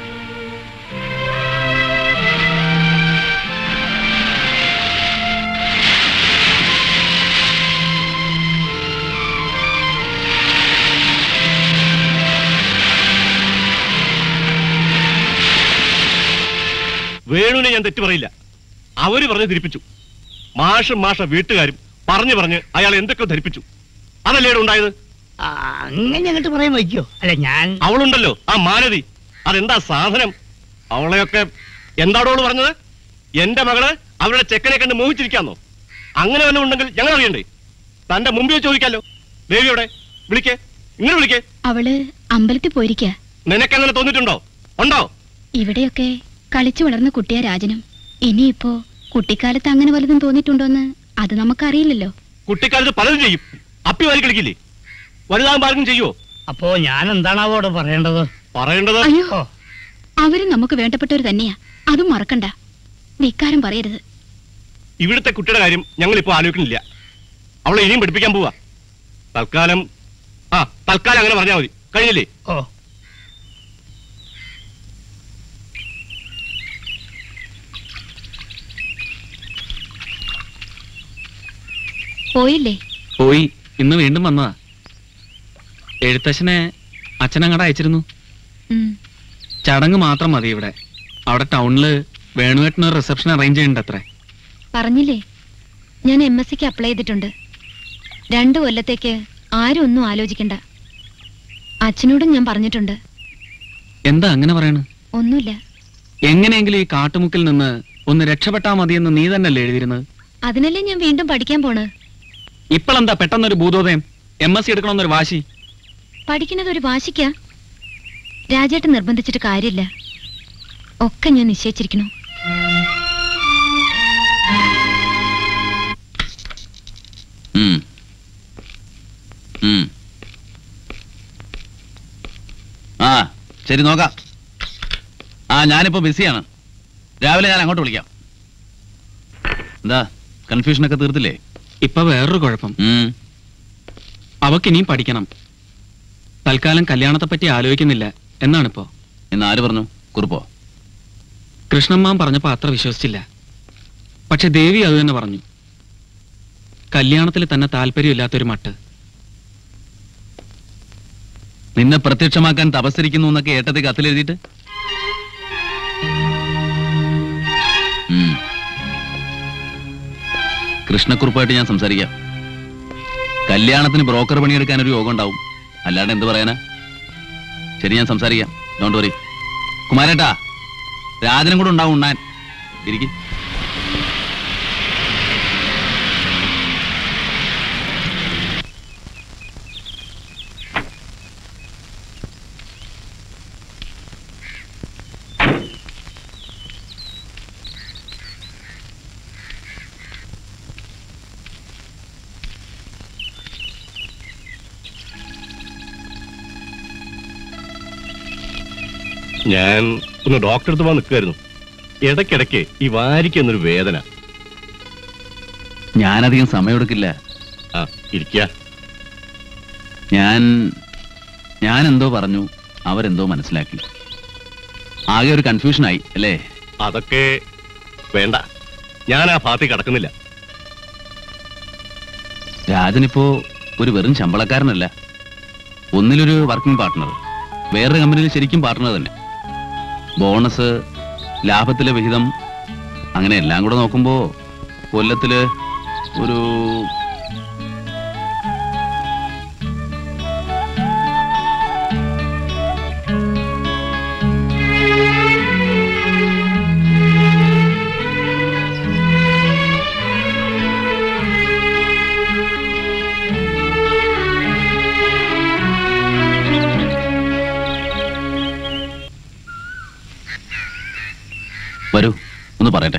വേണുവിനെ ഞാൻ തെറ്റു പറയില്ല അവര് പറഞ്ഞ് ധരിപ്പിച്ചു മാഷും മാഷ വീട്ടുകാരും പറഞ്ഞു പറഞ്ഞ് അയാൾ എന്തൊക്കെ ധരിപ്പിച്ചു അതല്ലേ ഇവിടെ ഉണ്ടായത് ആ, അങ്ങനെ അങ്ങോട്ട് പറയാൻ വയ്ക്കോ അല്ല ഞാൻ അവളുണ്ടല്ലോ ആ മാലതി അതെന്താ സാധനം അവളെയൊക്കെ എന്താടോ അവള് പറഞ്ഞത് എന്റെ മകള് അവരുടെ ചെക്കനെ കണ്ട് മോഹിച്ചിരിക്കാന്നോ അങ്ങനെ വല്ലതും ഉണ്ടെങ്കിൽ ഞങ്ങൾ അറിയണ്ടേ തന്റെ മുമ്പിൽ ചോദിക്കാലോ ദേവിയോടെ വിളിക്കേ ഇങ്ങനെ വിളിക്കേ അവള് അമ്പലത്തിൽ പോയിരിക്ക നിനക്കങ്ങനെ തോന്നിയിട്ടുണ്ടോ ഉണ്ടോ ഇവിടെയൊക്കെ കളിച്ചു വളർന്ന കുട്ടിയാ രാജനും ഇനിയിപ്പോ കുട്ടിക്കാലത്ത് അങ്ങനെ വലുതും തോന്നിയിട്ടുണ്ടോന്ന് അത് നമുക്കറിയില്ലല്ലോ കുട്ടിക്കാലത്ത് പലതും ചെയ്യും അപ്പി വാരി കളിക്കില്ലേ വലുതാൻ പാർക്കും ചെയ്യുവോ അപ്പോ ഞാൻ എന്താണാവോ അവിടെ പറയേണ്ടത് പറയേണ്ടത് അയ്യോ അവരും നമുക്ക് വേണ്ടപ്പെട്ടവർ തന്നെയാ അതും മറക്കണ്ട ധിക്കാരം പറയരുത് ഇവിടുത്തെ കുട്ടിയുടെ കാര്യം ഞങ്ങൾ ഇപ്പോ ആലോചിക്കുന്നില്ല അവളെ ഇനിയും പഠിപ്പിക്കാൻ പോവാ തൽക്കാലം ആ തൽക്കാലം അങ്ങനെ പറഞ്ഞാൽ മതി കഴിഞ്ഞില്ലേ ഓ പോയില്ലേ പോയി ഇന്ന് വീണ്ടും വന്നതാ എഴുത്തച്ഛനെ അച്ഛനങ്ങടെ അയച്ചിരുന്നു ഉം. ചടങ്ങ് മാത്രം മതി ഇവിടെ അവിടെ ടൗണില് വേണുവേട്ടന് റിസപ്ഷൻ അറേഞ്ച് ചെയ്യണ്ട അത്രേ പറഞ്ഞില്ലേ ഞാൻ എം എസ് സിക്ക് അപ്ലൈ ചെയ്തിട്ടുണ്ട് രണ്ടു കൊല്ലത്തേക്ക് ആരും ഒന്നും ആലോചിക്കണ്ട അച്ഛനോടും ഞാൻ പറഞ്ഞിട്ടുണ്ട് എന്താ അങ്ങനെ പറയണ് ഒന്നുമില്ല എങ്ങനെയെങ്കിലും ഈ കാട്ടുമുക്കിൽ നിന്ന് ഒന്ന് രക്ഷപ്പെട്ടാ മതിയെന്ന് നീ തന്നെയല്ലേ എഴുതിയിരുന്നത് അതിനല്ലേ ഞാൻ വീണ്ടും പഠിക്കാൻ പോണ് ഇപ്പോഴെന്താ പെട്ടെന്നൊരു ഭൂതോദയം എം എസ് സി എടുക്കണമെന്നൊരു വാശി പഠിക്കുന്നത് ഒരു വാശിക്കാ രാജേട്ടൻ നിർബന്ധിച്ചിട്ട് കാര്യമില്ല ഒക്കെ ഞാൻ നിശ്ചയിച്ചിരിക്കണു ഉം. ശരി നോക്കാം ആ ഞാനിപ്പോ ബിസിയാണ് രാവിലെ ഞാൻ അങ്ങോട്ട് വിളിക്കാം എന്താ കൺഫ്യൂഷനൊക്കെ തീർത്തില്ലേ ഇപ്പൊ വേറൊരു കുഴപ്പം ഉം. അവക്ക് ഇനിയും പഠിക്കണം തൽക്കാലം കല്യാണത്തെ പറ്റി ആലോചിക്കുന്നില്ല എന്നാണിപ്പോ എന്ന് ആര് പറഞ്ഞു കുറിപ്പോ കൃഷ്ണമ്മാൻ പറഞ്ഞപ്പോ അത്ര വിശ്വസിച്ചില്ല പക്ഷെ ദേവി അത് തന്നെ പറഞ്ഞു കല്യാണത്തിൽ തന്നെ താല്പര്യമില്ലാത്തൊരു മട്ട് നിന്നെ പ്രത്യക്ഷമാക്കാൻ തപസ്സരിക്കുന്നു എന്നൊക്കെ ഏട്ടത്തെ കത്തിലെഴുതിയിട്ട് ഉം. കൃഷ്ണക്കുറുപ്പായിട്ട് ഞാൻ സംസാരിക്കാം കല്യാണത്തിന് ബ്രോക്കർ പണിയെടുക്കാൻ ഒരു യോഗം ഉണ്ടാവും അല്ലാണ്ട് എന്ത് പറയാനാ ശരി ഞാൻ സംസാരിക്കാം ഡോണ്ട് വറി കുമാരേട്ടാ രാജനും കൂടെ ഉണ്ടാവും ഉണ്ണാൻ ഇരിക്കും ഞാൻ ഒന്ന് ഡോക്ടറെ അടുത്ത് പോകാൻ നിൽക്കുമായിരുന്നു ഇടയ്ക്കിടയ്ക്ക് ഈ വാരിക്ക് എന്നൊരു വേദന ഞാനധികം സമയമെടുക്കില്ല ആ ഇരിക്കുക ഞാൻ ഞാൻ എന്തോ പറഞ്ഞു അവരെന്തോ മനസ്സിലാക്കി ആകെ ഒരു കൺഫ്യൂഷനായി അല്ലേ അതൊക്കെ വേണ്ട ഞാൻ ആ ഭാഗത്തേക്ക് കടക്കുന്നില്ല രാജനിപ്പോ ഒരു വെറും ശമ്പളക്കാരനല്ല ഒന്നിലൊരു വർക്കിംഗ് പാർട്ട്ണർ വേറൊരു കമ്പനിയിൽ ശരിക്കും പാർട്ട്ണർ തന്നെ ബോണസ് ലാഭത്തിലെ വിഹിതം അങ്ങനെ എല്ലാം കൂടെ നോക്കുമ്പോ കൊല്ലത്തില് ഒരു വരൂ ഒന്ന് പറയട്ടെ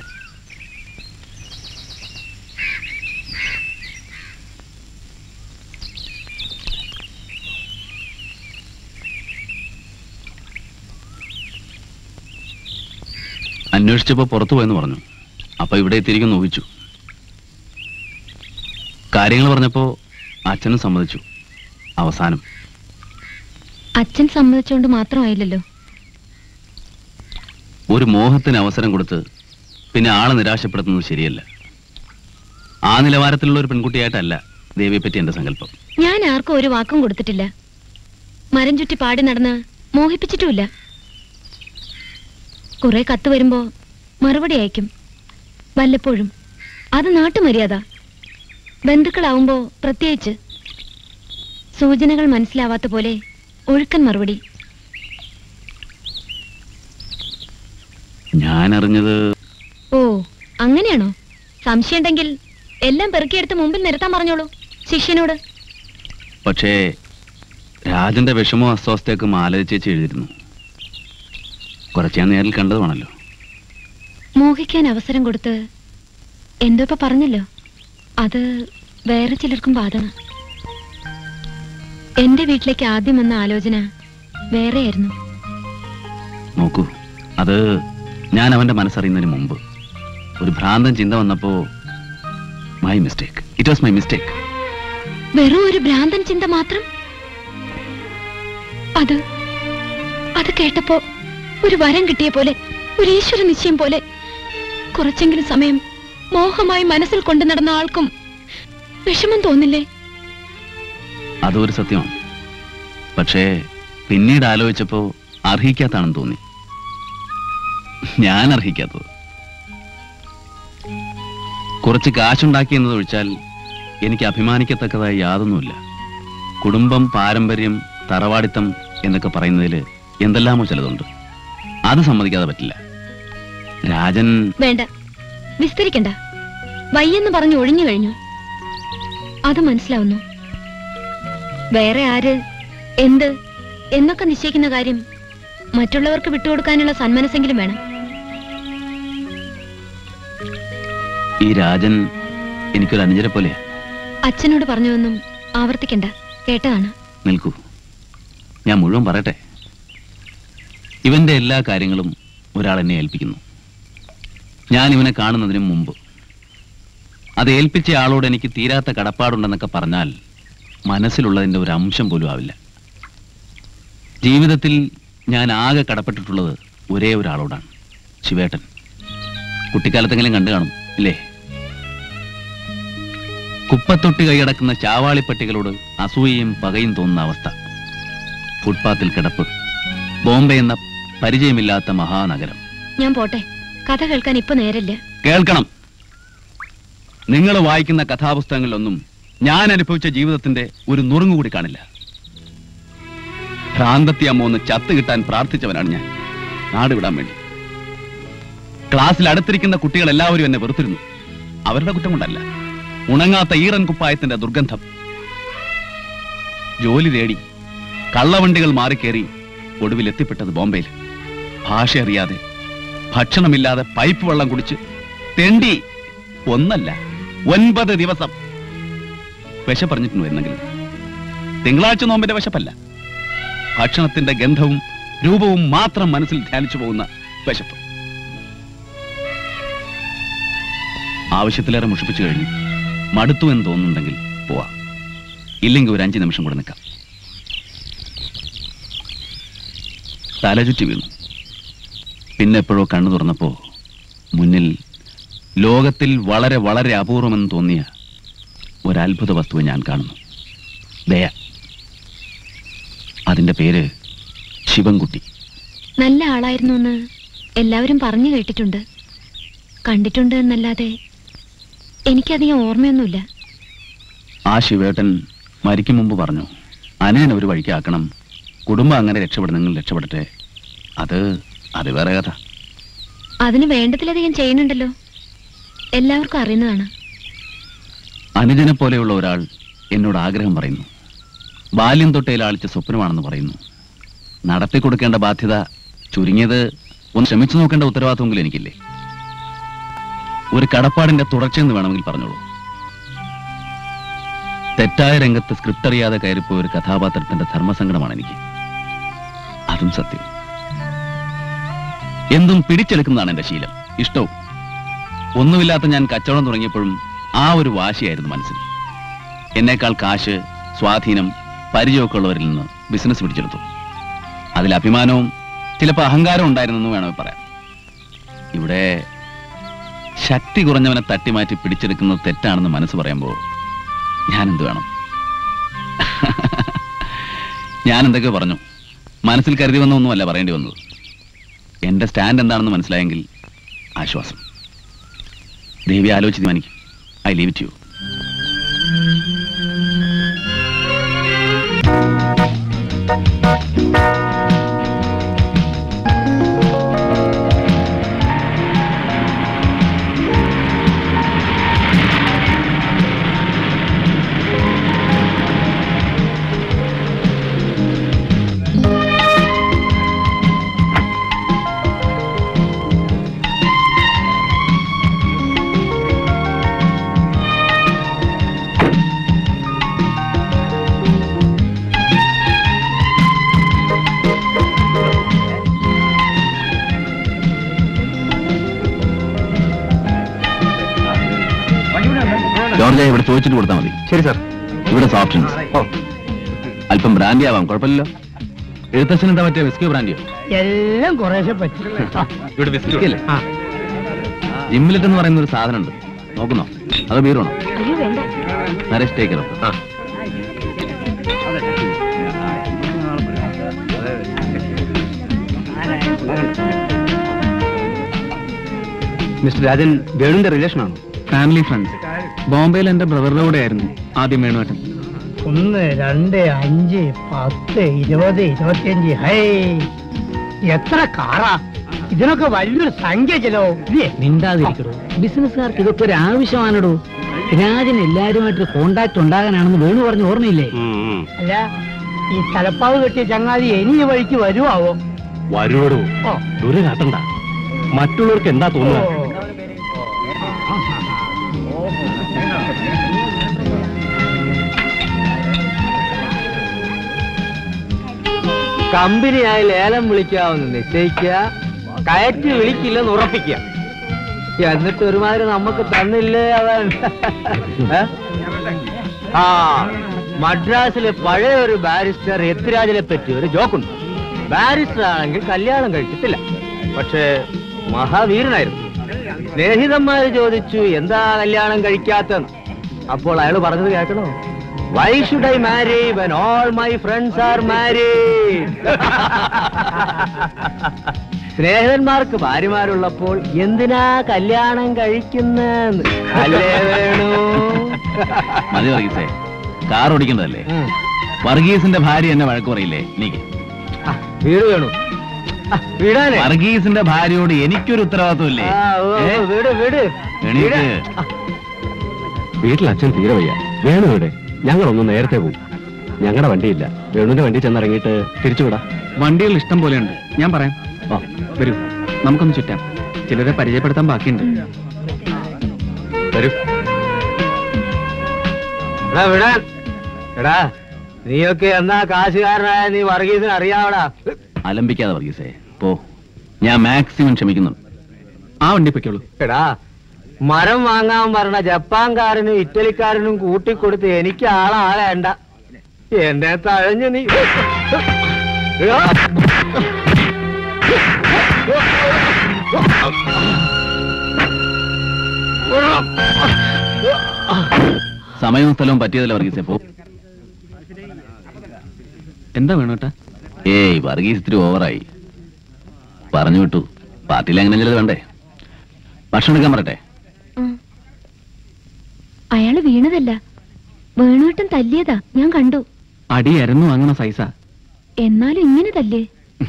അന്വേഷിച്ചപ്പോ പുറത്തു പോയെന്ന് പറഞ്ഞു അപ്പൊ ഇവിടെ എത്തിയിരിക്കുന്നു ഊഹിച്ചു കാര്യങ്ങൾ പറഞ്ഞപ്പോ അച്ഛനും സമ്മതിച്ചു അവസാനം അച്ഛൻ സമ്മതിച്ചുകൊണ്ട് മാത്രമായില്ലല്ലോ ഒരു മോഹത്തിന് അവസരം കൊടുത്ത് പിന്നെ ആളെ നിരാശപ്പെടുത്തുന്നത് ശരിയല്ല ആ നിലവാരത്തിലുള്ള ഒരു പെൺകുട്ടിയായിട്ടല്ല ദേവിയെ പറ്റി എന്റെ സങ്കല്പം ഞാൻ ആർക്കും ഒരു വാക്കും കൊടുത്തിട്ടില്ല മരം ചുറ്റി പാടി നടന്ന് മോഹിപ്പിച്ചിട്ടുമില്ല കുറെ കത്ത് വരുമ്പോ മറുപടി അയക്കും വല്ലപ്പോഴും അത് നാട്ടുമര്യാദ ബന്ധുക്കളാവുമ്പോ പ്രത്യേകിച്ച് സൂചനകൾ മനസ്സിലാവാത്ത പോലെ ഒഴുക്കൻ മറുപടി ഞാൻ അറിഞ്ഞത് ഓ അങ്ങനെയാണോ സംശയമുണ്ടെങ്കിൽ എല്ലാം പെറുക്കിയെടുത്ത് മുമ്പിൽ നിരത്താൻ പറഞ്ഞോളൂ ശിഷ്യനോട് പക്ഷേ രാജന്റെ വിഷമോ അസ്വസ്ഥയൊക്കെ മാലതി ചേച്ചി എഴുതിയിരുന്നു കുറച്ച് ഞാൻ നേരിൽ കണ്ടതുമാണല്ലോ മോഹിക്കാൻ അവസരം കൊടുത്ത് എന്തോ ഇപ്പൊ പറഞ്ഞല്ലോ അത് വേറെ ചിലർക്കും ബാധണം എന്റെ വീട്ടിലേക്ക് ആദ്യം വന്ന ആലോചന വേറെയായിരുന്നു നോക്കൂ അത് ഞാൻ അവന്റെ മനസ്സറിയുന്നതിന് മുമ്പ് ഒരു ഭ്രാന്തൻ ചിന്ത വന്നപ്പോ my mistake it was my mistake വെറും ഒരു ഭ്രാന്തൻ ചിന്ത മാത്രം അത് അത് കേട്ടപ്പോ ഒരു വരം കിട്ടിയ പോലെ ഒരു ഈശ്വര നിശ്ചയം പോലെ കുറച്ചെങ്കിലും സമയം മോഹമായി മനസ്സിൽ കൊണ്ടു നടന്ന ആൾക്കും വിഷമം തോന്നില്ലേ അതൊരു സത്യമാണ് പക്ഷേ പിന്നീട് ആലോചിച്ചപ്പോ അർഹിക്കാത്താണെന്ന് തോന്നി ഞാൻ അർഹിക്കാത്തത് കുറച്ച് കാശുണ്ടാക്കി എന്നതൊഴിച്ചാൽ എനിക്ക് അഭിമാനിക്കത്തക്കതായി യാതൊന്നുമില്ല കുടുംബം പാരമ്പര്യം തറവാടിത്തം എന്നൊക്കെ പറയുന്നതിൽ എന്തെല്ലാമോ ചിലതുണ്ട് അത് സമ്മതിക്കാതെ പറ്റില്ല രാജൻ വേണ്ട വിസ്തരിക്കണ്ട വയ്യെന്ന് പറഞ്ഞു ഒഴിഞ്ഞു കഴിഞ്ഞു അത് മനസ്സിലാവുന്നു വേറെ ആര് എന്ത് എന്നൊക്കെ നിശ്ചയിക്കുന്ന കാര്യം മറ്റുള്ളവർക്ക് വിട്ടുകൊടുക്കാനുള്ള സന്മനസ്സെങ്കിലും വേണം ഈ രാജൻ എനിക്കൊരു അനുജരെ പോലെയാ അച്ഛനോട് പറഞ്ഞതൊന്നും ആവർത്തിക്കണ്ട കേട്ടതാണ് നിൽക്കൂ ഞാൻ മുഴുവൻ പറയട്ടെ ഇവന്റെ എല്ലാ കാര്യങ്ങളും ഒരാൾ എന്നെ ഏൽപ്പിക്കുന്നു ഞാൻ ഇവനെ കാണുന്നതിന് മുമ്പ് അത് ഏൽപ്പിച്ച ആളോട് എനിക്ക് തീരാത്ത കടപ്പാടുണ്ടെന്നൊക്കെ പറഞ്ഞാൽ മനസ്സിലുള്ളതിൻ്റെ ഒരു അംശം പോലും ആവില്ല ജീവിതത്തിൽ ഞാൻ ആകെ കടപ്പെട്ടിട്ടുള്ളത് ഒരേ ഒരാളോടാണ് ശിവേട്ടൻ കുട്ടിക്കാലത്തെങ്കിലും കണ്ടു കാണും ഇല്ലേ കുപ്പത്തൊട്ടി കൈയടക്കുന്ന ചാവാളിപ്പട്ടികളോട് അസൂയയും പകയും തോന്നുന്ന അവസ്ഥ ഫുട്പാത്തിൽ കിടപ്പ് ബോംബെ എന്ന പരിചയമില്ലാത്ത മഹാനഗരം ഞാൻ പോട്ടെ കഥ കേൾക്കാൻ ഇപ്പൊ നേരല്ല കേൾക്കണം നിങ്ങൾ വായിക്കുന്ന കഥാപുസ്തകങ്ങളിലൊന്നും ഞാൻ അനുഭവിച്ച ജീവിതത്തിന്റെ ഒരു നുറുങ്ങുകൂടി കാണില്ല ഭ്രാന്തത്തി അമ്മ ഒന്ന് ചത്ത് കിട്ടാൻ പ്രാർത്ഥിച്ചവനാണ് ഞാൻ നാട് വിടാൻ വേണ്ടി ക്ലാസ്സിൽ അടുത്തിരിക്കുന്ന കുട്ടികൾ എല്ലാവരും എന്നെ വെറുത്തിരുന്നു അവരുടെ കുറ്റം കൊണ്ടല്ല ഉണങ്ങാത്ത ഈറൻ കുപ്പായത്തിന്റെ ദുർഗന്ധം ജോലി തേടി കള്ളവണ്ടികൾ മാറിക്കേറി ഒടുവിൽ എത്തിപ്പെട്ടത് ബോംബെയിൽ ഭാഷ അറിയാതെ ഭക്ഷണമില്ലാതെ പൈപ്പ് വെള്ളം കുടിച്ച് തെണ്ടി ഒന്നല്ല ഒൻപത് ദിവസം വിശപ്പറിഞ്ഞിട്ടുണ്ട് എന്നെങ്കിലും തിങ്കളാഴ്ച നോമ്പിന്റെ വിശപ്പല്ല ഭക്ഷണത്തിന്റെ ഗന്ധവും രൂപവും മാത്രം മനസ്സിൽ ധ്യാനിച്ചു പോകുന്ന വിശപ്പ് ആവശ്യത്തിലേറെ മുഷിപ്പിച്ചു കഴിഞ്ഞു മടുത്തു എന്ന് തോന്നുന്നുണ്ടെങ്കിൽ പോവാം ഇല്ലെങ്കിൽ ഒരു അഞ്ച് നിമിഷം കൂടെ നിൽക്കാം തലചുറ്റി വീണു പിന്നെ എപ്പോഴോ കണ്ണു തുറന്നപ്പോ മുന്നിൽ ലോകത്തിൽ വളരെ വളരെ അപൂർവമെന്ന് തോന്നിയ ഒരത്ഭുത വസ്തുവെ ഞാൻ കാണുന്നു ദയ അതിന്റെ പേര് ശിവൻകുട്ടി നല്ല ആളായിരുന്നു എന്ന് എല്ലാവരും പറഞ്ഞു കേട്ടിട്ടുണ്ട് കണ്ടിട്ടുണ്ട് എന്നല്ലാതെ എനിക്കധികം ഓർമ്മയൊന്നുമില്ല ആ ശിവേട്ടൻ മരിക്കും മുമ്പ് പറഞ്ഞു അനുജനെ ഒരു വഴിക്കാക്കണം കുടുംബം അങ്ങനെ രക്ഷപ്പെടുന്നെങ്കിൽ രക്ഷപ്പെടട്ടെ അത് അത് വേറെ കഥ അതിന് വേണ്ടതിലധികം ചെയ്യുന്നുണ്ടല്ലോ എല്ലാവർക്കും അറിയുന്നതാണ് അനുജനെ പോലെയുള്ള ഒരാൾ എന്നോട് ആഗ്രഹം പറയുന്നു ബാല്യം തൊട്ടേ ലാളിച്ച സ്വപ്നമാണെന്ന് പറയുന്നു നടത്തി കൊടുക്കേണ്ട ബാധ്യത ചുരുങ്ങിയത് ഒന്ന് ശ്രമിച്ചു നോക്കേണ്ട ഉത്തരവാദിത്വമെങ്കിലും എനിക്കില്ലേ ഒരു കടപ്പാടിന്റെ തുടർച്ചയെന്ന് വേണമെങ്കിൽ പറഞ്ഞോളൂ തെറ്റായ രംഗത്ത് സ്ക്രിപ്റ്റ് അറിയാതെ കയറിപ്പോയ ഒരു കഥാപാത്രത്തിന്റെ ധർമ്മസങ്കടമാണ് എനിക്ക് അതും സത്യം എന്തും പിടിച്ചെടുക്കുന്നതാണ് എന്റെ ശീലം ഇഷ്ടവും ഒന്നുമില്ലാത്ത ഞാൻ കച്ചവടം തുടങ്ങിയപ്പോഴും ആ ഒരു വാശിയായിരുന്നു മനസ്സിൽ എന്നേക്കാൾ കാശ് സ്വാധീനം പരിചയമൊക്കെ ഉള്ളവരിൽ നിന്ന് ബിസിനസ് പിടിച്ചെടുത്തു അതിൽ അഭിമാനവും ചിലപ്പോൾ അഹങ്കാരം ഉണ്ടായിരുന്നെന്ന് വേണമെങ്കിൽ പറയാം ഇവിടെ ശക്തി കുറഞ്ഞവനെ തട്ടിമാറ്റി പിടിച്ചെടുക്കുന്നത് തെറ്റാണെന്ന് മനസ്സ് പറയുമ്പോൾ ഞാൻ എന്ത് വേണം ഞാൻ എന്തൊക്കെയോ പറഞ്ഞു മനസ്സിൽ കരുതി വന്ന ഒന്നുമല്ല പറയേണ്ടി വന്നത് എന്റെ സ്റ്റാൻഡ് എന്താണെന്ന് മനസ്സിലായെങ്കിൽ ആശ്വാസം ദേവി ആലോചിച്ച് തീരുമാനിക്കും I leave it you George ഇവിടെ ചോദിച്ചിട്ട് കൊടുത്താൽ മതി ശരി സാർ ഇവിടെ ഓപ്ഷൻസ് അല്പം ബ്രാൻഡി ആവാം കുഴപ്പമില്ലല്ലോ എഴുത്തച്ഛൻ എന്താ പറ്റിയ വിസ്കി ബ്രാൻഡിയോ എല്ലാം കുറേശ്ശെ പറ്റി ഇവിടെ വിസ്കി അല്ലേ ജിമ്മിലെറ്റ് എന്ന് പറയുന്ന ഒരു സാധനം ഉണ്ട് നോക്കുന്നോ അതോ ബീറാണോ അയ്യോ വേണ്ട നരേഷ് ടേക്കറോ ആ മിസ്റ്റർ രാജൻ വേണുവിന്റെ റിലേഷൻ ആണോ ഫാമിലി ഫ്രണ്ട്സ് ബോംബെയിൽ എന്റെ ബ്രദറിന്റെ കൂടെ ആയിരുന്നു ആദ്യം വേണുവേട്ടൻ ഒന്ന് രണ്ട് അഞ്ച് പത്ത് ഇരുപത് ഇരുപത്തിയഞ്ച് ഹൈ എത്ര കാറാ ഇതിനൊക്കെ വലിയൊരു സംഖ്യ ചെലവോ ഇല്ലേ മിണ്ടാതിരിക്കടോ ബിസിനസ്സുകാർക്ക് ഇതൊക്കെ ഒരു ആവശ്യമാണടോ രാജൻ എല്ലാരുമായിട്ട് കോണ്ടാക്ട് ഉണ്ടാകാനാണെന്ന് വേണു പറഞ്ഞ് ഓർമ്മയില്ലേ അല്ല ഈ തലപ്പാവ് കെട്ടിയ ചങ്ങാതി ഇനി ഈ വഴിക്ക് വരുവാവോ വരുവടോ ഓ. ദൂരെ കാട്ടണ്ട മറ്റുള്ളവർക്ക് എന്താ തോന്നുക കമ്പനിയായി ലേലം വിളിക്കാമെന്ന് നിശ്ചയിക്കുക കയറ്റി വിളിക്കില്ലെന്ന് ഉറപ്പിക്കുക എന്നിട്ട് ഒരുമാതിരി നമുക്ക് തന്നില്ലേ അവൻ ഏ? ആ മദ്രാസിലെ പഴയ ഒരു ബാരിസ്റ്റർ എത്തിരാജിനെ പറ്റി ഒരു ജോക്കുണ്ട് ബാരിസ്റ്റർ ആണെങ്കിൽ കല്യാണം കഴിച്ചിട്ടില്ല പക്ഷേ മഹാവീരനായിരുന്നു സ്നേഹിതന്മാര് ചോദിച്ചു എന്താ കല്യാണം കഴിക്കാത്തെന്ന് അപ്പോൾ അയാൾ പറഞ്ഞത് കേൾക്കണോ why should I marry when all my friends are married സ്നേഹിതന്മാർക്ക് ഭാര്യമാരുള്ളപ്പോൾ എന്തിനാ കല്യാണം കഴിക്കുന്നെന്ന് അല്ലേ വേണു മതി വർഗീസേ കാർ ഓടിക്കേണ്ടതല്ലേ വർഗീസിന്റെ ഭാര്യ എന്നെ വഴക്ക് പറയില്ലേ എനിക്ക് വീട് വേണു വീടാനേ വർഗീസിന്റെ ഭാര്യയോട് എനിക്കൊരു ഉത്തരവാദിത്വമില്ലേ ആ, ഓ, ഓ, ഏ? വീട് വീട് എണീറ്റ് വീട്ടിൽ അച്ഛൻ തീരെ വയ്യ വേണു ഇവിടെ ഞങ്ങളൊന്ന് നേരത്തെ പോകും ഞങ്ങളുടെ വണ്ടിയില്ല വേണുവിന്റെ വണ്ടി ചെന്നിറങ്ങിയിട്ട് തിരിച്ചുവിടാം വണ്ടികൾ ഇഷ്ടം പോലെയുണ്ട് ഞാൻ പറയാം ആ. വരൂ നമുക്കൊന്ന് ചുറ്റാം ചിലരെ പരിചയപ്പെടുത്താൻ ബാക്കിയുണ്ട് വരൂ എടാ വിടാൻ എടാ നീയൊക്കെ എന്നാ കാശുകാരനായ നീ വർഗീസിന് അറിയാവടാ അലമ്പിക്കാതെ വർഗീസേ പോ ഞാൻ മാക്സിമം ക്ഷമിക്കുന്നുണ്ട് ആ വണ്ടി പൊയ്ക്കോളൂ എടാ മരം വാങ്ങാൻ പറഞ്ഞ ജപ്പാൻകാരനും ഇറ്റലിക്കാരനും കൂട്ടിക്കൊടുത്ത് എനിക്ക് ആളാകേണ്ട എന്നെ തഴഞ്ഞു നീ സമയവും സ്ഥലവും പറ്റിയതല്ല വർഗീസേ പോ എന്താ വേണോട്ടാ ഏയ് വർഗീസ് ഇത്തിരി ഓവറായി പറഞ്ഞു വിട്ടു പാർട്ടിയിൽ അങ്ങനെ ചിലത് വേണ്ടേ ഭക്ഷണം എടുക്കാൻ പറയട്ടെ അയാള് വീണതല്ല വേണുവട്ടം തല്ലിയതാ ഞാൻ കണ്ടു അടി അരന്നു വാങ്ങണ സൈസാ എന്നാലും ഇങ്ങനെ തല്ലേ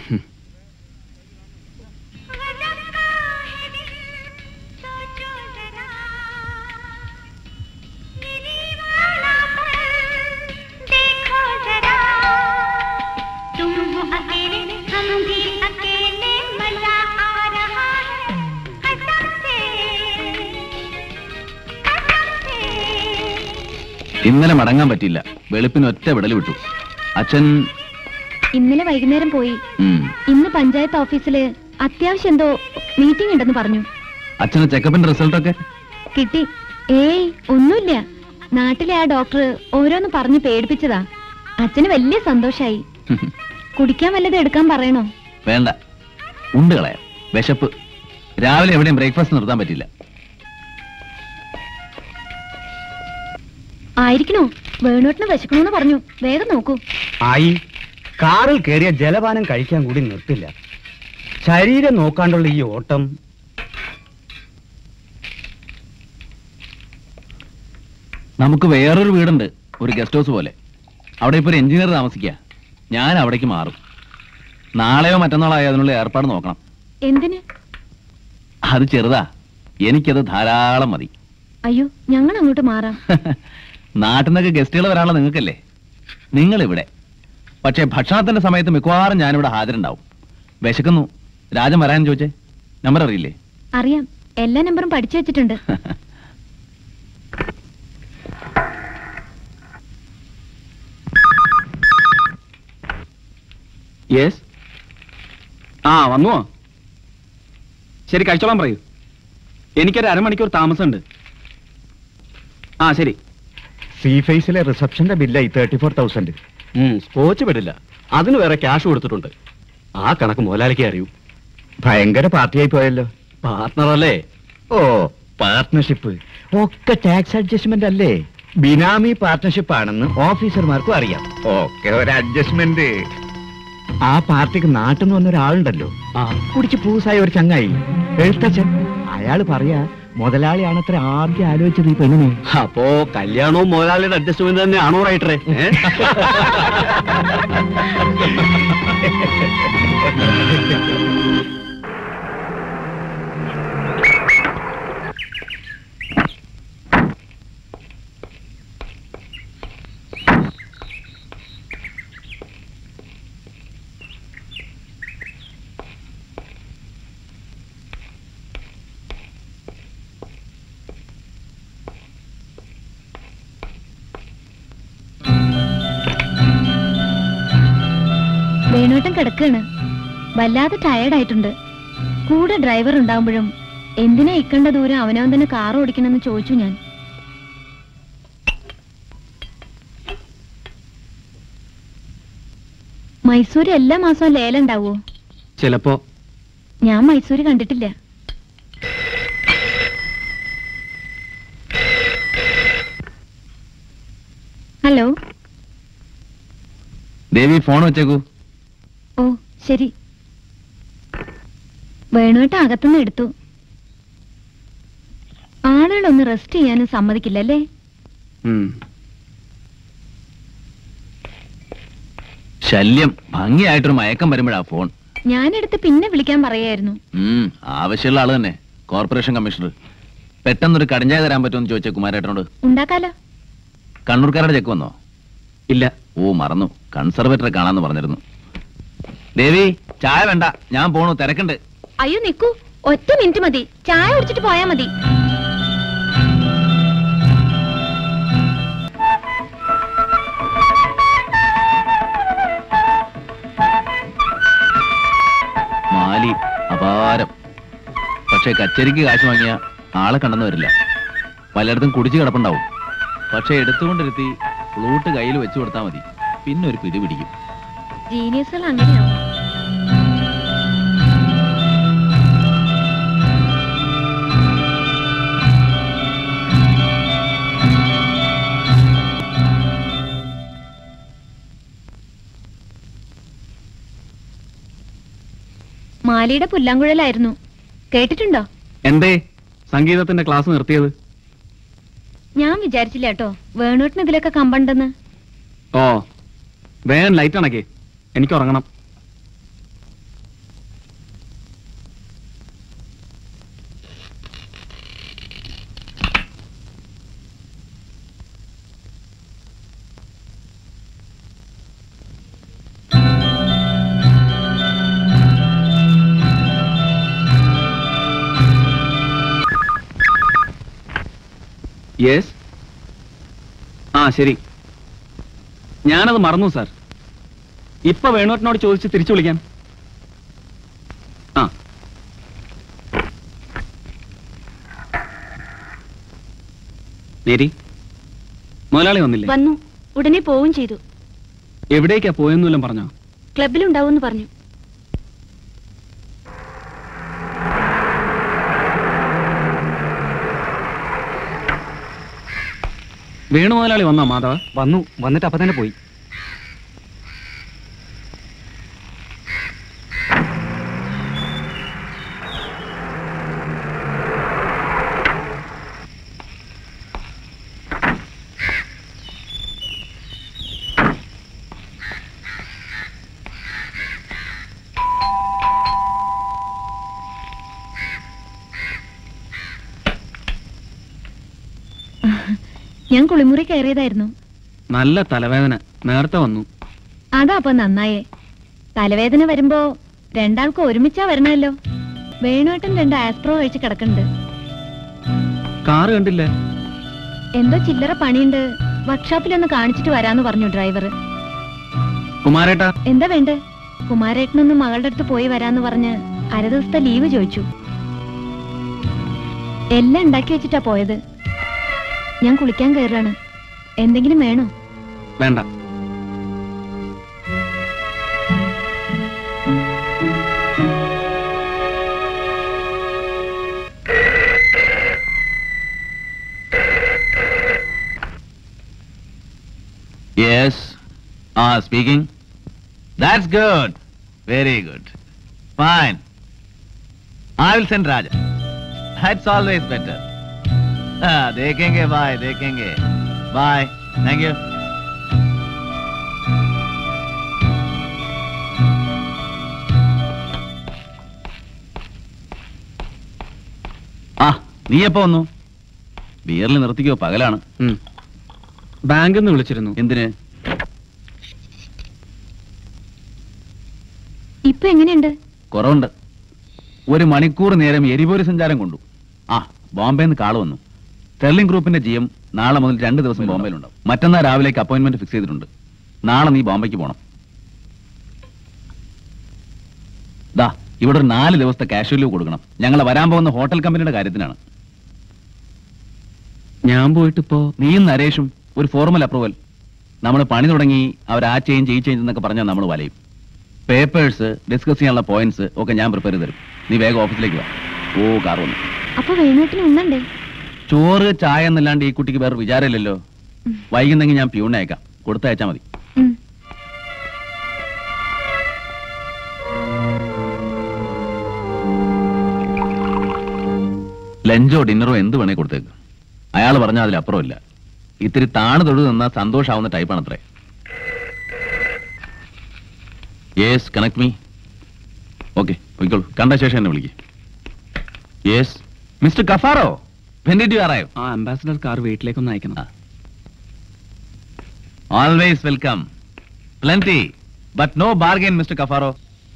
ഇന്നലെ മടങ്ങാൻ പറ്റിയില്ല വെളുപ്പിന് ഒറ്റ വിടൽ വിട്ടു അച്ഛൻ ഇന്നലെ വൈകുന്നേരം പോയി ഉം, ഇന്ന് പഞ്ചായത്ത് ഓഫീസില് അത്യാവശ്യം എന്തോ മീറ്റിംഗ് ഉണ്ടെന്ന് പറഞ്ഞു അച്ഛന് ചെക്കപ്പിന്റെ റിസൾട്ടൊക്കെ കിട്ടി ഏയ് ഒന്നുമില്ല നാട്ടിലെ ആ ഡോക്ടർ ഓരോന്ന് പറഞ്ഞ് പേടിപ്പിച്ചതാ അച്ഛന് വലിയ സന്തോഷായി കുടിക്കാൻ വല്ലതും എടുക്കാൻ പറയണോ വേണ്ട ഉണ്ട് കളയാം വിശപ്പ് രാവിലെ എവിടെയും ബ്രേക്ക്ഫാസ്റ്റ് നിർത്താൻ പറ്റില്ല ആയിരിക്കണോ വേണോട്ടിന് വിശക്കണോന്ന് പറഞ്ഞു വേഗം നോക്കൂ ആയി കാറിൽ കയറിയ ജലപാനം കഴിക്കാൻ കൂടി നിർത്തില്ല ശരീരം നോക്കാണ്ടുള്ള ഈ ഓട്ടം നമുക്ക് വേറൊരു വീടുണ്ട് ഒരു ഗസ്റ്റ് ഹൗസ് പോലെ അവിടെ ഇപ്പൊ ഒരു എഞ്ചിനീയർ താമസിക്കുക ഞാൻ അവിടേക്ക് മാറും നാളെയോ മറ്റന്നാളോ ആയി അതിനുള്ള ഏർപ്പാട് നോക്കണം എന്തിന് അത് ചെറുതാ എനിക്കത് ധാരാളം മതി അയ്യോ ഞങ്ങൾ അങ്ങോട്ട് മാറാം നാട്ടിൽ നിന്നൊക്കെ ഗസ്റ്റുകൾ വരാനുള്ള നിങ്ങൾക്കല്ലേ നിങ്ങൾ ഇവിടെ പക്ഷേ ഭക്ഷണത്തിന്റെ സമയത്ത് മിക്കവാറും ഞാനിവിടെ ഹാജരുണ്ടാവും വിശക്കുന്നു രാജൻ വരാൻ ചോദിച്ചേ നമ്പർ അറിയില്ലേ അറിയാം എല്ലാ നമ്പറും പഠിച്ചു വെച്ചിട്ടുണ്ട് യെസ് ആ വന്നുവോ ശരി കഴിച്ചോളാൻ പറയൂ എനിക്കൊരു അരമണിക്കൂർ താമസമുണ്ട് ആ ശരി സീ ഫേസിലെ റിസപ്ഷന്റെ ബില്ലായി തേർട്ടി ഫോർ തൗസൻഡ് സ്കോച്ച് പെടില്ല അതിന് വേറെ ക്യാഷ് കൊടുത്തിട്ടുണ്ട് ആ കണക്ക് മുതലാളിക്ക് അറിയൂ ഭയങ്കര പാർട്ടിയായി പോയല്ലോ പാർട്ട്ണർ അല്ലേ ഓ പാർട്ട്ണർഷിപ്പ് ഒക്കെ ടാക്സ് അഡ്ജസ്റ്റ്മെന്റ് അല്ലേ ബിനാമി പാർട്ട്ണർഷിപ്പ് ആണെന്ന് ഓഫീസർമാർക്കും അറിയാം ഒക്കെ ഒരു അഡ്ജസ്റ്റ്മെന്റ് ആ പാർട്ടിക്ക് നാട്ടിൽ നിന്ന് വന്ന ഒരാളുണ്ടല്ലോ കുടിച്ച് പൂസായ ഒരു ചങ്ങായി എഴുത്തച്ഛൻ അയാള് പറയാ മുതലാളിയാണ് അത്ര ആദ്യം ആലോചിച്ചത് ഈ പെണ്ണിനെ അപ്പോ കല്യാണവും മുതലാളിയുടെ അഡ്ജസ്റ്റ്മെന്റ് തന്നെയാണോ റൈറ്ററെ വേണോട്ട വേണോട്ടം കിടക്കാണ് വല്ലാതെ ടയർഡായിട്ടുണ്ട് കൂടെ ഡ്രൈവർ ഉണ്ടാവുമ്പോഴും എന്തിനാ ഇക്കണ്ട ദൂരം അവനവൻ തന്നെ കാർ ഓടിക്കണമെന്ന് ചോദിച്ചു ഞാൻ മൈസൂര് എല്ലാ മാസവും ലേലം ഉണ്ടാവോ ചിലപ്പോ ഞാൻ മൈസൂര് കണ്ടിട്ടില്ല ഹലോ ദേവി ഫോൺ വെച്ചേക്കൂ ഓ ശരി വേണുവേട്ട അകത്തുനിന്ന് എടുത്തു ആളുകളൊന്ന് റെസ്റ്റ് ചെയ്യാനും സമ്മതിക്കില്ലല്ലേ ശല്യം ഭംഗിയായിട്ടൊരു മയക്കം വരുമ്പോഴാ ഫോൺ ഞാനെടുത്ത് പിന്നെ വിളിക്കാൻ പറയായിരുന്നു ഉം, ആവശ്യമുള്ള ആള് തന്നെ കോർപ്പറേഷൻ കമ്മീഷണർ പെട്ടെന്നൊരു കടിഞ്ചായ തരാൻ പറ്റുമെന്ന് ചോദിച്ച കുമാരേട്ടനോട് ഉണ്ടാക്കാലോ കണ്ണൂർക്കാരുടെ ചെക്ക് വന്നോ ഇല്ല ഓ മറന്നു കൺസർവേറ്ററെ കാണാന്ന് പറഞ്ഞിരുന്നു ദേവി ചായ വേണ്ട ഞാൻ പോണു തിരക്കുണ്ട് അയ്യോ നിക്കൂ ഒറ്റ മിനിറ്റ് മതി ചായ കുടിച്ചിട്ട് പോയാ മതി മാലി അപാരം പക്ഷെ കച്ചേരിക്ക് കാശ് വാങ്ങിയ ആളെ കണ്ടെന്ന് വരില്ല പലയിടത്തും കുടിച്ചു കിടപ്പുണ്ടാവും പക്ഷെ എടുത്തുകൊണ്ടിരുത്തി ഫ്ലൂട്ട് കയ്യിൽ വെച്ചു കൊടുത്താൽ മതി പിന്നെ ഒരു പിടി പിടിക്കും ജീനിയസുകൾ അങ്ങനെയാവും മാലിയുടെ പുല്ലാങ്കുഴലായിരുന്നു കേട്ടിട്ടുണ്ടോ എന്തേ സംഗീതത്തിന്റെ ക്ലാസ് നിർത്തിയത് ഞാൻ വിചാരിച്ചില്ല കേട്ടോ വേണൂട്ടിന് ഇതിലൊക്കെ കമ്പണ്ടെന്ന് ഓ വേഗം ലൈറ്റ് അണക്കേ എനിക്ക് ഉറങ്ങണം യെസ് ആ ശരി ഞാനത് മറന്നു സാർ ഇപ്പൊ വേണുവേട്ടനോട് ചോദിച്ച് തിരിച്ചു വിളിക്കാം ആ മേരി മുതലാളി വന്നില്ലേ വന്നു ഉടനെ പോവും ചെയ്തു എവിടേക്കാ പോയെന്നെല്ലാം പറഞ്ഞോ ക്ലബിലുണ്ടാവും പറഞ്ഞു വേണു മുതലാളി വന്നോ മാധവ വന്നു വന്നിട്ട് അപ്പൊ തന്നെ പോയി ഞാൻ കുളിമുറി കയറിയതായിരുന്നു നല്ല തലവേദന നേരത്തെ വന്നു അതാ അപ്പൊ നന്നായേ തലവേദന വരുമ്പോ രണ്ടാൾക്കും ഒരുമിച്ചാ വരണമല്ലോ വേണുവേട്ടൻ രണ്ട് ആസ്പ്രോ കഴിച്ച് കിടക്കുന്നുണ്ട് കാറ് കണ്ടില്ലേ എന്തോ ചില്ലറ പണിയുണ്ട് വർക്ക്ഷോപ്പിലൊന്ന് കാണിച്ചിട്ട് വരാന്ന് പറഞ്ഞു ഡ്രൈവർ കുമാരേട്ടാ എന്താ വേണ്ടേ കുമാരേട്ടനൊന്ന് മകളുടെ അടുത്ത് പോയി വരാന്ന് പറഞ്ഞ് അര ദിവസത്തെ ലീവ് ചോദിച്ചു എല്ലാം ഉണ്ടാക്കി വെച്ചിട്ടാ പോയത് ഞാൻ കുളിക്കാൻ കയറാണ് എന്തെങ്കിലും വേണോ വേണ്ട യെസ് ആ speaking that's good very good fine I will send Raja that's always better देखेंगे बाय देखेंगे बाय थैंक यू ആ നീ എപ്പോ വന്നു ബിയറിൽ നിർത്തിക്കോ പകലാണ് ബാങ്കിൽ നിന്ന് വിളിച്ചിരുന്നു എന്തിന് ഇപ്പൊ എങ്ങനെയുണ്ട് കുറവുണ്ട് ഒരു മണിക്കൂർ നേരം എരിപൊരി സഞ്ചാരം കൊണ്ടു ആ ബോംബെന്ന് കാള് വന്നു ടെർലിംഗ് ഗ്രൂപ്പിന്റെ ജി എം നാളെ മുതൽ രണ്ട് ദിവസം ബോംബെയിലുണ്ടാവും മറ്റന്നാൾ രാവിലേക്ക് അപ്പോയിന്റ്മെന്റ് ഫിക്സ് ചെയ്തിട്ടുണ്ട് നാളെ നീ ബോംബെക്ക് പോകണം ദാ ഇവിടെ ഒരു നാല് ദിവസത്തെ കാഷ്വൽ ലീവ് കൊടുക്കണം ഞങ്ങൾ വരാൻ പോകുന്ന ഹോട്ടൽ കമ്പനിയുടെ കാര്യത്തിനാണ് ഞാൻ പോയിട്ടിപ്പോ നീയും നരേഷും ഒരു ഫോർമൽ അപ്രൂവൽ നമ്മൾ പണി തുടങ്ങി അവർ ആ ചേഞ്ച് ഈ ചേഞ്ച് എന്നൊക്കെ പറഞ്ഞാൽ നമ്മൾ വലയും പേപ്പേഴ്സ് ഡിസ്കസ് ചെയ്യാനുള്ള പോയിന്റ്സ് ഒക്കെ ഞാൻ പ്രിപ്പയർ ചെയ്ത് തരും നീ വേഗം ഓഫീസിലേക്ക് വാ ഓ കാർ വന്നു അപ്പൊ വേണുവേട്ടന് ഉണ്ണണ്ടേ ചോറ് ചായ എന്നല്ലാണ്ട് ഈ കുട്ടിക്ക് വേറെ വിചാരമില്ലല്ലോ വൈകുന്നെങ്കിൽ ഞാൻ പ്യൂണിനെ അയക്കാം കൊടുത്തയച്ചാൽ മതി ഉം. ലഞ്ചോ ഡിന്നറോ എന്ത് വേണേ കൊടുത്തേക്ക് അയാൾ പറഞ്ഞാൽ അതിലപ്പുറമില്ല ഇത്തിരി താണ് തൊഴു നിന്നാൽ സന്തോഷാവുന്ന ടൈപ്പാണ് അത്രേ യേസ് കണക്ട് മീ ഓക്കെ പോയിക്കോളൂ കണ്ട ശേഷം എന്നെ വിളിക്കും യെസ് മിസ്റ്റർ കഫാറോ വെൻ ഡിഡ് യു അറൈവ് ആ അംബാസഡർ കാർ വീട്ടിലേക്കൊന്ന് അയക്കണം always welcome plenty but no bargain mister കഫാറോ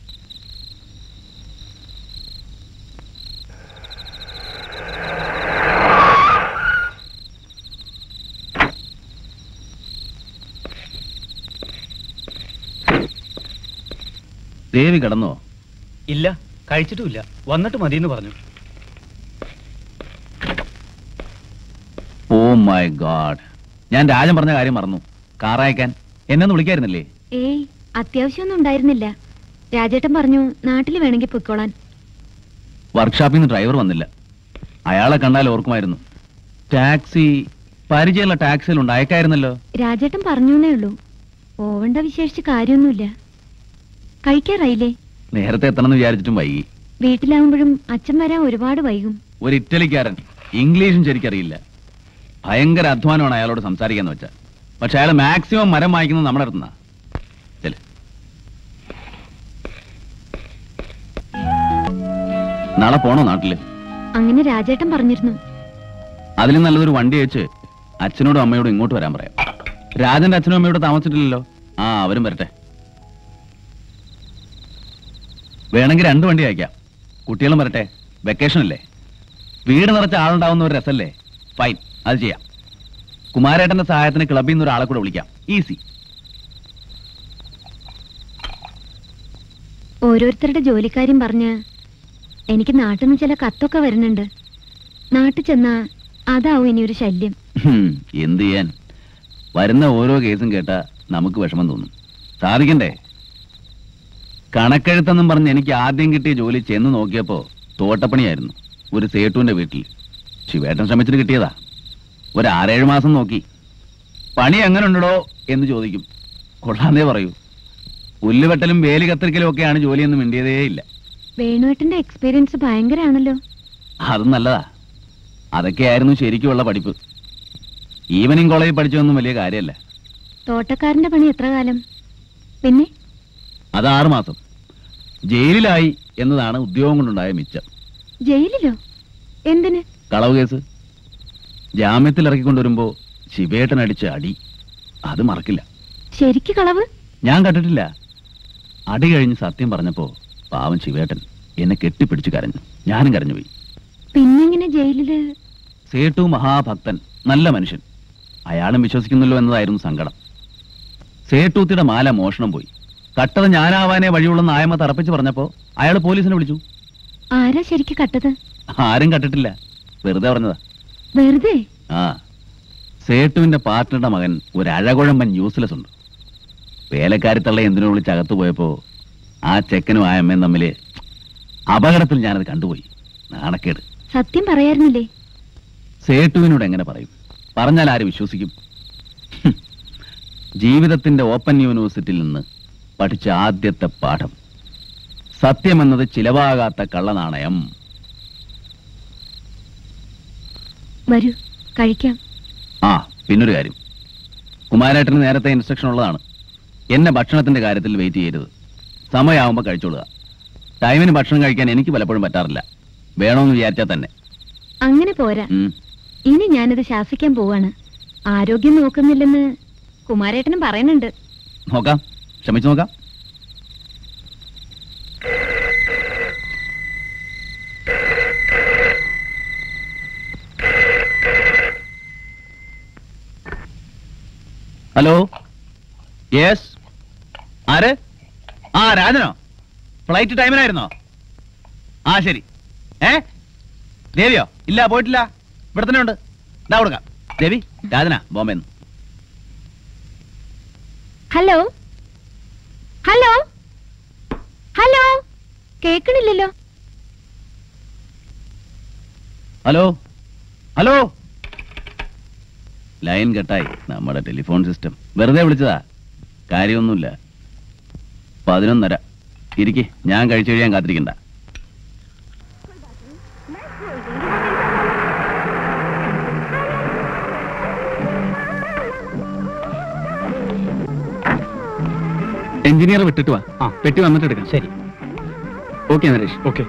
ദേവി കടന്നോ ഇല്ല കഴിച്ചിട്ടുമില്ല വന്നിട്ട് മതിയെന്ന് പറഞ്ഞു ഓ മൈ ഗാഡ് ഞാൻ രാജൻ പറഞ്ഞ കാര്യം മറന്നു കാർ അയക്കാൻ എന്നെ ഒന്ന് വിളിക്കായിരുന്നില്ലേ ഏയ് അത്യാവശ്യമൊന്നും ഉണ്ടായിരുന്നില്ല രാജേട്ടൻ പറഞ്ഞു നാട്ടിൽ വേണമെങ്കിൽ പൊയ്ക്കോളാൻ വർക്ക്ഷോപ്പിൽ നിന്ന് ഡ്രൈവർ വന്നില്ല അയാളെ കണ്ടാൽ ഓർക്കുമായിരുന്നു ടാക്സി പരിചയമുള്ള ടാക്സിയിലുണ്ട് അയക്കായിരുന്നല്ലോ രാജേട്ടൻ പറഞ്ഞേ ഉള്ളൂ പോവണ്ട വിശേഷിച്ച് കാര്യമൊന്നുമില്ല കഴിക്കാറായില്ലേ നേരത്തെ എത്തണമെന്ന് വിചാരിച്ചിട്ടും വൈകി വീട്ടിലാവുമ്പോഴും അച്ഛൻ വരാൻ ഒരുപാട് വൈകും ഒരു ഇറ്റലിക്കാരൻ ഇംഗ്ലീഷും ശരിക്കറിയില്ല ഭയങ്കര അധ്വാനമാണ് അയാളോട് സംസാരിക്കാന്ന് വെച്ചാൽ പക്ഷെ അയാൾ മാക്സിമം മരം വായിക്കുന്നത് നമ്മുടെ അടുത്തുനിന്നാ ചെല് നാളെ പോണോ നാട്ടില് അങ്ങനെ രാജേട്ടൻ പറഞ്ഞിരുന്നു അതിലും നല്ലതൊരു വണ്ടി അയച്ച് അച്ഛനോടും അമ്മയോടും ഇങ്ങോട്ട് വരാൻ പറയാം രാജന്റെ അച്ഛനും അമ്മയോട് താമസിച്ചിട്ടില്ലല്ലോ ആ അവരും വരട്ടെ വേണമെങ്കിൽ രണ്ട് വണ്ടി അയക്കാം കുട്ടികളും വരട്ടെ വെക്കേഷൻ അല്ലേ വീട് നിറച്ച ആളുണ്ടാവുന്ന ഒരു രസല്ലേ ഫൈൻ അത് ചെയ്യാം കുമാരേട്ടന്റെ സഹായത്തിന് ക്ലബിൽ നിന്ന് ഒരാളെ കൂടെ വിളിക്കാം ഈസി ഓരോരുത്തരുടെ ജോലിക്കാര്യം പറഞ്ഞ് എനിക്ക് നാട്ടിൽ നിന്ന് ചില കത്തൊക്കെ വരുന്നുണ്ട് നാട്ടിൽ ചെന്നാ അതാവും ഇനി ഒരു ശല്യം ഹും, എന്ത് ചെയ്യാൻ വരുന്ന ഓരോ കേസും കേട്ടാ നമുക്ക് വിഷമം തോന്നും സാധിക്കണ്ടേ കണക്കെഴുത്തെന്നും പറഞ്ഞ് എനിക്ക് ആദ്യം കിട്ടിയ ജോലി ചെന്ന് നോക്കിയപ്പോ തോട്ടപ്പണിയായിരുന്നു ഒരു സേട്ടുവിന്റെ വീട്ടിൽ ശിവേട്ടൻ ശ്രമിച്ചിട്ട് കിട്ടിയതാ ഒരു ആറേഴ് മാസം നോക്കി പണി എങ്ങനെ ഉണ്ടോ എന്ന് ചോദിക്കും കൊള്ളാന്നേ പറയൂ പുല്ലുവെട്ടലും വേലി കത്തിരിക്കലും ഒക്കെയാണ് ജോലിയൊന്നും മിണ്ടിയതേ ഇല്ല വേണുവേട്ടന്റെ എക്സ്പീരിയൻസ് ഭയങ്കരാണല്ലോ അതും നല്ലതാ അതൊക്കെയായിരുന്നു ശരിക്കുമുള്ള പഠിപ്പ് ഈവനിങ് കോളേജിൽ പഠിച്ചതൊന്നും വലിയ കാര്യമല്ല തോട്ടക്കാരന്റെ പണി എത്ര കാലം പിന്നെ അത് ആറ് മാസം ജയിലിലായി എന്നതാണ് ഉദ്യോഗം കൊണ്ടുണ്ടായ മിച്ചം ജയിലിലോ എന്തിന് കളവ് കേസ് ജാമ്യത്തിൽ ഇറക്കിക്കൊണ്ടുവരുമ്പോ ശിവേട്ടൻ അടിച്ച അടി അത് മറക്കില്ല ശരിക്ക് കളവ് ഞാൻ കണ്ടിട്ടില്ല അടി കഴിഞ്ഞ് സത്യം പറഞ്ഞപ്പോ പാവം ശിവേട്ടൻ എന്നെ കെട്ടിപ്പിടിച്ച് കരഞ്ഞു ഞാനും കരഞ്ഞുപോയി പിന്നെങ്ങനെ ജയിലില് സേട്ടു മഹാഭക്തൻ നല്ല മനുഷ്യൻ അയാളും വിശ്വസിക്കുന്നല്ലോ എന്നതായിരുന്നു സങ്കടം സേട്ടൂത്തിയുടെ മാല മോഷണം പോയി കട്ടത് ഞാനാവാനേ വഴിയുള്ള നായമ തറപ്പിച്ച് പറഞ്ഞപ്പോ അയാൾ പോലീസിനെ വിളിച്ചു ആരാ ശരിക്ക് കട്ടത് ആരും കണ്ടിട്ടില്ല വെറുതെ പറഞ്ഞതാ വെറുതെ ആ സേട്ടുവിന്റെ പാർട്ട്ണറുടെ മകൻ ഒരു അഴകുഴമ്പൻ യൂസ്ലെസ് ഉണ്ട് വേലക്കാരിത്തള്ള എന്തിനോ വിളിച്ച് അകത്ത് പോയപ്പോ ആ ചെക്കനും ആ അമ്മയും തമ്മില് അപകടത്തിൽ ഞാനത് കണ്ടുപോയി നാണക്കേട് സത്യം പറയായിരുന്നില്ലേ സേട്ടുവിനോട് എങ്ങനെ പറയും പറഞ്ഞാൽ ആര് വിശ്വസിക്കും ഹും. ജീവിതത്തിന്റെ ഓപ്പൺ യൂണിവേഴ്സിറ്റിയിൽ നിന്ന് പഠിച്ച ആദ്യത്തെ പാഠം സത്യമെന്നത് ചിലവാകാത്ത കള്ളനാണയം വരൂ കഴിക്കാം ആ പിന്നൊരു കാര്യം കുമാരേട്ടന് നേരത്തെ ഇൻസ്ട്രക്ഷൻ ഉള്ളതാണ് എന്നെ ഭക്ഷണത്തിന്റെ കാര്യത്തിൽ വെയിറ്റ് ചെയ്യരുത് സമയമാകുമ്പോൾ കഴിച്ചോളുക ടൈമിന് ഭക്ഷണം കഴിക്കാൻ എനിക്ക് പലപ്പോഴും പറ്റാറില്ല വേണമെന്ന് വിചാരിച്ചാൽ തന്നെ അങ്ങനെ പോരാ ഉം. ഇനി ഞാനിത് ശാസിക്കാൻ പോവാണ് ആരോഗ്യം നോക്കുന്നില്ലെന്ന് കുമാരേട്ടനും പറയുന്നുണ്ട് നോക്കാം ശ്രമിച്ചു നോക്കാം ഹലോ യെസ് ആര് ആ രാജനോ ഫ്ലൈറ്റ് ടൈമിനായിരുന്നോ ആ ശരി ഏ ദേവിയോ ഇല്ല പോയിട്ടില്ല ഇവിടെ തന്നെ ഉണ്ട് ഇതാ കൊടുക്കാം ദേവി രാജന ബോംബെ ഹലോ ഹലോ ഹലോ കേക്കണില്ലല്ലോ ഹലോ ഹലോ ലൈൻ കട്ടായി നമ്മുടെ ടെലിഫോൺ സിസ്റ്റം വെറുതെ വിളിച്ചതാ കാര്യമൊന്നുമില്ല പതിനൊന്നര ഇരിക്കെ ഞാൻ കഴിച്ചു കഴിയാൻ കാത്തിരിക്കണ്ട എഞ്ചിനീയർ വിട്ടിട്ട് വാ ആ പെട്ടി വന്നിട്ട് എടുക്കാം ശരി ഓക്കെ നരേഷ് ഓക്കെ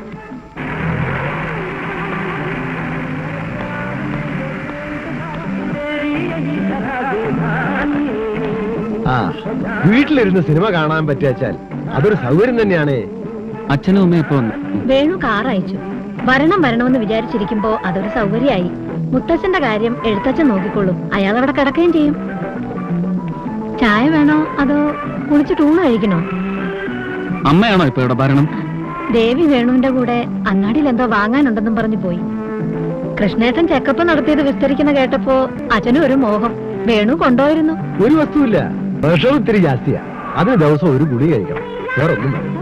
ആ വീട്ടിലിരുന്ന് സിനിമ കാണാൻ പറ്റിയാച്ചാൽ അതൊരു സൗകര്യം തന്നെയാണ് അച്ഛനും അമ്മയും എപ്പോ വന്നു വേണു കാർ അയച്ചു വരണം വരണമെന്ന് വിചാരിച്ചിരിക്കുമ്പോ അതൊരു സൗകര്യമായി മുത്തച്ഛന്റെ കാര്യം എഴുത്തച്ഛൻ നോക്കിക്കൊള്ളും അയാൾ അവിടെ കിടക്കുകയും ചെയ്യും ചായ വേണോ അതോ കുളിച്ചിട്ട് ഊണ് കഴിക്കണോ അമ്മയാണോ ഇപ്പൊ ഇവിടെ ഭരണം ദേവി വേണുവിന്റെ കൂടെ അങ്ങാടിയിൽ എന്തോ വാങ്ങാനുണ്ടെന്നും പറഞ്ഞു പോയി കൃഷ്ണേട്ടൻ ചെക്കപ്പ് നടത്തിയത് വിസ്തരിക്കുന്ന കേട്ടപ്പോ അച്ഛനും ഒരു മോഹം വേണു കൊണ്ടുപോയിരുന്നു ഒരു വസ്തുവില്ല വിഷവും ഇത്തിരി ജാസ്തിയാ അതിന് ദിവസം ഒരു ഗുളി കഴിക്കണം വേറെ ഒന്നും വേണ്ട.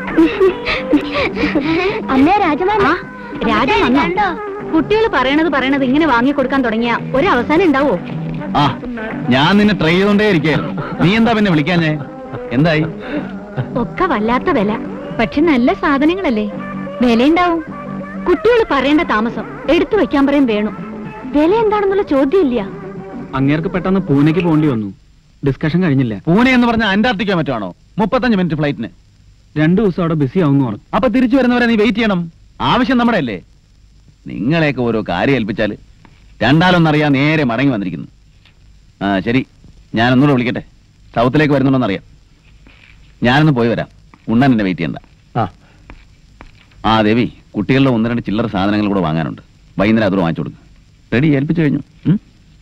അമ്മേ രാജമാൻ രാജൻ വന്നോ കുട്ടികൾ പറയണത് പറയണത് ഇങ്ങനെ വാങ്ങിക്കൊടുക്കാൻ തുടങ്ങിയ ഒരു അവസാനം ഉണ്ടാവോ ആ ഞാൻ നിന്നെ ട്രൈ ചെയ്തോണ്ടേ ഇരിക്കുകയായിരുന്നു നീ എന്താ പിന്നെ വിളിക്കാഞ്ഞേ എന്തായി ഒക്കെ വല്ലാത്ത വില പക്ഷെ നല്ല സാധനങ്ങളല്ലേ വിലയുണ്ടാവും കുട്ടികൾ പറയേണ്ട താമസം എടുത്തു വെക്കാൻ പറയും വേണു വില എന്താണെന്നുള്ള ചോദ്യം ഇല്ല അങ്ങേർക്ക് പെട്ടെന്ന് പൂനെക്ക് പോകേണ്ടി വന്നു ഡിസ്കഷൻ കഴിഞ്ഞില്ല പൂനെ എന്ന് പറഞ്ഞ അന്റാർട്ടിക്ക മറ്റാണോ മുപ്പത്തഞ്ച് മിനിറ്റ് ഫ്ലൈറ്റിന് രണ്ടു ദിവസം അവിടെ ബിസി ആവുന്നു പറഞ്ഞു അപ്പൊ തിരിച്ചു വരുന്നവരെ നീ വെയിറ്റ് ചെയ്യണം ആവശ്യം നമ്മുടെ അല്ലേ നിങ്ങളെയൊക്കെ ഓരോ കാര്യം ഏൽപ്പിച്ചാല് രണ്ടാലൊന്നറിയാൻ നേരെ മടങ്ങി വന്നിരിക്കുന്നു ആ ശരി ഞാനൊന്നുകൂടെ വിളിക്കട്ടെ സൗത്തിലേക്ക് വരുന്നുണ്ടോന്നറിയാം ഞാനൊന്ന് പോയി വരാം ഉണ്ണാൻ എന്നെ വെയിറ്റ് ചെയ്യണ്ട ആ ദേവി കുട്ടികളുടെ ഒന്ന് രണ്ട് ചില്ലറ സാധനങ്ങൾ കൂടെ വാങ്ങാനുണ്ട് വൈകുന്നേരം അതോട് വാങ്ങിച്ചു കൊടുക്കും റെഡി ഏൽപ്പിച്ചു കഴിഞ്ഞു ഉം?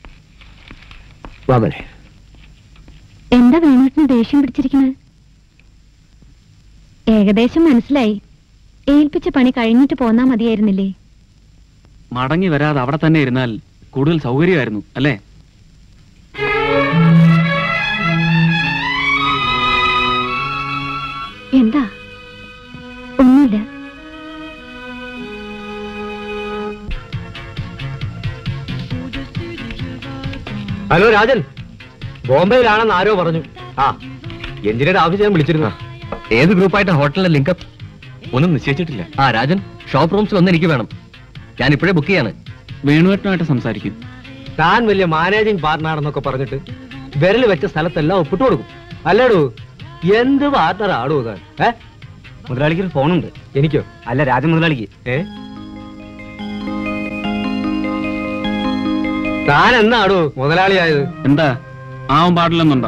വാമനെ എന്താ വേണുട്ടിന് ദേഷ്യം പിടിച്ചിരിക്കുന്നത് ഏകദേശം മനസ്സിലായി ഏൽപ്പിച്ച പണി കഴിഞ്ഞിട്ട് പോന്നാ മതിയായിരുന്നില്ലേ മടങ്ങി വരാതെ അവിടെ തന്നെ ഇരുന്നാൽ കൂടുതൽ സൗകര്യമായിരുന്നു അല്ലേ എന്താ ഒന്നുമില്ല ഹലോ രാജൻ ബോംബെയിലാണെന്ന് ആരോ പറഞ്ഞു ആ എഞ്ചിനീയർ ഓഫീസ് ഞാൻ വിളിച്ചിരുന്നു ഏത് ഗ്രൂപ്പായിട്ട് ഹോട്ടലിലെ ലിങ്കപ്പ് ഒന്നും നിശ്ചയിച്ചിട്ടില്ല ആ രാജൻ ഷോപ്പ് റൂംസ് വന്ന് എനിക്ക് വേണം ഞാൻ ഇപ്പോഴേ ബുക്ക് ചെയ്യാണ് വേണുവേട്ടനുമായിട്ട് സംസാരിക്കും താൻ വലിയ മാനേജിംഗ് പാർട്ട്ണറാണെന്നൊക്കെ പറഞ്ഞിട്ട് വിരൽ വെച്ച സ്ഥലത്തെല്ലാം ഒപ്പിട്ട് കൊടുക്കും അല്ലേടൂ എന്ത് പാർട്ട്ണർ ആടൂ താൻ ഏ മുതലാളിക്ക് ഒരു ഫോണുണ്ട് എനിക്കോ അല്ല രാജ മുതലാളിക്ക് ഏ താൻ എന്നാടൂ മുതലാളിയായത് എന്താ ആവാൻ പാടില്ലെന്നുണ്ടോ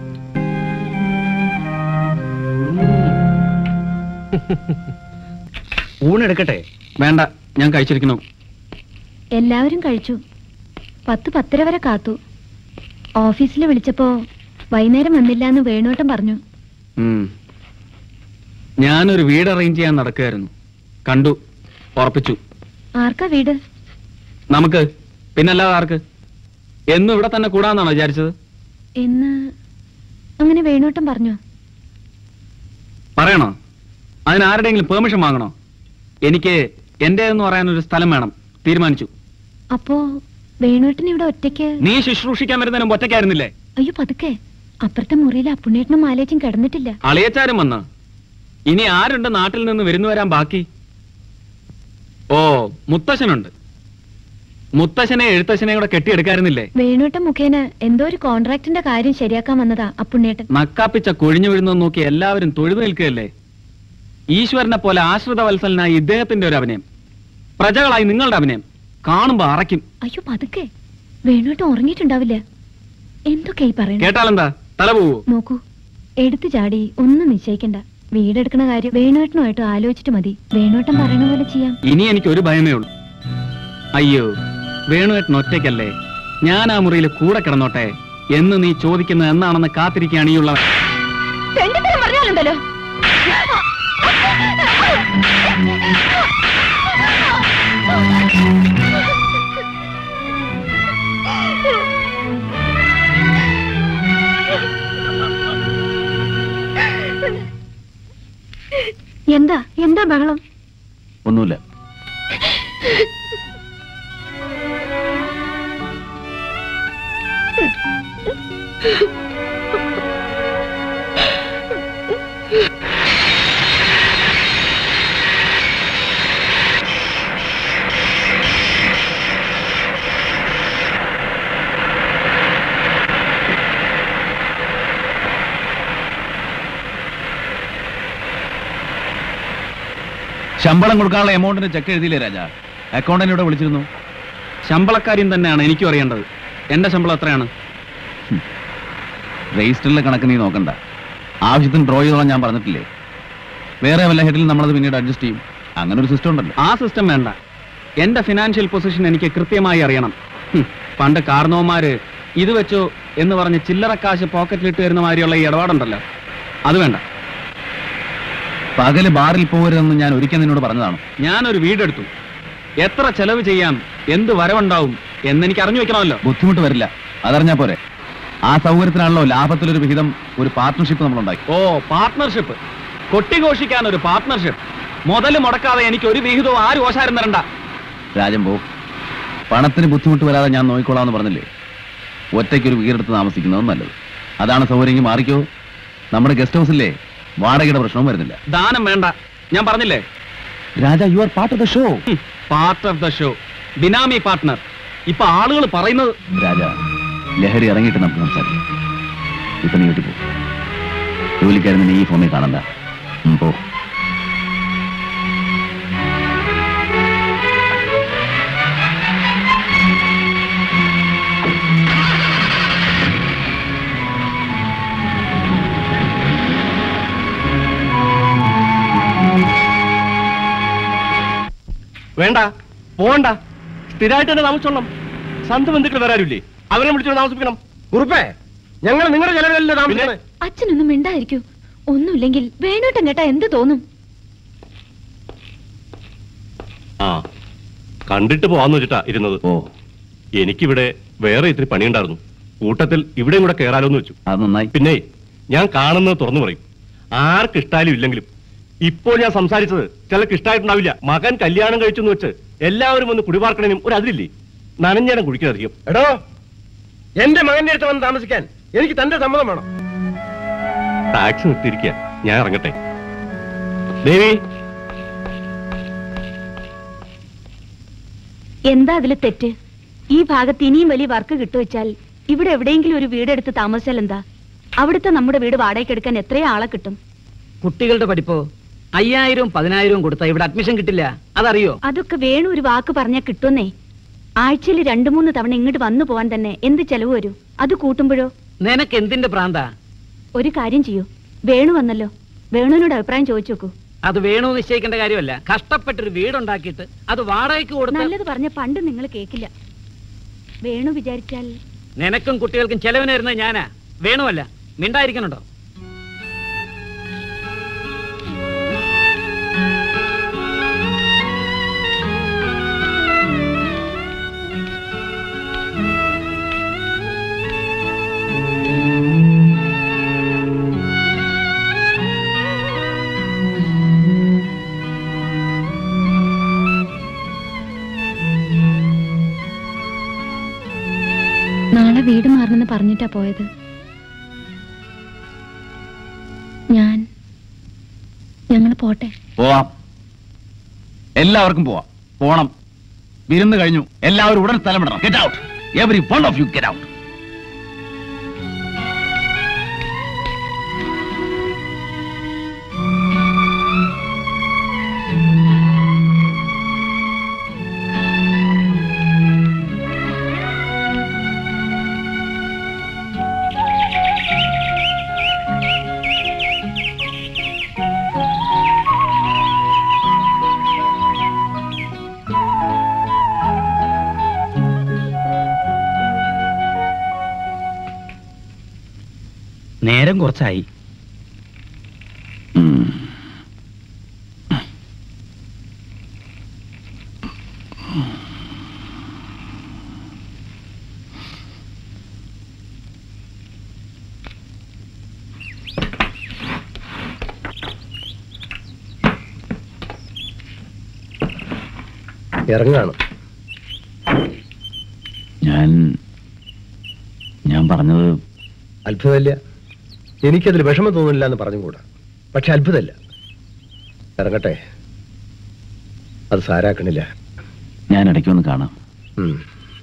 ഊണെടുക്കട്ടെ വേണ്ട ഞാൻ കഴിച്ചിരിക്കുന്നു എല്ലാവരും കഴിച്ചു പത്ത് പത്തര വരെ കാത്തു ഓഫീസിൽ വിളിച്ചപ്പോ വൈകുന്നേരം വന്നില്ല എന്ന് വേണുവട്ടം പറഞ്ഞു ഉം. ഞാനൊരു വീട് അറേഞ്ച് ചെയ്യാൻ നടക്കുകയായിരുന്നു കണ്ടു ഉറപ്പിച്ചു ആർക്കാ വീട് നമുക്ക് പിന്നല്ലാതെ ആർക്ക് എന്നും ഇവിടെ തന്നെ കൂടാന്നാണോ വിചാരിച്ചത് എന്ന് അങ്ങനെ വേണുവട്ടം പറഞ്ഞു പറയണോ അതിന് ആരുടെയെങ്കിലും പെർമിഷൻ വാങ്ങണോ എനിക്ക് എന്റെ എന്ന് പറയാൻ ഒരു സ്ഥലം വേണം തീരുമാനിച്ചു അപ്പോ വേണുവട്ടൻ ഇവിടെ ഒറ്റയ്ക്ക് നീ ശുശ്രൂഷിക്കാൻ വരുന്നതിന് മുമ്പ് ഒറ്റയ്ക്കായിരുന്നില്ലേ അയ്യോ പതുക്കെ അപ്പുറത്തെ മുറിയിൽ അപ്പുണ്ണേട്ടനും മാലേച്ചും കിടന്നിട്ടില്ല അളിയച്ചാരും വന്ന് ഇനി ആരുണ്ട് നാട്ടിൽ നിന്ന് വരുന്നു വരാൻ ബാക്കി ഓ മുത്തശ്ശനുണ്ട് മുത്തശ്ശനെ എഴുത്തച്ഛനെ കൂടെ കെട്ടിയെടുക്കായിരുന്നില്ലേ വേണുവട്ടം മുഖേന എന്തോ ഒരു കോൺട്രാക്ടിന്റെ കാര്യം ശരിയാക്കാൻ വന്നതാ അപ്പുണ്ണേട്ടൻ നക്കാപ്പിച്ച കൊഴിഞ്ഞു വീഴുന്നത് നോക്കി എല്ലാവരും തൊഴുതു നിൽക്കുകയല്ലേ ഈശ്വരനെ പോലെ ആശ്രിത വത്സലനായി ഇദ്ദേഹത്തിന്റെ ഒരു അഭിനയം പ്രജകളായി നിങ്ങളുടെ അഭിനയം കാണുമ്പോ അറയ്ക്കും അയ്യോ പതുക്കെ വേണുവട്ടം ഉറങ്ങിയിട്ടുണ്ടാവില്ല എന്തൊക്കെ ഈ പറയുന്നത് കേട്ടാലെന്താ തല പോവോ നോക്കൂ എടുത്തു ചാടി ഒന്നും നിശ്ചയിക്കണ്ട വീടെടുക്കണ കാര്യം വേണുവേട്ടനുമായിട്ട് ആലോചിച്ചിട്ട് മതി വേണുവേട്ടൻ പറയണ പോലെ ചെയ്യാം ഇനി എനിക്ക് ഒരു ഭയമേ ഉള്ളൂ അയ്യോ വേണുവേട്ടൻ ഒറ്റയ്ക്കല്ലേ ഞാൻ ആ മുറിയിൽ കൂടെ കിടന്നോട്ടെ എന്ന് നീ ചോദിക്കുന്നത് എന്നാണെന്ന് കാത്തിരിക്കുകയാണ് ഈ ഉള്ളവൻ രണ്ടുതരം പറഞ്ഞാലുണ്ടല്ലോ എന്താ എന്താ ബഹളം ഒന്നുമില്ല ശമ്പളം കൊടുക്കാനുള്ള എമൗണ്ടിന് ചെക്ക് എഴുതിയില്ലേ രാജ അക്കൗണ്ടന്റ് ഇവിടെ വിളിച്ചിരുന്നു ശമ്പളക്കാര്യം തന്നെയാണ് എനിക്കും അറിയേണ്ടത് എന്റെ ശമ്പളം എത്രയാണ് രജിസ്റ്ററിലെ കണക്ക് നീ നോക്കണ്ട ആവശ്യത്തിന് ഡ്രോ ചെയ്തോളാം ഞാൻ പറഞ്ഞിട്ടില്ലേ വേറെ വല്ല ഹെഡിൽ നമ്മളത് പിന്നീട് അഡ്ജസ്റ്റ് ചെയ്യും അങ്ങനെ ഒരു സിസ്റ്റം ഉണ്ടല്ലോ ആ സിസ്റ്റം വേണ്ട എന്റെ ഫിനാൻഷ്യൽ പൊസിഷൻ എനിക്ക് കൃത്യമായി അറിയണം ഹും, പണ്ട് കാർന്നോമാര് ഇത് വെച്ചോ എന്ന് പറഞ്ഞ് ചില്ലറ കാശ് പോക്കറ്റിലിട്ട് വരുന്ന മാതിരിയുള്ള ഈ ഇടപാടുണ്ടല്ലോ അത് വേണ്ട പകല് ബാറിൽ പോകരുതെന്ന് ഞാൻ ഒരിക്കൽ നിന്നോട് പറഞ്ഞതാണ് ഞാനൊരു വീടെടുത്തു എത്ര ചെലവ് ചെയ്യാം എന്ത് വരവുണ്ടാവും എന്നെനിക്ക് അറിഞ്ഞു വെക്കണമല്ലോ ബുദ്ധിമുട്ട് വരില്ല അതറിഞ്ഞാ പോരെ ആ സൗകര്യത്തിനാണല്ലോ ലാഭത്തിലൊരു വിഹിതം ഒരു പാർട്ട്ണർഷിപ്പ് നമ്മൾ ഉണ്ടാക്കി ഓ പാർട്ട്ണർഷിപ്പ് കൊട്ടിഘോഷിക്കാൻ ഒരു പാർട്ട്ണർഷിപ്പ് മുതല് മുടക്കാതെ എനിക്ക് ഒരു വിഹിതവും ആരും ഓശാരം തരണ്ട രാജൻ പോ പണത്തിന് ബുദ്ധിമുട്ട് വരാതെ ഞാൻ നോക്കിക്കോളാന്ന് പറഞ്ഞില്ലേ ഒറ്റയ്ക്കൊരു വീടെടുത്ത് താമസിക്കുന്നതും നല്ലത് അതാണ് സൗകര്യം മാറിക്കോ നമ്മുടെ ഗസ്റ്റ് ഹൗസില്ലേ വാടകയുടെ പ്രശ്നവും വരുന്നില്ല ദാനം വേണ്ട ഞാൻ പറഞ്ഞില്ലേ Raja you are part of the show part of the show ബിനാമി പാർട്ട്ണർ ഇപ്പൊ ആളുകൾ പറയുന്നത് രാജ ലഹരി ഇറങ്ങിയിട്ട് നമുക്ക് സംസാരിക്കാം ഇപ്പൊ നീ വീട്ടിൽ പോ ജോലിക്കാരൻ നിന്നെ ഈ ഫോമിൽ കാണണ്ട ഉം, പോ വേണ്ട പോണ്ട സ്ഥിരമായിട്ട് തന്നെ താമസിച്ചോളണം സ്വന്തം ബന്ധുക്കൾ വേറെ ആരുമില്ലേ അവരെ വിളിച്ചോണ്ട് താമസിപ്പിക്കണം കുറുപ്പേ ഞങ്ങൾ നിങ്ങളുടെ ചെലവിലല്ലേ താമസിക്കുന്നത് അച്ഛനൊന്നും മിണ്ടായിരിക്കൂ ഒന്നുമില്ലെങ്കിൽ വേണോട്ടൻ കേട്ടാ എന്ത് തോന്നും ആ കണ്ടിട്ട് പോവാന്ന് വെച്ചിട്ടാ ഇരുന്നത് ഓ എനിക്കിവിടെ വേറെ ഇത്തിരി പണിയുണ്ടായിരുന്നു കൂട്ടത്തിൽ ഇവിടെയും കൂടെ കയറാലോന്ന് വെച്ചു അത് നന്നായി പിന്നെ ഞാൻ കാണുന്നത് തുറന്നു പറയും ആർക്ക് ഇഷ്ടായാലും ഇല്ലെങ്കിലും ഇപ്പോൾ ഞാൻ സംസാരിച്ചത് ചിലർക്ക് ഇഷ്ടമായിട്ടുണ്ടാവില്ല മകൻ കല്യാണം കഴിച്ചു എന്ന് വെച്ച് എല്ലാവരും ഒന്ന് കുടിപാർക്കണേനും ഒരു അതിലില്ലേ നനഞ്ഞേരം കുടിക്കാതിരിക്കും എടോ എന്റെ മകന്റെ അടുത്ത് വന്ന് താമസിക്കാൻ എനിക്ക് തന്റെ സമ്മതം വേണം ടാക്സ് നിർത്തിയിരിക്കുക ഞാൻ ഇറങ്ങട്ടെ ദേവി എന്താ അതില് തെറ്റ് ഈ ഭാഗത്ത് ഇനിയും വലിയ വർക്ക് കിട്ടുവെച്ചാൽ ഇവിടെ എവിടെയെങ്കിലും ഒരു വീടെടുത്ത് താമസിച്ചാൽ എന്താ അവിടുത്തെ നമ്മുടെ വീട് വാടകയ്ക്ക് എടുക്കാൻ എത്രയോ ആളെ കിട്ടും കുട്ടികളുടെ പഠിപ്പോ അയ്യായിരവും പതിനായിരവും കൊടുത്താ ഇവിടെ അഡ്മിഷൻ കിട്ടില്ല അതറിയോ അതൊക്കെ വേണു ഒരു വാക്ക് പറഞ്ഞാൽ കിട്ടുന്നേ ആഴ്ചയിൽ രണ്ടു മൂന്ന് തവണ ഇങ്ങോട്ട് വന്നു പോവാൻ തന്നെ എന്ത് ചെലവ് വരും അത് കൂട്ടുമ്പോഴോ നിനക്ക് എന്തിന്റെ പ്രാന്താ ഒരു കാര്യം ചെയ്യൂ വേണു വന്നല്ലോ വേണുവിനോട് അഭിപ്രായം ചോദിച്ചു നോക്കൂ അത് വേണോ നിശ്ചയിക്കേണ്ട കാര്യമല്ല കഷ്ടപ്പെട്ടൊരു വീടുണ്ടാക്കിയിട്ട് അത് വാടകയ്ക്ക് കൊടുത്ത് നല്ലത് പറഞ്ഞ പണ്ട് നിങ്ങൾ കേക്കില്ല വേണു വിചാരിച്ചാൽ നിനക്കും കുട്ടികൾക്കും ചെലവിന് വരുന്നത് ഞാനാ വേണുവല്ല മിണ്ടായിരിക്കണുണ്ടോ നാളെ വീട് മാറണമെന്ന് പറഞ്ഞിട്ടാ പോയത് ഞാൻ ഞങ്ങൾ പോട്ടെ പോവാം എല്ലാവർക്കും പോവാം പോണം വിരുന്ന് കഴിഞ്ഞു എല്ലാവരും ഉടൻ സ്ഥലം വിടണം get out every one of you get out നേരം കുറച്ചായി ഇറങ്ങാണ് ഞാൻ ഞാൻ പറഞ്ഞത് അത്ഭുതമില്ല എനിക്കതിൽ വിഷമം തോന്നുന്നില്ല എന്ന് പറഞ്ഞുകൂടാ പക്ഷെ അത്ഭുതമില്ല ഇറങ്ങട്ടെ അത് സാരാക്കണില്ല ഞാൻ ഇടയ്ക്ക് ഒന്ന് കാണാം ഉം.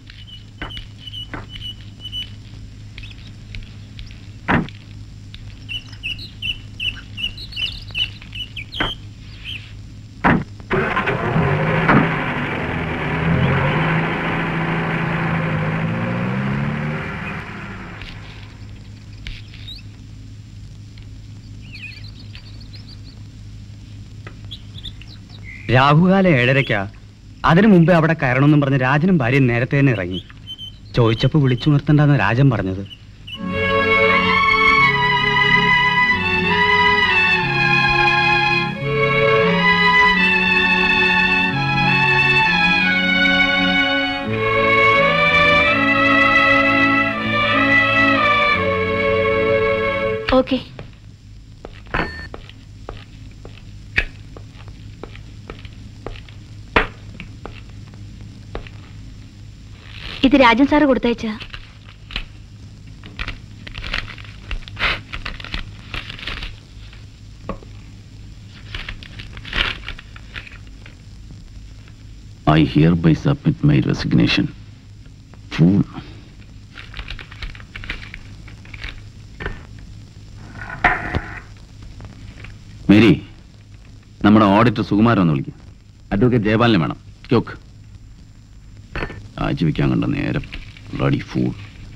രാഹുകാലം ഏഴരയ്ക്കാ അതിനു മുമ്പേ അവിടെ കയറണമെന്നും പറഞ്ഞ് രാജനും ഭാര്യയും നേരത്തെ തന്നെ ഇറങ്ങി ചോദിച്ചപ്പോൾ വിളിച്ചുണർത്തണ്ടെന്ന് രാജൻ പറഞ്ഞത് ഓക്കെ ഇത് രാജൻ സാറ് കൊടുത്തയച്ച I hereby submit my resignation. Fool. Mary നമ്മുടെ ഓഡിറ്റർ സുകുമാരൻ ഒന്ന് വിളിക്കും അഡ്വക്കേറ്റ് ജയപാലിനെ വേണം ക്യോക്ക് രാജിവെക്കാൻ കണ്ട നേരം ബ്ലഡി ഫൂൾ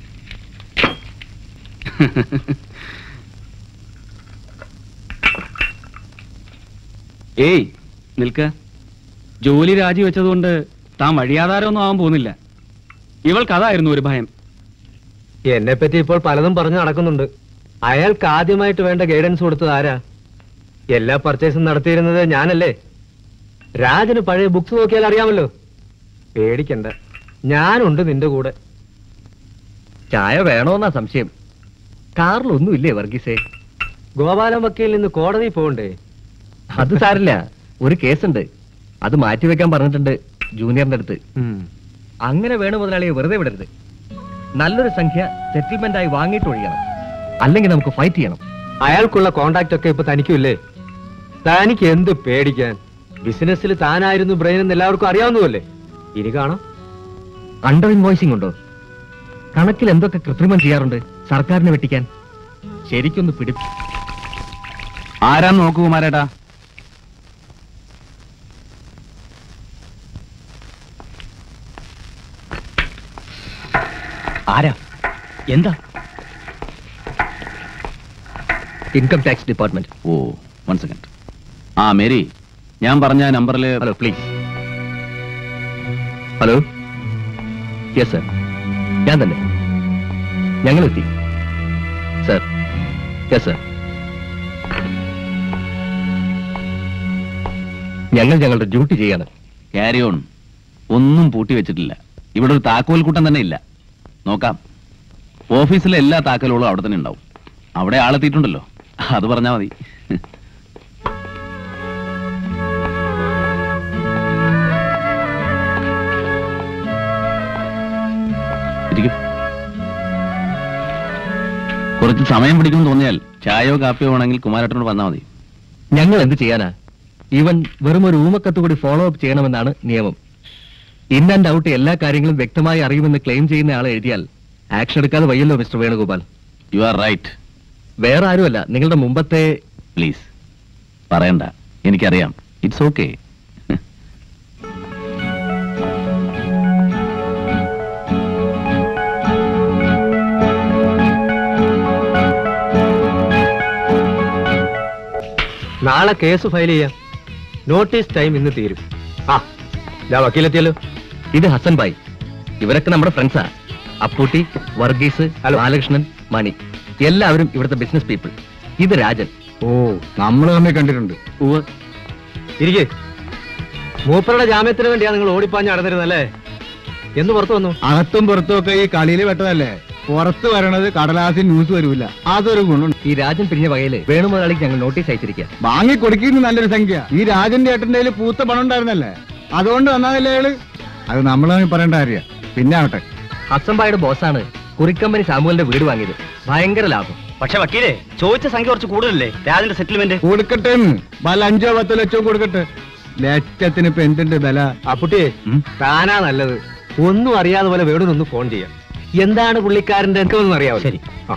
ഏയ് നിൽക്ക ജോലി രാജിവെച്ചതുകൊണ്ട് താൻ വഴിയാധാരമൊന്നും ആവാൻ പോകുന്നില്ല ഇവൾക്ക് അതായിരുന്നു ഒരു ഭയം എന്നെ പറ്റി ഇപ്പോൾ പലതും പറഞ്ഞു നടക്കുന്നുണ്ട് അയാൾക്ക് ആദ്യമായിട്ട് വേണ്ട ഗൈഡൻസ് കൊടുത്തത് ആരാ എല്ലാ പർച്ചേസും നടത്തിയിരുന്നത് ഞാനല്ലേ രാജന് പഴയ ബുക്സ് നോക്കിയാൽ അറിയാമല്ലോ പേടിക്കണ്ട ഞാനുണ്ട് നിന്റെ കൂടെ ചായ വേണോന്നാ സംശയം കാറിലൊന്നും ഇല്ലേ വർഗീസേ ഗോപാലൻ വക്കീൽ നിന്ന് കോടതി പോകണ്ടേ അത് സാരില്ല ഒരു കേസുണ്ട് അത് മാറ്റിവെക്കാൻ പറഞ്ഞിട്ടുണ്ട് ജൂനിയറിന്റെ അടുത്ത് അങ്ങനെ വേണു മുതലാളിയെ വെറുതെ വിടരുത് നല്ലൊരു സംഖ്യ സെറ്റിൽമെന്റ് ആയി വാങ്ങിയിട്ട് ഒഴിയണം അല്ലെങ്കിൽ നമുക്ക് ഫൈറ്റ് ചെയ്യണം അയാൾക്കുള്ള കോണ്ടാക്ട് ഒക്കെ ഇപ്പൊ തനിക്കുമില്ലേ തനിക്ക് എന്ത് പേടിക്കാൻ ബിസിനസ്സിൽ താനായിരുന്നു ബ്രെയിൻ എന്ന് എല്ലാവർക്കും അറിയാവുന്നതല്ലേ ഇനി കാണാം അണ്ടർ ഇൻവോയ്സിംഗ് ഉണ്ടോ കണക്കിൽ എന്തൊക്കെ കൃത്രിമം ചെയ്യാറുണ്ട് സർക്കാരിനെ വെട്ടിക്കാൻ ശരിക്കൊന്ന് പിടി ആരാന്ന് നോക്കൂ കുമാരേട്ടാ ആരാ എന്താ income tax department oh one second ആ മേരി ഞാൻ പറഞ്ഞ നമ്പറിൽ hello please hello yes sir ഞാൻ തന്നെ ഞങ്ങൾ എത്തി സർ യെസ് സർ ഞങ്ങൾ ഞങ്ങളുടെ ഡ്യൂട്ടി ചെയ്യാണ് ക്യാരി ഓൺ ഒന്നും പൂട്ടി വെച്ചിട്ടില്ല ഇവിടെ ഒരു താക്കോൽ കൂട്ടം തന്നെ ഇല്ല നോക്കാം ഓഫീസിലെ എല്ലാ താക്കോലുകളും അവിടെ തന്നെ ഉണ്ടാവും അവിടെ ആളെത്തിയിട്ടുണ്ടല്ലോ അത് പറഞ്ഞാൽ മതി ഇരിക്കും കുറച്ച് സമയം പിടിക്കുമെന്ന് തോന്നിയാൽ ചായയോ കാപ്പിയോ വേണമെങ്കിൽ കുമാരേട്ടനോട് വന്നാൽ മതി ഞങ്ങൾ എന്ത് ചെയ്യാനാ ഈവൻ വെറും ഒരു ഊമക്കത്ത് കൂടി ഫോളോ അപ്പ് ചെയ്യണമെന്നാണ് നിയമം ഇൻ ആൻഡ് ഔട്ട് എല്ലാ കാര്യങ്ങളും വ്യക്തമായി അറിയുമെന്ന് ക്ലെയിം ചെയ്യുന്ന ആളെ എഴുതിയാൽ ആക്ഷൻ എടുക്കാതെ വയ്യല്ലോ mister Venugopal you are right വേറെ ആരുമല്ല നിങ്ങളുടെ മുമ്പത്തെ പ്ലീസ് പറയണ്ട എനിക്കറിയാം ഇറ്റ്സ് ഓക്കെ നാളെ കേസ് ഫയൽ ചെയ്യാം നോട്ടീസ് ടൈം ഇന്ന് തീരും ആ ഇതാ വക്കീലെത്തിയല്ലോ ഇത് ഹസൻ ഭായ് ഇവരൊക്കെ നമ്മുടെ ഫ്രണ്ട്സാ അപ്പൂട്ടി വർഗീസ് ബാലകൃഷ്ണൻ മണി എല്ലാവരും ഇവിടുത്തെ ബിസിനസ് പീപ്പിൾ ഇത് രാജൻ ഓ നമ്മൾ തമ്മിൽ കണ്ടിട്ടുണ്ട് ഇരിക്കേ മൂപ്പറുടെ ജാമ്യത്തിന് വേണ്ടിയാ നിങ്ങൾ ഓടിപ്പാഞ്ഞ് നടന്നിരുന്നല്ലേ എന്ന് പുറത്തു വന്നു അകത്തും പുറത്തും ഒക്കെ ഈ കളിയിൽ പെട്ടതല്ലേ പുറത്ത് വരണത് കടലാസിൽ ന്യൂസ് വരൂല അതൊരു ഗുണം ഈ രാജൻ പിരിഞ്ഞ വകയില് വേണു മുതലാളിക്ക് ഞങ്ങൾ നോട്ടീസ് അയച്ചിരിക്കുക വാങ്ങി കൊടുക്കുന്ന നല്ലൊരു സംഖ്യ ഈ രാജന്റെ ഏട്ടന്റെ കയ്യില് പൂത്ത പണം ഉണ്ടായിരുന്നല്ലേ അതുകൊണ്ട് വന്നതല്ലേ അയാള് അത് നമ്മളാണ് പറയേണ്ട കാര്യ പിന്നെ ആവട്ടെ ഹസൻബായുടെ ബോസാണ് കുറിക്കമ്പനി സാമുവലിന്റെ വീട് വാങ്ങിയത് ഭയങ്കര ലാഭം പക്ഷെ വക്കീലേ ചോദിച്ച സംഖ്യ കുറച്ച് കൂടുതലല്ലേ രാജന്റെ സെറ്റിൽമെന്റ് കൊടുക്കട്ടെ ബല അഞ്ചോ പത്തോ ലക്ഷോ കൊടുക്കട്ടെ ലക്ഷത്തിന് ഇപ്പൊ എന്തുണ്ട് ബല അപ്പുട്ടിയെ താനാ നല്ലത് ഒന്നും അറിയാതെ പോലെ വേടൊന്ന് ഫോൺ ചെയ്യാം എന്താണ് പുള്ളിക്കാരന്റെ എനിക്കൊന്നും അറിയാവോ ശരി ആ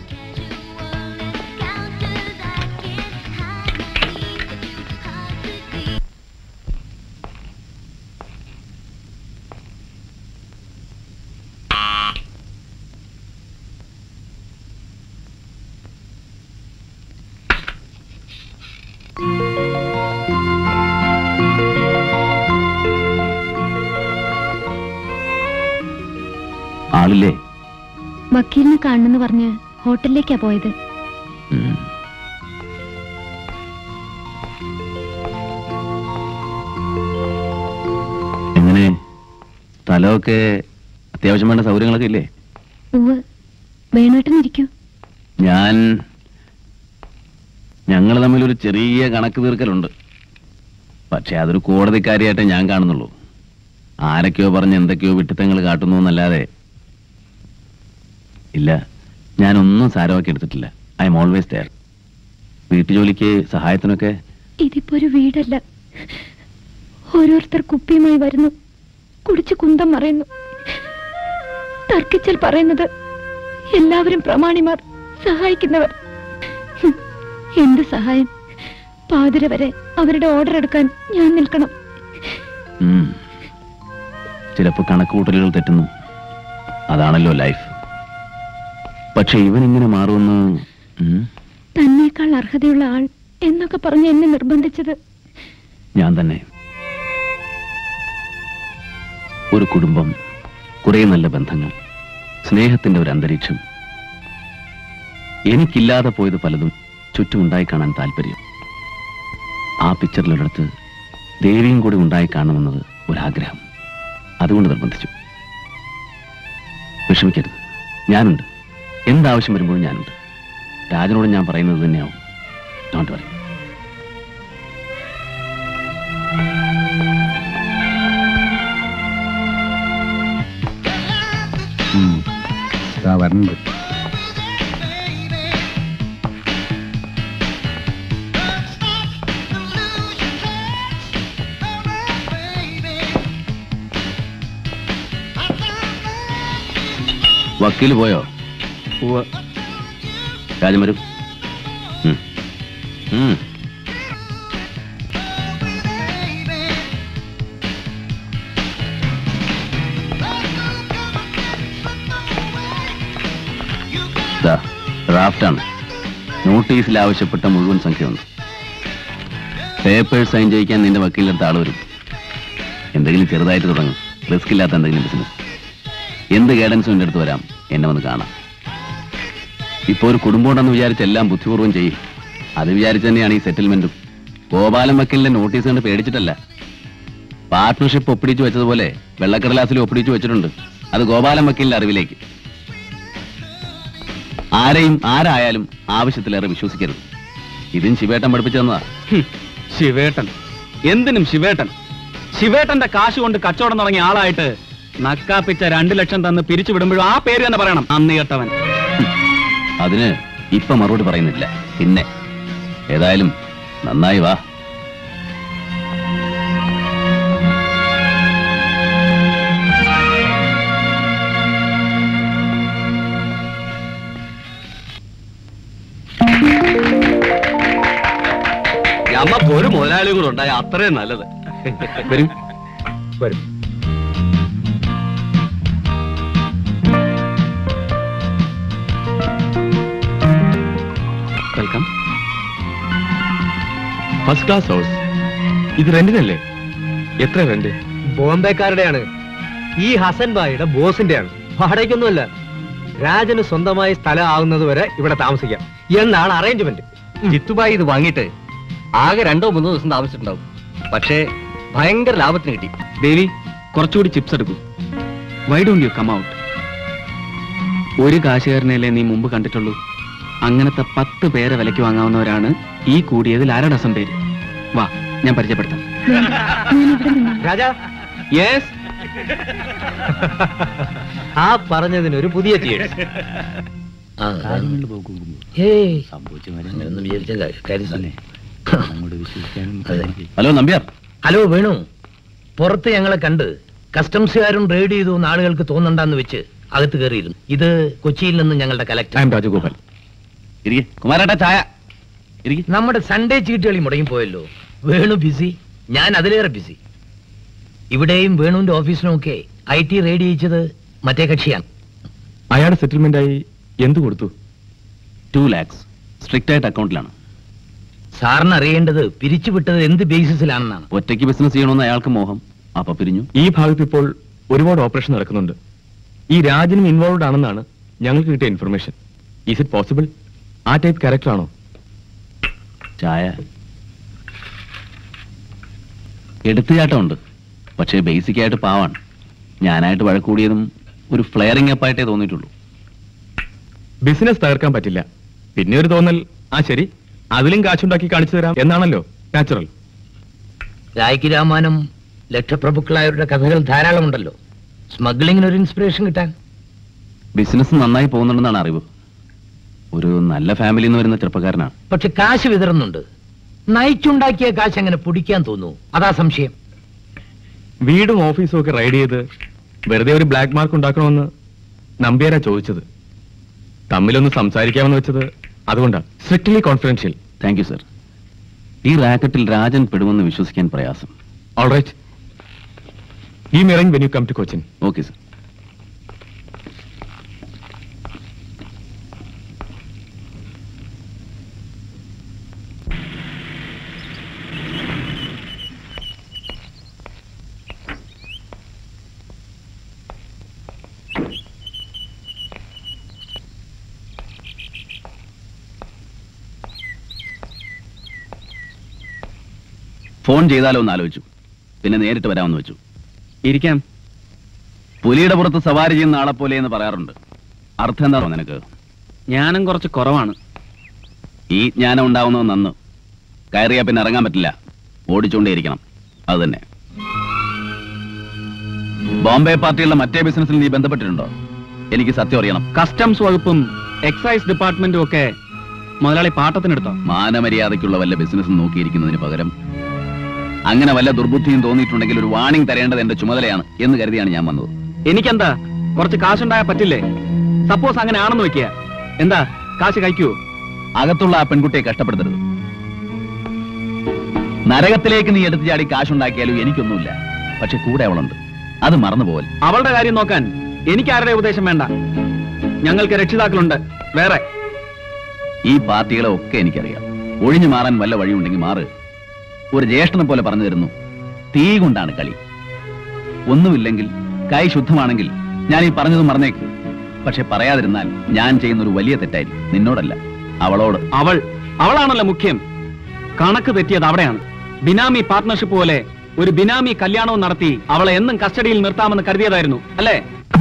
ആളില്ലേ വക്കീലിനെ കാണണമെന്ന് പറഞ്ഞ് ഹോട്ടലിലേക്കാ പോയത് ഉം. എങ്ങനെ സ്ഥലമൊക്കെ അത്യാവശ്യം വേണ്ട സൗകര്യങ്ങളൊക്കെ ഇല്ലേ ഉവ് വേണോട്ടൻ ഇരിക്കൂ ഞാൻ ഞങ്ങൾ തമ്മിൽ ഒരു ചെറിയ കണക്ക് തീർക്കലുണ്ട് പക്ഷെ അതൊരു കോടതിക്കാരിയായിട്ടേ ഞാൻ കാണുന്നുള്ളൂ ആരൊക്കെയോ പറഞ്ഞ് എന്തൊക്കെയോ വിട്ടിത്തങ്ങൾ കാട്ടുന്നു എന്നല്ലാതെ ഇല്ല ഞാനൊന്നും സാരമാക്കി എടുത്തിട്ടില്ല ഐ എം ഓൾവേസ് ദയർ വീട്ടുജോലിക്ക് സഹായത്തിനൊക്കെ ഇതിപ്പോ ഒരു വീടല്ല ഓരോരുത്തർ കുപ്പിയുമായി വരുന്നു കുടിച്ച് കുന്തം മറയുന്നു തർക്കിച്ചാൽ പറയുന്നത് എല്ലാവരും പ്രമാണിമാർ സഹായിക്കുന്നവർ ഹും, എന്ത് സഹായം പാതിര വരെ അവരുടെ ഓർഡർ എടുക്കാൻ ഞാൻ നിൽക്കണം ഉം. ചിലപ്പോ കണക്കുകൂട്ടലുകൾ തെറ്റുന്നു അതാണല്ലോ ലൈഫ് പക്ഷെ ഇവൻ ഇങ്ങനെ മാറുമെന്ന് ഉം, തന്നേക്കാൾ അർഹതയുള്ള ആൾ എന്നൊക്കെ പറഞ്ഞ് എന്നെ നിർബന്ധിച്ചത് ഞാൻ തന്നെ ഒരു കുടുംബം കുറെ നല്ല ബന്ധങ്ങൾ സ്നേഹത്തിന്റെ ഒരു അന്തരീക്ഷം എനിക്കില്ലാതെ പോയത് പലതും ചുറ്റുമുണ്ടായി കാണാൻ താല്പര്യം ആ പിക്ചറിലൊരിടത്ത് ദേവിയും കൂടി ഉണ്ടായി കാണുമെന്നത് ഒരാഗ്രഹം അതുകൊണ്ട് നിർബന്ധിച്ചു വിഷമിക്കരുത് ഞാനുണ്ട് എന്താവശ്യം വരുമ്പോഴും ഞാനുണ്ട് രാജനോട് ഞാൻ പറയുന്നത് തന്നെയാവും ഡോണ്ട് വറി വരണുണ്ട് വക്കീല് പോയോ രാജൻ വരൂ ഉം. ഉം. ദാ, ഡ്രാഫ്റ്റാണ് നോട്ടീസിൽ ആവശ്യപ്പെട്ട മുഴുവൻ സംഖ്യയുണ്ട് പേപ്പേഴ്സ് സൈൻ ചെയ്യിക്കാൻ നിന്റെ വക്കീലിൻ്റെ ആൾ വരും എന്തെങ്കിലും ചെറുതായിട്ട് തുടങ്ങും റിസ്ക് ഇല്ലാത്ത എന്തെങ്കിലും ബിസിനസ് എന്ത് ഗൈഡൻസും എൻ്റെ അടുത്ത് വരാം എന്നെ വന്ന് കാണാം ഇപ്പോൾ ഒരു കുടുംബം ഉണ്ടെന്ന് വിചാരിച്ച് എല്ലാം ബുദ്ധിപൂർവ്വം ചെയ്യും അത് വിചാരിച്ച് തന്നെയാണ് ഈ സെറ്റിൽമെന്റും ഗോപാലൻ വക്കീലിന്റെ നോട്ടീസ് കണ്ട് പേടിച്ചിട്ടല്ല പാർട്ട്ണർഷിപ്പ് ഒപ്പിടിച്ചു വെച്ചതുപോലെ വെള്ളക്കടലാസിൽ ഒപ്പിടിച്ചു വെച്ചിട്ടുണ്ട് അത് ഗോപാലൻ വക്കീലിന്റെ അറിവിലേക്ക് ആരെയും ആരായാലും ആവശ്യത്തിലേറെ വിശ്വസിക്കരുത് ഇതും ശിവേട്ടൻ പഠിപ്പിച്ചു തന്നതാ ഹും, ശിവേട്ടൻ എന്തിനും ശിവേട്ടൻ ശിവേട്ടന്റെ കാശ് കൊണ്ട് കച്ചവടം തുടങ്ങിയ ആളായിട്ട് നക്കാപ്പിച്ച രണ്ടു ലക്ഷം തന്ന് പിരിച്ചു വിടുമ്പോഴും ആ പേര് തന്നെ പറയണം അന്ന് കേട്ടവൻ അതിന് ഇപ്പൊ മറുപടി പറയുന്നില്ല പിന്നെ ഏതായാലും നന്നായി വാ ഞമ്മക്ക് ഒരു മുതലാളിയും കൂടെ ഉണ്ടായ അത്രയും നല്ലത് വരും വരും വെൽക്കം ഫസ്റ്റ് ക്ലാസ് ഹൗസ് ഇത് റെന്റിനല്ലേ എത്ര റെന്റ് ബോംബെക്കാരുടെയാണ് ഈ ഹസൻ ബായിയുടെ ബോസിന്റെയാണ് വാടകയ്ക്കൊന്നുമല്ല രാജന് സ്വന്തമായി സ്ഥലം ആവുന്നത് വരെ ഇവിടെ താമസിക്കാം എന്നാണ് അറേഞ്ച്മെന്റ് ജിത്തുബായി ഇത് വാങ്ങിയിട്ട് ആകെ രണ്ടോ മൂന്നോ ദിവസം താമസിച്ചിട്ടുണ്ടാവും പക്ഷേ ഭയങ്കര ലാഭത്തിന് കിട്ടി ദേവി കുറച്ചുകൂടി ചിപ്സ് എടുക്കൂ why don't you come out ഒരു കാശുകാരനെയല്ലേ നീ മുമ്പ് കണ്ടിട്ടുള്ളൂ അങ്ങനത്തെ പത്ത് പേരെ വിലയ്ക്ക് വാങ്ങാവുന്നവരാണ് ഈ കൂടിയതിൽ അര ഡസൻ പേര് വാ ഞാൻ പരിചയപ്പെടുത്താം രാജാ യെസ് ആ പറഞ്ഞതിന് ഒരു പുതിയ theatre hello Nambiar hello Venu പുറത്ത് ഞങ്ങളെ കണ്ട് കസ്റ്റംസുകാരും റെയ്ഡ് ചെയ്തു എന്ന് ആളുകൾക്ക് തോന്നണ്ടെന്ന് വെച്ച് അകത്ത് കയറിയിരുന്നു ഇത് കൊച്ചിയിൽ നിന്ന് ഞങ്ങളുടെ കലക്ടർ ഐ എം രാജഗോപാൽ ഇരിക്കെ കുമാരേട്ടാ ചായ നമ്മുടെ സൺഡേ ചീട്ടുകളി മുടങ്ങിപ്പോയല്ലോ വേണു ബിസി ഞാൻ അതിലേറെ ബിസി ഇവിടെയും വേണുവിന്റെ ഓഫീസിനും ഒക്കെ ഐ ടി റെയ്ഡ് ചെയ്യിച്ചത് മറ്റേ കക്ഷിയാണ് അയാളുടെ സെറ്റിൽമെന്റ് ആയി എന്ത് കൊടുത്തു ടു ലാക്സ് സ്ട്രിക്റ്റ് ആയിട്ട് അക്കൗണ്ടിലാണ് സാറിന് അറിയേണ്ടത് പിരിച്ചുവിട്ടത് എന്ത് ബേസിസിലാണെന്നാണ് ഒറ്റയ്ക്ക് ബിസിനസ് ചെയ്യണമെന്ന് അയാൾക്ക് മോഹം അപ്പൊ പിരിഞ്ഞു ഈ ഭാഗത്ത് ഇപ്പോൾ ഒരുപാട് ഓപ്പറേഷൻ നടക്കുന്നുണ്ട് ഈ രാജനും ഇൻവോൾവ് ആണെന്നാണ് ഞങ്ങൾക്ക് കിട്ടിയ ഇൻഫർമേഷൻ ഈസ് ഇറ്റ് പോസിബിൾ ആ ടൈപ്പ് ക്യാരക്ടർ ആണോ ചായ എടുത്തുചാട്ടമുണ്ട് പക്ഷേ ബേസിക് ആയിട്ട് പാവാണ് ഞാനായിട്ട് വഴക്കൂടിയതും ഒരു ഫ്ലെയറിംഗ് അപ്പായിട്ടേ തോന്നിയിട്ടുള്ളൂ ബിസിനസ് തകർക്കാൻ പറ്റില്ല പിന്നെ ഒരു തോന്നൽ ആ ശരി അതിലും കാശുണ്ടാക്കി കാണിച്ചു തരാം എന്നാണല്ലോ നാച്ചുറൽ രായ്ക്ക് രാമാനം ലക്ഷപ്രഭുക്കളായവരുടെ കഥകൾ ധാരാളമുണ്ടല്ലോ സ്മഗ്ലിങ്ങിന് ഒരു ഇൻസ്പിറേഷൻ കിട്ടാൻ ബിസിനസ് നന്നായി പോകുന്നുണ്ടെന്നാണ് അറിവ് ഒരു നല്ല ഫാമിലിയിൽ നിന്ന് വരുന്ന ചെറുപ്പക്കാരനാണ് പക്ഷെ കാശ് വിതറുന്നുണ്ട് നയിച്ചുണ്ടാക്കിയ കാശ് അങ്ങനെ പൊടിക്കാൻ തോന്നുന്നു അതാ സംശയം വീടും ഓഫീസും ഒക്കെ റൈഡ് ചെയ്ത് വെറുതെ ഒരു ബ്ലാക്ക് മാർക്ക് ഉണ്ടാക്കണമെന്ന് നമ്പ്യാരാ ചോദിച്ചത് തമ്മിലൊന്ന് സംസാരിക്കാമെന്ന് വെച്ചത് അതുകൊണ്ടാണ് strictly confidential thank you sir ഈ റാക്കറ്റിൽ രാജൻ പെടുമെന്ന് വിശ്വസിക്കാൻ പ്രയാസം ഓൾറൈറ്റ് ഈ മിറങ് when you come to Cochin okay sir phone ചെയ്താലോ എന്ന് ആലോചിച്ചു പിന്നെ നേരിട്ട് വരാമെന്ന് വെച്ചു ഇരിക്കാം പുലിയുടെ പുറത്ത് സവാരി ചെയ്യുന്ന ആളെ പോലെ എന്ന് പറയാറുണ്ട് അർത്ഥം എന്താണോ നിനക്ക് ജ്ഞാനം കുറച്ച് കുറവാണ് ഈ ജ്ഞാനം ഉണ്ടാവുന്നത് നന്ന് കയറിയാ പിന്നെ ഇറങ്ങാൻ പറ്റില്ല ഓടിച്ചുകൊണ്ടേയിരിക്കണം അത് തന്നെ ബോംബെ പാർട്ടിയുള്ള മറ്റേ ബിസിനസ്സിൽ നീ ബന്ധപ്പെട്ടിട്ടുണ്ടോ എനിക്ക് സത്യം അറിയണം കസ്റ്റംസ് വകുപ്പും എക്സൈസ് ഡിപ്പാർട്ട്മെന്റും ഒക്കെ മുതലാളി പാട്ടത്തിനെടുത്തോ മാനമര്യാദയ്ക്കുള്ള വല്ല ബിസിനസ്സും നോക്കിയിരിക്കുന്നതിന് പകരം അങ്ങനെ വല്ല ദുർബുദ്ധിയും തോന്നിയിട്ടുണ്ടെങ്കിൽ ഒരു വാണിംഗ് തരേണ്ടത് എന്റെ ചുമതലയാണ് എന്ന് കരുതിയാണ് ഞാൻ വന്നത് എനിക്കെന്താ കുറച്ച് കാശുണ്ടായാൽ പറ്റില്ലേ സപ്പോസ് അങ്ങനെ ആണെന്ന് വെക്കുക എന്താ കാശ് കഴിക്കുവോ അകത്തുള്ള ആ പെൺകുട്ടിയെ കഷ്ടപ്പെടുത്തരുത് നരകത്തിലേക്ക് നീ എടുത്തു ചാടി കാശുണ്ടാക്കിയാലും എനിക്കൊന്നുമില്ല പക്ഷെ കൂടെ അവളുണ്ട് അത് മറന്നു പോവൽ അവളുടെ കാര്യം നോക്കാൻ എനിക്ക് ആരുടെ ഉപദേശം വേണ്ട ഞങ്ങൾക്ക് രക്ഷിതാക്കളുണ്ട് വേറെ ഈ പാർട്ടികളെ ഒക്കെ എനിക്കറിയാം ഒഴിഞ്ഞു മാറാൻ വല്ല വഴിയുണ്ടെങ്കിൽ മാറ് ഒരു ജ്യേഷ്ഠനെ പോലെ പറഞ്ഞു തരുന്നു തീ കൊണ്ടാണ് കളി ഒന്നുമില്ലെങ്കിൽ കൈ ശുദ്ധമാണെങ്കിൽ ഞാൻ ഈ പറഞ്ഞത് മറന്നേക്ക് പക്ഷെ പറയാതിരുന്നാൽ ഞാൻ ചെയ്യുന്ന ഒരു വലിയ തെറ്റായിരിക്കും നിന്നോടല്ല അവളോട് അവൾ അവളാണല്ലോ മുഖ്യം കണക്ക് തെറ്റിയത് അവിടെയാണ് ബിനാമി പാർട്ട്ണർഷിപ്പ് പോലെ ഒരു ബിനാമി കല്യാണവും നടത്തി അവളെ എന്നും കസ്റ്റഡിയിൽ നിർത്താമെന്ന് കരുതിയതായിരുന്നു അല്ലേ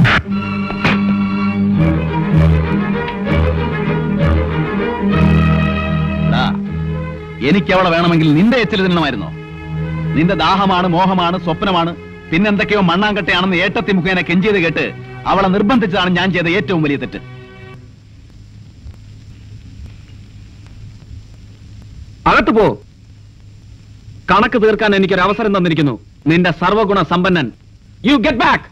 എടാ, എനിക്ക് അവളെ വേണമെങ്കിൽ നിന്റെ എച്ചിൽ തിന്നണമായിരുന്നോ നിന്റെ ദാഹമാണ് മോഹമാണ് സ്വപ്നമാണ് പിന്നെന്തൊക്കെയോ മണ്ണാങ്കട്ടയാണെന്ന് ഏട്ടത്തി മുഖേന കെഞ്ചിയത് കേട്ട് അവളെ നിർബന്ധിച്ചതാണ് ഞാൻ ചെയ്ത ഏറ്റവും വലിയ തെറ്റ് അകത്ത് പോ കണക്ക് തീർക്കാൻ എനിക്കൊരു അവസരം തന്നിരിക്കുന്നു നിന്റെ സർവഗുണ സമ്പന്നൻ യു ഗെറ്റ് ബാക്ക്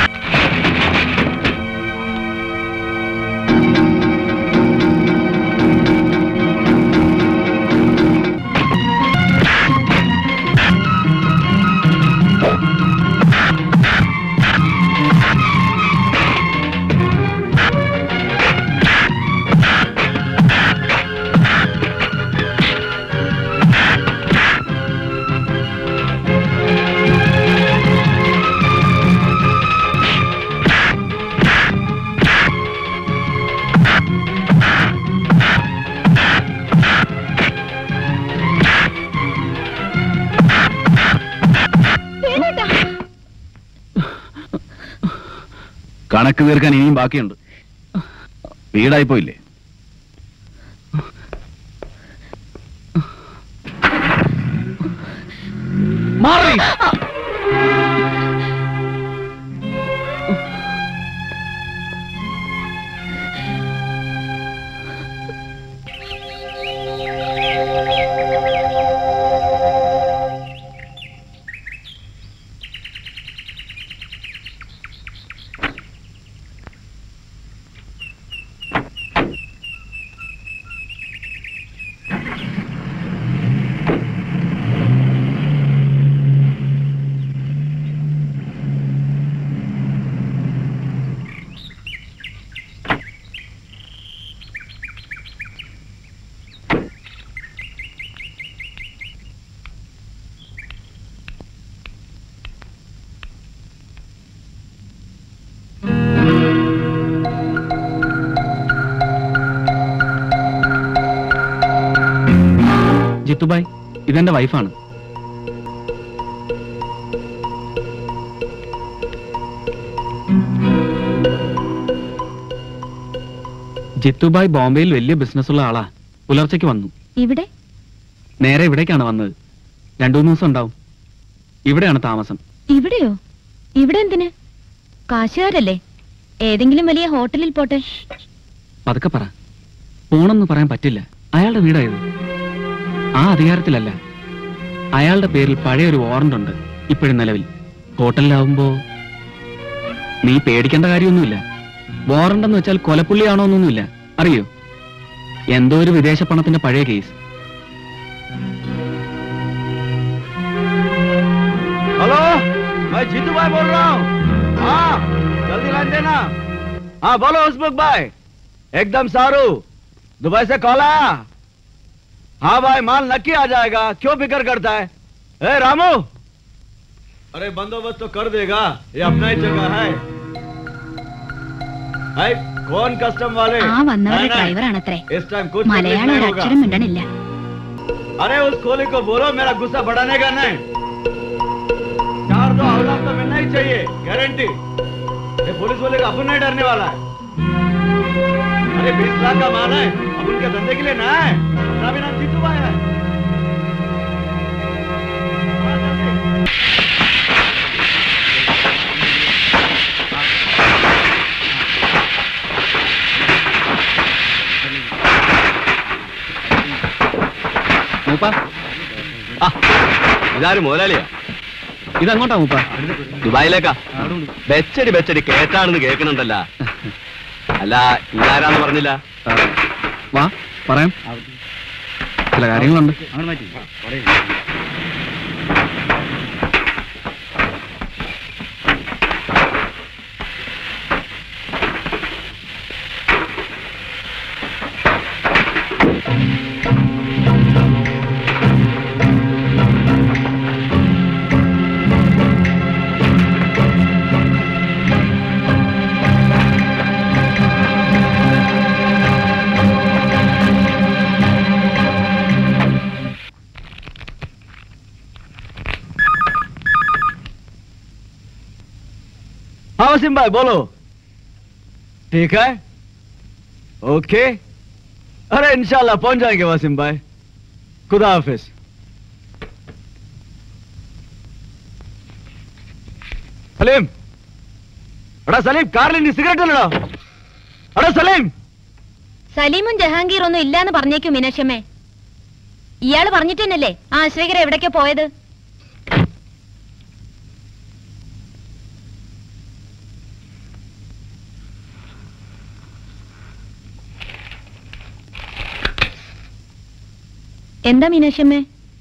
കണക്ക് തീർക്കാൻ ഇനിയും ബാക്കിയുണ്ട് വീടായി പോയില്ലേ മാറി ജിത്തുബായ് ഇതെന്റെ വൈഫാണ് ജിത്തുബായ് ബോംബെയിൽ വലിയ ബിസിനസ്സുള്ള ആളാ പുലർച്ചയ്ക്ക് വന്നു ഇവിടെ നേരെ ഇവിടേക്കാണ് വന്നത് രണ്ടു മൂന്ന് ദിവസം ഉണ്ടാവും ഇവിടെയാണ് താമസം ഇവിടെയോ ഇവിടെ എന്തിന് കാശുകാരല്ലേ ഏതെങ്കിലും വലിയ ഹോട്ടലിൽ പോട്ടെ പതുക്കെ പറ പോണെന്ന് പറയാൻ പറ്റില്ല അയാളുടെ വീടായത് ആ അധികാരത്തിലല്ല അയാളുടെ പേരിൽ പഴയ ഒരു വാറണ്ട് ഉണ്ട് ഇപ്പോഴും നിലവിൽ ഹോട്ടലിലാവുമ്പോ നീ പേടിക്കേണ്ട കാര്യമൊന്നുമില്ല വാറണ്ട് എന്ന് വെച്ചാൽ കൊലപ്പുള്ളിയാണോ എന്നൊന്നുമില്ല അറിയോ എന്തോ ഒരു വിദേശ പണത്തിന്റെ പഴയ കേസ് हेलो मैं जीतू भाई बोल रहा हूँ हाँ जल्दी लाइन देना हाँ बोलो उस्मुख भाई एकदम सारू दुबई से कॉल आया हाँ भाई माल नक्की आ जाएगा क्यों फिक्र करता है ए रामू अरे बंदोबस्त तो कर देगा ये अपना ही जगह है है कौन कस्टम वाले ആ വന്നവരുടെ नहीं, नहीं, ഡ്രൈവറാണത്രേ इस टाइम कुछ മലയാളം तकलीफ ഒരു नहीं होगा അക്ഷരം മിണ്ടണില്ല अरे उस कोहली को बोलो मेरा गुस्सा बढ़ाने का नहीं चार दो औलाद तो मिलना ही चाहिए गारंटी ये पुलिस वाले का अपन नहीं डरने वाला है अरे बीस लाख का माल है अब उनके धंधे के लिए ना है अपना भी नाम जीतू भाई है മൂപ്പ ഇതാരും മുതലാളിയാ ഇതങ്ങോട്ടാ മൂപ്പ ദുബായിലേക്കാ ബെച്ചടി ബെച്ചടി കേട്ടാണെന്ന് കേൾക്കുന്നുണ്ടല്ല അല്ല ഇതാരാന്ന് പറഞ്ഞില്ല വാ പറയാം ചില കാര്യങ്ങളുണ്ട് हाँ वसीम भाई बोलो ठीक है ओके अरे इंशाल्लाह पहुंच जाएंगे वसीम भाई खुदा हाफिज സലീം എടാ സലീം കാറിൽ ഇനി സിഗരറ്റ് അല്ലടാ എടാ സലീം സലീമും ജഹാംഗീർ ഒന്നും ഇല്ലാന്ന് പറഞ്ഞേക്കും മീനാക്ഷമ്മേ ഇയാള് പറഞ്ഞിട്ട് തന്നെയല്ലേ ആ ആശ്രയകർ എവിടേക്കാ പോയത് എന്താ മീനാക്ഷമ്മേ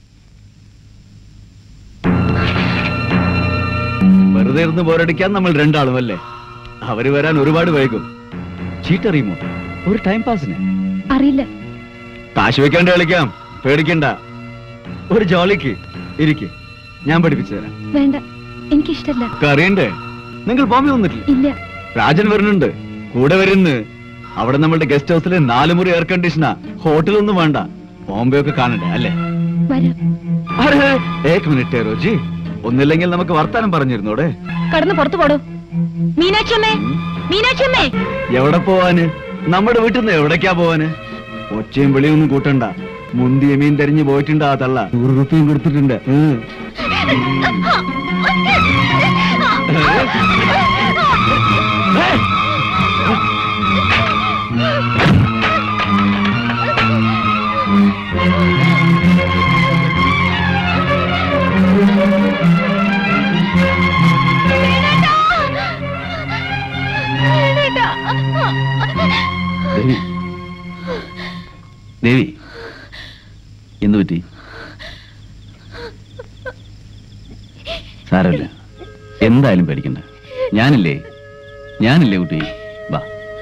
വെറുതെ ഇരുന്ന് ബോറടിക്കാൻ നമ്മൾ രണ്ടാളും അല്ലേ അവര് വരാൻ ഒരുപാട് വൈകും ചീറ്ററിയുമോ ഒരു ടൈം പാസിന് അറിയില്ല കാശ് വെക്കാണ്ട് കളിക്കാം പേടിക്കണ്ട ഒരു ജോലിക്ക് ഇരിക്ക് ഞാൻ പഠിപ്പിച്ചു തരാം വേണ്ട എനിക്കിഷ്ടല്ല ഒക്കെ അറിയണ്ടേ നിങ്ങൾ ബോംബെ വന്നിട്ടില്ല ഇല്ല രാജൻ വരുന്നുണ്ട് കൂടെ വരുന്ന് അവിടെ നമ്മളുടെ ഗസ്റ്റ് ഹൗസിലെ നാല് മുറി എയർ കണ്ടീഷനാ ഹോട്ടലൊന്നും വേണ്ട ബോംബെ ഒക്കെ കാണണ്ടേ അല്ലേ വരാം അരെ ഏക് മിനിറ്റ് റോജി ഒന്നില്ലെങ്കിൽ നമുക്ക് വർത്താനം പറഞ്ഞിരുന്നോടെ കടന്ന് പുറത്തു പോടൂ മീനാക്ഷമ്മേ മീനാക്ഷമ്മേ എവിടെ പോവാന് നമ്മുടെ വീട്ടിൽ നിന്ന് എവിടേക്കാ പോവാന് ഒച്ചയും വിളിയൊന്നും കൂട്ടണ്ട മുന്തിയ മീൻ തെരഞ്ഞു പോയിട്ടുണ്ട് ആ തള്ള നൂറ് റുപ്യയും കൊടുത്തിട്ടുണ്ട് ഉം. ദേവി ദേവി എന്തു പറ്റി സാരമില്ല എന്തായാലും പേടിക്കണ്ട ഞാനില്ലേ ഞാനില്ലേ കുട്ടി വാ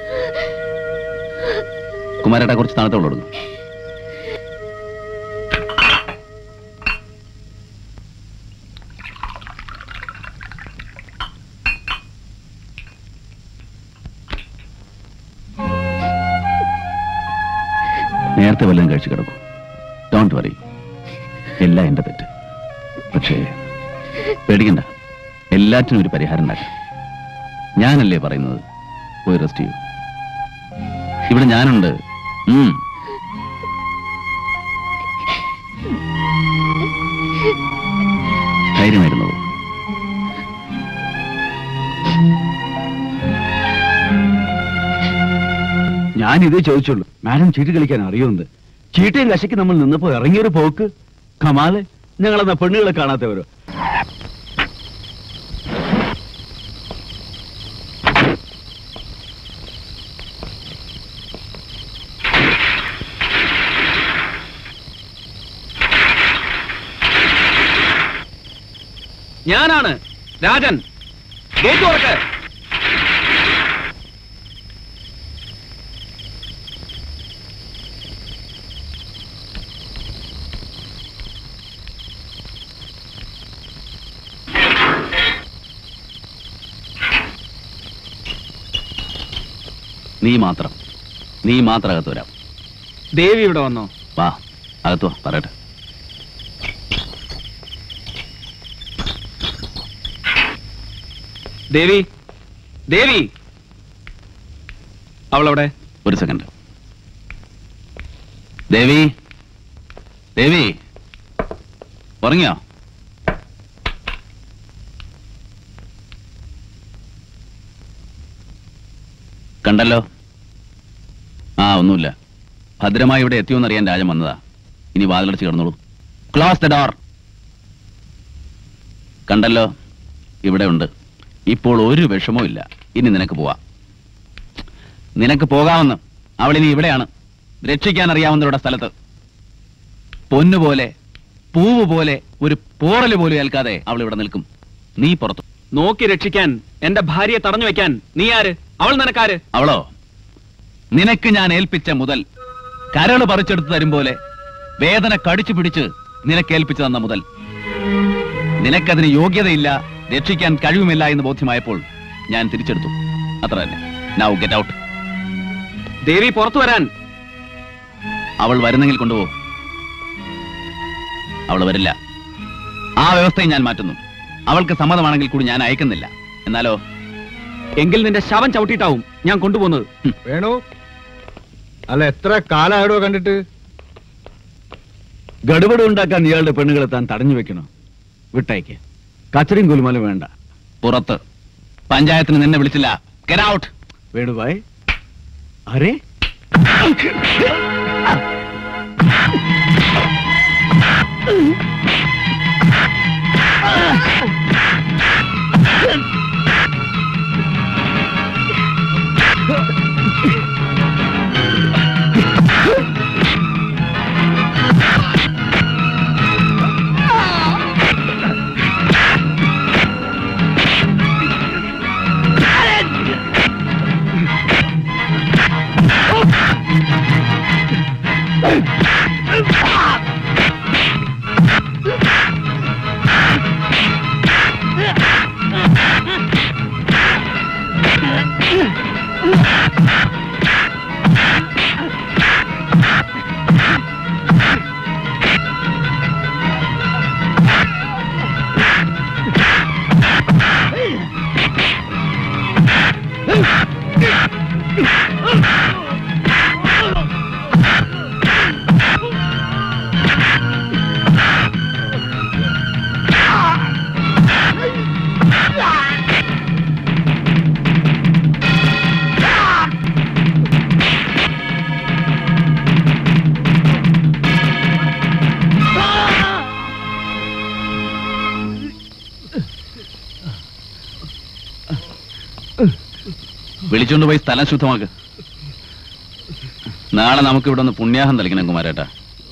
കുമാരേട്ടാ കുറച്ച് തണുത്തോളം കൊടുക്കും നേരത്തെ വല്ലതും കഴിച്ചു കിടക്കും ഡോണ്ട് വറി എല്ലാം എന്റെ തെറ്റ് പക്ഷേ പേടിക്കണ്ട എല്ലാറ്റിനും ഒരു പരിഹാരം ഉണ്ടാക്കാം ഞാനല്ലേ പറയുന്നത് പോയി റെസ്റ്റ് ചെയ്യൂ ഇവിടെ ഞാനുണ്ട് ഉം. ധൈര്യമായിരുന്നു ഞാൻ ഇതേ ചോദിച്ചുള്ളൂ മാഡം ചീട്ട് കളിക്കാൻ അറിയുമെന്ന് ചീട്ടയും കശയ്ക്ക് നമ്മൾ നിന്നപ്പോ ഇറങ്ങിയൊരു പോക്ക് കമാല് ഞങ്ങളെന്നാ പെണ്ണുകളെ കാണാത്തവരോ ഞാനാണ് രാജൻ ഗേറ്റ് തുറക്ക് നീ മാത്രം നീ മാത്രം അകത്ത് വരാം ദേവി ഇവിടെ വന്നോ വാ അകത്ത് വാ പറയട്ടെ ദേവി ദേവി അവളവിടെ ഒരു സെക്കൻഡ് ദേവി ദേവി ഉറങ്ങിയോ കണ്ടല്ലോ ആ ഒന്നുമില്ല ഭദ്രമായി ഇവിടെ എത്തിയോന്നറിയാൻ രാജൻ വന്നതാ ഇനി വാതിലടച്ച് കിടന്നോളൂ ക്ലോസ് ദ ഡോർ കണ്ടല്ലോ ഇവിടെ ഉണ്ട് ഇപ്പോൾ ഒരു വിഷമവും ഇല്ല ഇനി നിനക്ക് പോവാം നിനക്ക് പോകാമെന്ന് അവളിനി ഇവിടെയാണ് രക്ഷിക്കാൻ അറിയാവുന്നവരുടെ സ്ഥലത്ത് പൊന്നുപോലെ പൂവ് പോലെ ഒരു പോറല് പോലും ഏൽക്കാതെ അവൾ ഇവിടെ നിൽക്കും നീ പുറത്തു നോക്കി രക്ഷിക്കാൻ എന്റെ ഭാര്യയെ തടഞ്ഞു വെക്കാൻ നീ ആര് അവൾ നിനക്കാര് അവളോ നിനക്ക് ഞാൻ ഏൽപ്പിച്ച മുതൽ കരള് പറിച്ചെടുത്ത് തരും പോലെ വേദന കടിച്ചു പിടിച്ച് നിനക്ക് ഏൽപ്പിച്ചു തന്ന മുതൽ നിനക്കതിന് യോഗ്യതയില്ല രക്ഷിക്കാൻ കഴിവുമില്ല എന്ന് ബോധ്യമായപ്പോൾ ഞാൻ തിരിച്ചെടുത്തു അത്ര തന്നെ നൗ ഗെറ്റ് ഔട്ട് ദേവി പുറത്തു വരാൻ അവൾ വരുന്നെങ്കിൽ കൊണ്ടുപോ അവൾ വരില്ല ആ വ്യവസ്ഥയും ഞാൻ മാറ്റുന്നു അവൾക്ക് സമ്മതമാണെങ്കിൽ കൂടി ഞാൻ അയക്കുന്നില്ല എന്നാലോ എങ്കിൽ നിന്റെ ശവം ചവിട്ടിയിട്ടാവും ഞാൻ കൊണ്ടുപോകുന്നത് വേണു അല്ല എത്ര കാലായിടോ കണ്ടിട്ട് ഗഡുബട് ഉണ്ടാക്കാൻ ഇയാളുടെ പെണ്ണുങ്ങളെ താൻ തടഞ്ഞു വെക്കണോ വിട്ടയക്ക് കച്ചറിയും കുലുമലും വേണ്ട പുറത്ത് പഞ്ചായത്തിന് നിന്നെ വിളിച്ചില്ല ഗെറ്റ് ഔട്ട് വേണുഭായ് അരേ Ah! വിളിച്ചുകൊണ്ട് പോയി സ്ഥലം ശുദ്ധമാക്ക് നാളെ നമുക്ക് ഇവിടെ ഒന്ന് പുണ്യാഹം തളിക്കണം കുമാരേട്ടാ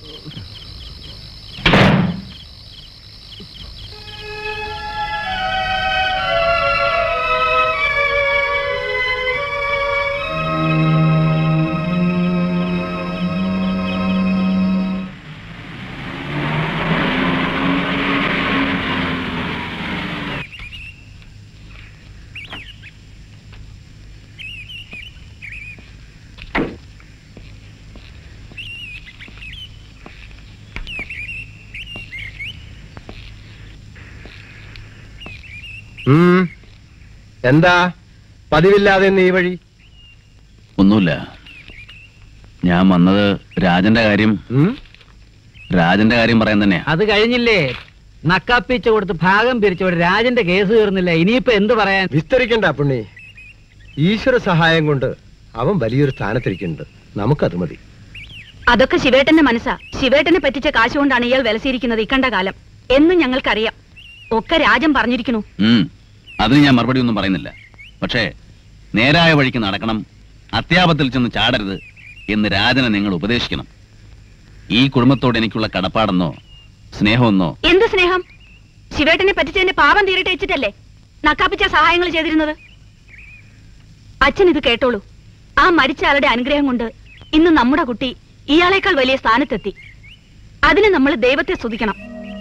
ഉം. എന്താ പതിവില്ലാതെ ഇന്ന് ഈ വഴി ഒന്നുമില്ല ഞാൻ വന്നത് രാജന്റെ കാര്യം രാജന്റെ കാര്യം പറയാൻ തന്നെയാ അത് കഴിഞ്ഞില്ലേ നക്കാപ്പിച്ച കൊടുത്ത് ഭാഗം പിരിച്ചോടെ രാജന്റെ കേസ് തീർന്നില്ല ഇനിയിപ്പോ എന്ത് പറയാൻ വിസ്തരിക്കണ്ട പുണ്ണി ഈശ്വര സഹായം കൊണ്ട് അവൻ വലിയൊരു സ്ഥാനത്തിരിക്കുന്നുണ്ട് നമുക്കത് മതി അതൊക്കെ ശിവേട്ടന്റെ മനസ്സാ ശിവേട്ടനെ പറ്റിച്ച കാശ് കൊണ്ടാണ് ഇയാൾ വിലസിയിരിക്കുന്നത് ഇക്കണ്ട കാലം എന്നും ഞങ്ങൾക്കറിയാം ഒക്കെ രാജൻ പറഞ്ഞിരിക്കണു ഉം. അതിന് ഞാൻ മറുപടി ഒന്നും പറയുന്നില്ല പക്ഷേ നേരായ വഴിക്ക് നടക്കണം അത്യാപത്തിൽ ചെന്ന് ചാടരുത് എന്ന് രാജനെ നിങ്ങൾ ഉപദേശിക്കണം ഈ കുടുംബത്തോട് എനിക്കുള്ള കടപ്പാടെന്നോ സ്നേഹമെന്നോ എന്ത് സ്നേഹം ശിവേട്ടനെ പറ്റിച്ചതിന്റെ പാപം തീരട്ടെ വെച്ചിട്ടല്ലേ നക്കാപ്പിച്ച സഹായങ്ങൾ ചെയ്തിരുന്നത് അച്ഛൻ ഇത് കേട്ടോളൂ ആ മരിച്ച ആളുടെ അനുഗ്രഹം കൊണ്ട് ഇന്ന് നമ്മുടെ കുട്ടി ഇയാളേക്കാൾ വലിയ സ്ഥാനത്തെത്തി അതിന് നമ്മൾ ദൈവത്തെ സ്തുതിക്കണം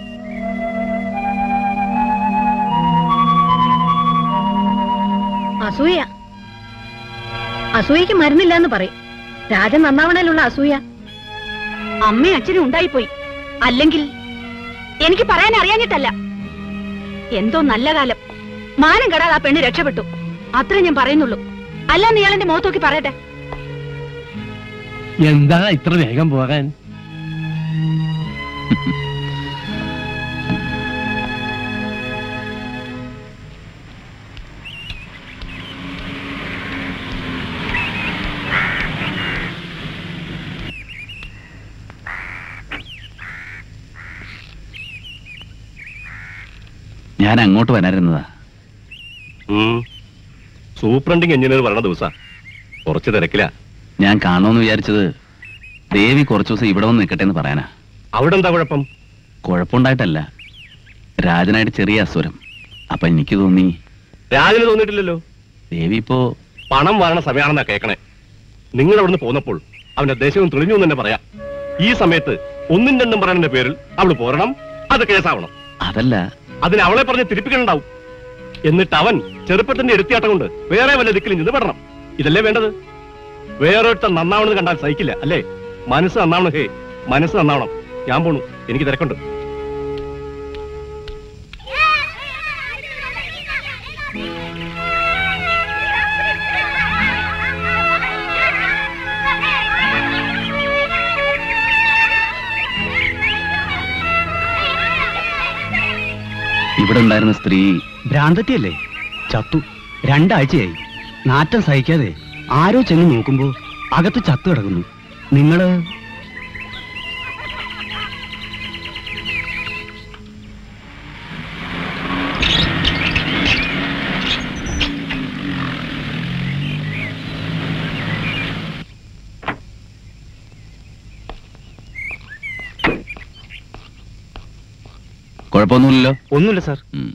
അസൂയ അസൂയക്ക് മരുന്നില്ല എന്ന് പറയും രാജൻ നന്നാവണേലുള്ള അസൂയ അമ്മയും അച്ഛനും ഉണ്ടായിപ്പോയി അല്ലെങ്കിൽ എനിക്ക് പറയാൻ അറിയാഞ്ഞിട്ടല്ല എന്തോ നല്ല കാലം മാനം കെടാതെ ആ പെണ്ണ് രക്ഷപ്പെട്ടു അത്രേ ഞാൻ പറയുന്നുള്ളൂ അല്ല നീ ഇയാളെന്റെ മുഖത്തോക്കി പറയട്ടെ എന്താ ഇത്ര വേഗം പോകാൻ ഞാൻ അങ്ങോട്ട് വരാനിരുന്നതാ ഉം. സൂപ്രണ്ടിങ് എഞ്ചിനീയർ വരണ ദിവസാ കുറച്ച് തിരക്കില്ല ഞാൻ കാണുമെന്ന് വിചാരിച്ചത് ദേവി കുറച്ചു ദിവസം ഇവിടെ വന്ന് നിൽക്കട്ടെ എന്ന് പറയാനാ അവിടെ എന്താ കുഴപ്പം കുഴപ്പമുണ്ടായിട്ടല്ല രാജനായിട്ട് ചെറിയ അസുരം അപ്പൊ എനിക്ക് തോന്നി രാജന് തോന്നിയിട്ടില്ലല്ലോ ദേവി ഇപ്പോ പണം വരണ സമയമാണെന്നാ കേക്കണേ നിങ്ങൾ അവിടുന്ന് പോന്നപ്പോൾ അവന്റെ ദേശവും തെളിഞ്ഞു എന്ന് തന്നെ പറയാം ഈ സമയത്ത് ഒന്നും രണ്ടും പറയുന്നതിന്റെ പേരിൽ അവള് പോരണം അത് കേസാവണം അതല്ല അതിന് അവളെ പറഞ്ഞ് തിരിപ്പിക്കണുണ്ടാവും എന്നിട്ട് അവൻ ചെറുപ്പത്തിന്റെ എടുത്തിയാട്ടം കൊണ്ട് വേറെ വല്ല ദിക്കിലും ചെന്ന് പെടണം ഇതല്ലേ വേണ്ടത് വേറൊരുത്തൻ നന്നാവണമെന്ന് കണ്ടാൽ സഹിക്കില്ല അല്ലേ മനസ്സ് നന്നാവണം ഹേ മനസ്സ് നന്നാവണം ഞാൻ പോണു എനിക്ക് തിരക്കുണ്ട് ഇവിടെ ഉണ്ടായിരുന്ന സ്ത്രീ ഭ്രാന്തത്തിയല്ലേ ചത്തു രണ്ടാഴ്ചയായി നാറ്റം സഹിക്കാതെ ആരോ ചെന്ന് നോക്കുമ്പോ അകത്ത് ചത്തു കിടക്കുന്നു നിങ്ങള് കുഴപ്പമൊന്നുമില്ലല്ലോ ഒന്നുമില്ല സാർ ഉം.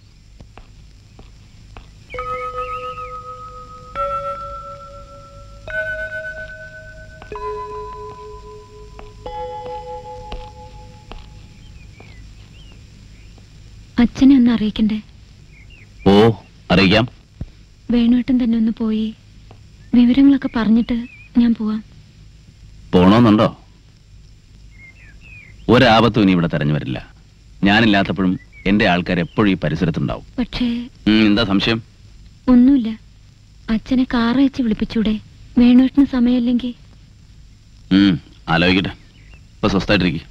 അച്ഛനെ ഒന്ന് അറിയിക്കണ്ടേ ഓ അറിയിക്കാം വേണുവേട്ടൻ തന്നെ ഒന്ന് പോയി വിവരങ്ങളൊക്കെ പറഞ്ഞിട്ട് ഞാൻ പോവാം പോണോന്നുണ്ടോ ഒരാപത്തും ഇനി ഇവിടെ തെരഞ്ഞു വരില്ല ഞാനില്ലാത്തപ്പോഴും എന്റെ ആൾക്കാർ എപ്പോഴും ഈ പരിസരത്തുണ്ടാവും പക്ഷേ ഉം, എന്താ സംശയം ഒന്നുമില്ല അച്ഛനെ കാറയച്ച് വിളിപ്പിച്ചൂടെ വേണുവേട്ടന് സമയമില്ലെങ്കിൽ ഉം, ആലോചിക്കട്ടെ ഇപ്പൊ സ്വസ്ഥായിട്ടിരിക്കും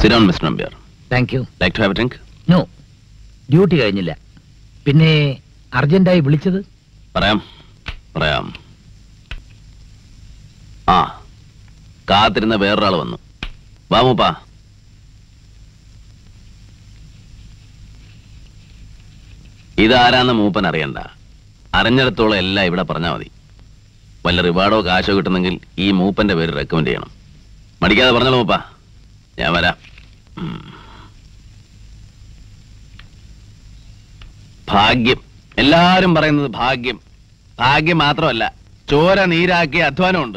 സിരോൺ mister Nambiar thank you like to have a drink no duty കഴിഞ്ഞില്ല പിന്നെ അർജന്റായി വിളിച്ചത് പറയാം പറയാം ആ കാത്തിരുന്ന വേറൊരാൾ വന്നു വാ മൂപ്പാ ഇതാരാന്ന് മൂപ്പൻ അറിയണ്ട അറിഞ്ഞിടത്തോളം എല്ലാം ഇവിടെ പറഞ്ഞാൽ മതി വല്ല റിവാർഡോ കാശോ കിട്ടുന്നെങ്കിൽ ഈ മൂപ്പന്റെ പേര് റെക്കമെൻഡ് ചെയ്യണം മടിക്കാതെ പറഞ്ഞോളൂ മൂപ്പാ ഞാൻ വരാം ഉം. ഭാഗ്യം എല്ലാരും പറയുന്നത് ഭാഗ്യം ഭാഗ്യം മാത്രമല്ല ചോര നീരാക്കിയ അധ്വാനമുണ്ട്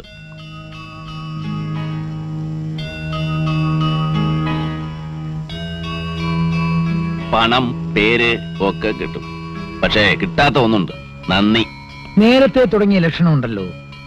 പണം പേര് ഒക്കെ കിട്ടും പക്ഷേ കിട്ടാത്ത ഒന്നുണ്ട് നന്ദി നേരത്തെ തുടങ്ങിയ ലക്ഷണമുണ്ടല്ലോ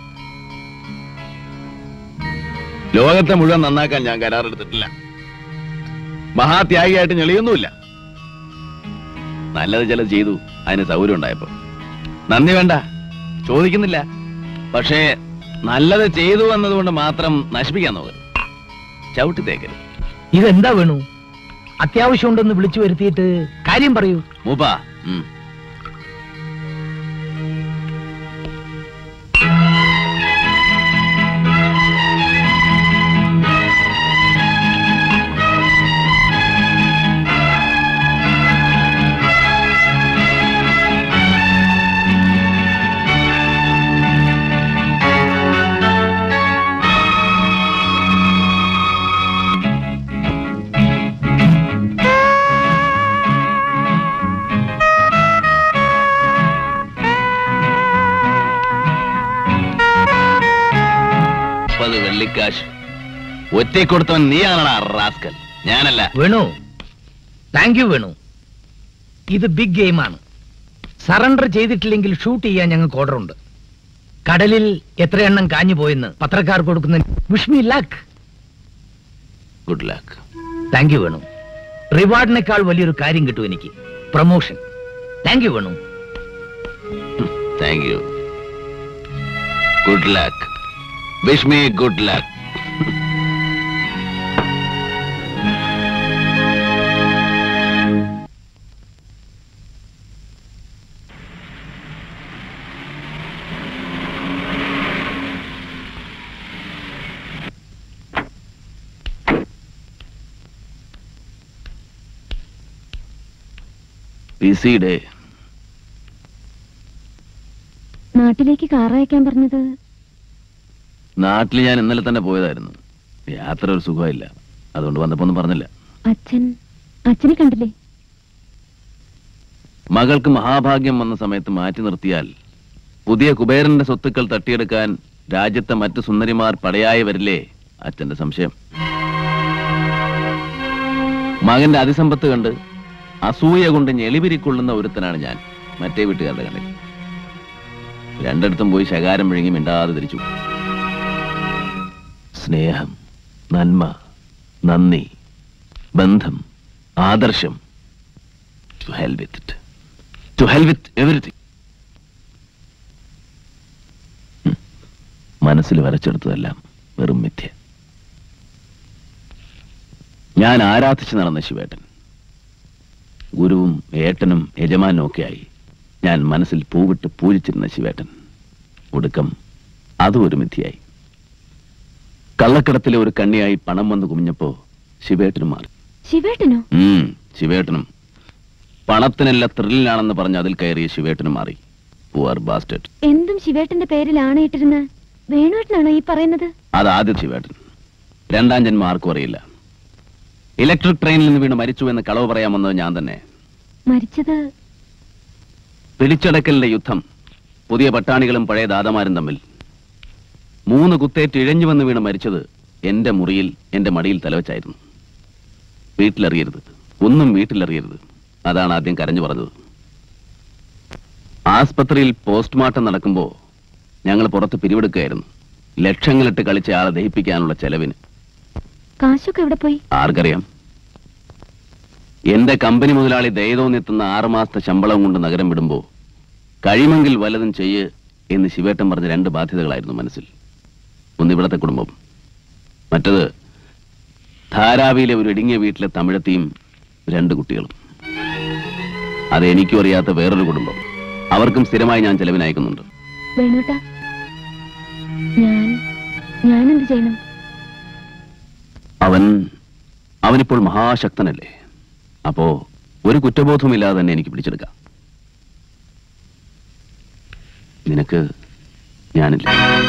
ലോകത്തെ മുഴുവൻ നന്നാക്കാൻ ഞാൻ കരാറെടുത്തിട്ടില്ല മഹാത്യാഗിയായിട്ട് ഞെളിയൊന്നുമില്ല നല്ലത് ചിലത് ചെയ്തു അതിന് സൗകര്യം ഉണ്ടായപ്പോ നന്ദി വേണ്ട ചോദിക്കുന്നില്ല പക്ഷേ നല്ലത് ചെയ്തു എന്നതുകൊണ്ട് മാത്രം നശിപ്പിക്കാൻ നോക്കരുത് ചവിട്ടി തേക്കരുത് ഇതെന്താ വേണു അത്യാവശ്യമുണ്ടെന്ന് വിളിച്ചു വരുത്തിയിട്ട് കാര്യം പറയൂ മൂപ്പാ ഉം. മുപ്പത് വെള്ളിക്കാശ് ഒറ്റ കൊടുത്തവൻ നീയാണടാ റാസ്കൽ ഞാനല്ല വേണു താങ്ക് യു വേണു ഇത് ബിഗ് ഗെയിമാണ് സറണ്ടർ ചെയ്തിട്ടില്ലെങ്കിൽ ഷൂട്ട് ചെയ്യാൻ ഞങ്ങൾക്ക് ഓർഡർ ഉണ്ട് കടലിൽ എത്ര എണ്ണം കാഞ്ഞു പോയെന്ന് പത്രക്കാർ കൊടുക്കുന്ന wish me luck good luck thank you Venu റിവാർഡിനേക്കാൾ വലിയൊരു കാര്യം കിട്ടും എനിക്ക് promotion thank you Venu thank you good luck wish me good luck busy day നാട്ടിലേക്ക് കാർ അയക്കാൻ പറഞ്ഞത് നാട്ടിൽ ഞാൻ ഇന്നലെ തന്നെ പോയതായിരുന്നു യാത്ര ഒരു സുഖമില്ല അതുകൊണ്ട് വന്നപ്പോ ഒന്നും പറഞ്ഞില്ല അച്ഛൻ അച്ഛനെ കണ്ടില്ലേ മകൾക്ക് മഹാഭാഗ്യം വന്ന സമയത്ത് മാറ്റി നിർത്തിയാൽ പുതിയ കുബേരന്റെ സ്വത്തുക്കൾ തട്ടിയെടുക്കാൻ രാജ്യത്തെ മറ്റു സുന്ദരിമാർ പടയായി വരില്ലേ അച്ഛന്റെ സംശയം മകന്റെ അതിസമ്പത്ത് കണ്ട് അസൂയ കൊണ്ട് ഞെളിപിരിക്കൊള്ളുന്ന ഒരുത്തനാണ് ഞാൻ മറ്റേ വീട്ടുകാരുടെ കണ്ണിൽ രണ്ടിടത്തും പോയി ശകാരം വിഴുങ്ങി മിണ്ടാതെ തിരിച്ചു സ്നേഹം നന്മ നന്ദി ബന്ധം ആദർശം to hell with it to hell with everything മനസ്സിൽ വരച്ചെടുത്തതെല്ലാം വെറും മിഥ്യ ഞാൻ ആരാധിച്ചു നടന്ന ശിവേട്ടൻ ഗുരുവും ഏട്ടനും യജമാനും ഒക്കെയായി ഞാൻ മനസ്സിൽ പൂവിട്ട് പൂജിച്ചിരുന്ന ശിവേട്ടൻ ഒടുക്കം അതും ഒരു മിഥ്യയായി കള്ളക്കടത്തിലെ ഒരു കണ്ണിയായി പണം വന്ന് കുമിഞ്ഞപ്പോ ശിവേട്ടനും മാറി ശിവേട്ടനോ ഉം, ശിവേട്ടനും പണത്തിനല്ല ത്രില്ലിലാണെന്ന് പറഞ്ഞ് അതിൽ കയറിയ ശിവേട്ടനും മാറി പുവർ ബാസ്റ്റഡ് എന്തും ശിവേട്ടന്റെ പേരിൽ ആണയിട്ടിരുന്ന വേണുവേട്ടനാണോ ഈ പറയുന്നത് അത് ആദ്യ ശിവേട്ടൻ രണ്ടാം ജന്മം ആർക്കും അറിയില്ല ഇലക്ട്രിക് ട്രെയിനിൽ നിന്ന് വീണ് മരിച്ചു എന്ന് കളവ് പറയാമെന്നത് ഞാൻ തന്നെ മരിച്ചത് പിടിച്ചടക്കലിന്റെ യുദ്ധം പുതിയ പട്ടാണികളും പഴയ ദാതമാരും തമ്മിൽ മൂന്ന് കുത്തേറ്റ് ഇഴഞ്ഞു വന്ന് വീണ് മരിച്ചത് എന്റെ മുറിയിൽ എന്റെ മടിയിൽ തലവച്ചായിരുന്നു വീട്ടിലറിയരുത് ഒന്നും വീട്ടിലറിയരുത് അതാണ് ആദ്യം കരഞ്ഞു പറഞ്ഞത് ആസ്പത്രിയിൽ പോസ്റ്റ്മോർട്ടം നടക്കുമ്പോ ഞങ്ങൾ പുറത്ത് പിരിവെടുക്കുകയായിരുന്നു ലക്ഷങ്ങളിട്ട് കളിച്ച ആളെ ദഹിപ്പിക്കാനുള്ള ചെലവിന് കാശൊക്കെ എവിടെ പോയി ആർക്കറിയാം എന്റെ കമ്പനി മുതലാളി ദയതോന്നെത്തുന്ന ആറുമാസത്തെ ശമ്പളം കൊണ്ട് നഗരം വിടുമ്പോ കഴിയുമെങ്കിൽ വല്ലതും ചെയ്യ് എന്ന് ശിവേട്ടൻ പറഞ്ഞ രണ്ട് ബാധ്യതകളായിരുന്നു മനസ്സിൽ ഒന്ന് ഇവിടത്തെ കുടുംബം മറ്റത് ധാരാവിയിലെ ഒരു ഇടുങ്ങിയ വീട്ടിലെ തമിഴത്തിയും രണ്ട് കുട്ടികളും അത് എനിക്കും അറിയാത്ത വേറൊരു കുടുംബം അവർക്കും സ്ഥിരമായി ഞാൻ ചെലവിന് അയക്കുന്നുണ്ട് വേണോട്ടാ ഞാൻ ഞാൻ എന്ത് ചെയ്യണം അവൻ അവനിപ്പോൾ മഹാശക്തനല്ലേ അപ്പോ ഒരു കുറ്റബോധവുമില്ലാതെ തന്നെ എനിക്ക് പിടിച്ചെടുക്കാം നിനക്ക് ഞാനില്ല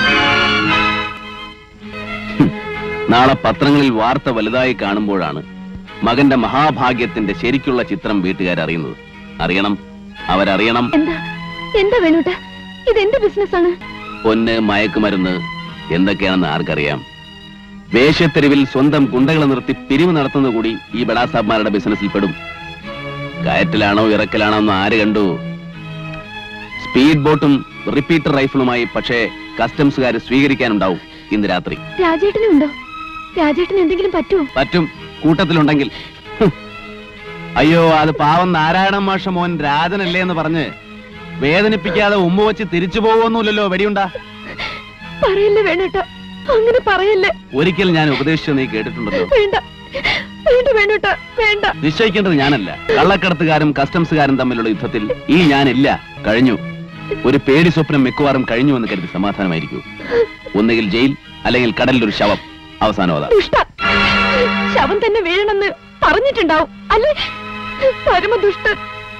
ഹും. നാളെ പത്രങ്ങളിൽ വാർത്ത വലുതായി കാണുമ്പോഴാണ് മകന്റെ മഹാഭാഗ്യത്തിന്റെ ശരിക്കുള്ള ചിത്രം വീട്ടുകാരറിയുന്നത് അറിയണം അവരറിയണം എന്താ എന്താ വേണോട്ടാ ഇതെന്റെ ബിസിനസ്സാണ് പൊന്ന് മയക്കുമരുന്ന് എന്തൊക്കെയാണെന്ന് ആർക്കറിയാം വേശ്യത്തെരുവിൽ സ്വന്തം ഗുണ്ടകളെ നിർത്തി പിരിവ് നടത്തുന്നത് കൂടി ഈ ബഡാസാബ്മാരുടെ ബിസിനസ്സിൽ പെടും കയറ്റിലാണോ ഇറക്കലാണോ എന്ന് ആര് കണ്ടു സ്പീഡ് ബോട്ടും റിപ്പീറ്റർ റൈഫിളുമായി പക്ഷേ കസ്റ്റംസുകാർ സ്വീകരിക്കാനുണ്ടാവും ഇന്ന് രാത്രി രാജേട്ടനും ഉണ്ടോ രാജേട്ടന് എന്തെങ്കിലും പറ്റുമോ പറ്റും കൂട്ടത്തിലുണ്ടെങ്കിൽ ഹും. അയ്യോ അത് പാവം നാരായണ മാഷ മോൻ രാജനല്ലേ എന്ന് പറഞ്ഞ് വേദനിപ്പിക്കാതെ ഉമ്മ വെച്ച് തിരിച്ചു പോകുമൊന്നുമില്ലല്ലോ വെടിയുണ്ടാ പറയല്ലേ വേണോട്ടാ അങ്ങനെ പറയല്ലേ ഒരിക്കൽ ഞാൻ ഉപദേശിച്ചു നീ കേട്ടിട്ടുണ്ടല്ലോ വേണ്ട വേണ്ട വേണോട്ടാ വേണ്ട നിശ്ചയിക്കേണ്ടത് ഞാനല്ല കള്ളക്കടത്തുകാരും കസ്റ്റംസുകാരും തമ്മിലുള്ള യുദ്ധത്തിൽ ഈ ഞാനില്ല കഴിഞ്ഞു ഒരു പേടി സ്വപ്നം മിക്കവാറും കഴിഞ്ഞു എന്ന് കരുതി സമാധാനമായിരിക്കൂ ഒന്നുകിൽ ജയിൽ അല്ലെങ്കിൽ കടലിൽ ഒരു ശവം അവസാനം അതാ ദുഷ്ട ശവം തന്നെ വീഴണമെന്ന് പറഞ്ഞിട്ടുണ്ടാവും അല്ലേ പരമദുഷ്ടൻ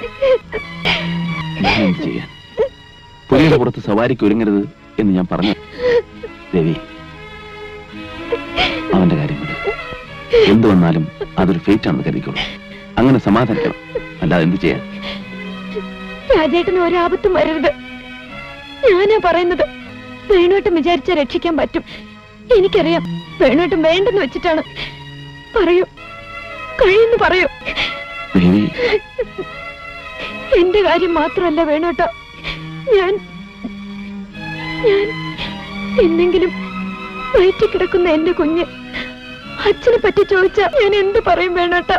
ഞാൻ എന്ത് ചെയ്യാൻ പുലിയുടെ പുറത്ത് സവാരിക്ക് ഒരുങ്ങരുത് എന്ന് ഞാൻ പറഞ്ഞു ദേവി അവന്റെ കാര്യം വിട് എന്തു വന്നാലും അതൊരു ഫേറ്റ് ആണെന്ന് കരുതിക്കോളൂ അങ്ങനെ സമാധാനിക്കണം അല്ലാതെ എന്ത് ചെയ്യാൻ രാജേട്ടന് ഒരാപത്തും വരരുത് ഞാനാ പറയുന്നത് വേണോട്ടം വിചാരിച്ച രക്ഷിക്കാൻ പറ്റും എനിക്കറിയാം വേണോട്ടം വേണ്ടെന്ന് വെച്ചിട്ടാണ് പറയൂ കഴിയുന്നു പറയൂ ദേവി എന്റെ കാര്യം മാത്രമല്ല വേണോട്ട ഞാൻ ഞാൻ എന്തെങ്കിലും വയറ്റി കിടക്കുന്ന എന്റെ കുഞ്ഞ് അച്ഛനെ പറ്റി ചോദിച്ചാ ഞാൻ എന്ത് പറയും വേണോട്ട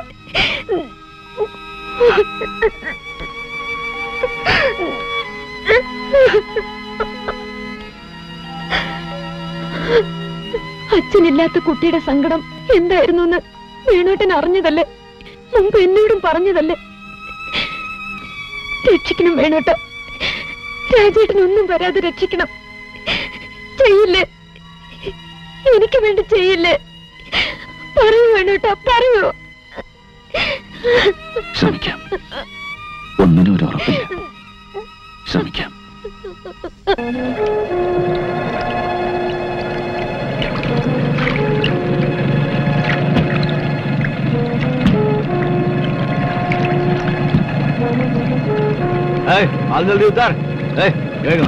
അച്ഛനില്ലാത്ത കുട്ടിയുടെ സങ്കടം എന്തായിരുന്നു എന്ന് വേണോട്ടൻ അറിഞ്ഞതല്ലേ മുമ്പ് എന്നോടും പറഞ്ഞതല്ലേ രക്ഷിക്കണം വേണോട്ട രാജേട്ടനൊന്നും വരാതെ രക്ഷിക്കണം ചെയ്യില്ലേ എനിക്ക് വേണ്ടി ചെയ്യില്ലേ പറയൂ വേണോട്ട പറയൂ ശ്രമിക്കാം ഒന്നിനും ഒരു ഉറപ്പില്ല ശ്രമിക്കാം ഏയ്, ആൾ ജൽദി ഉത്താർ ഏയ്, വേഗം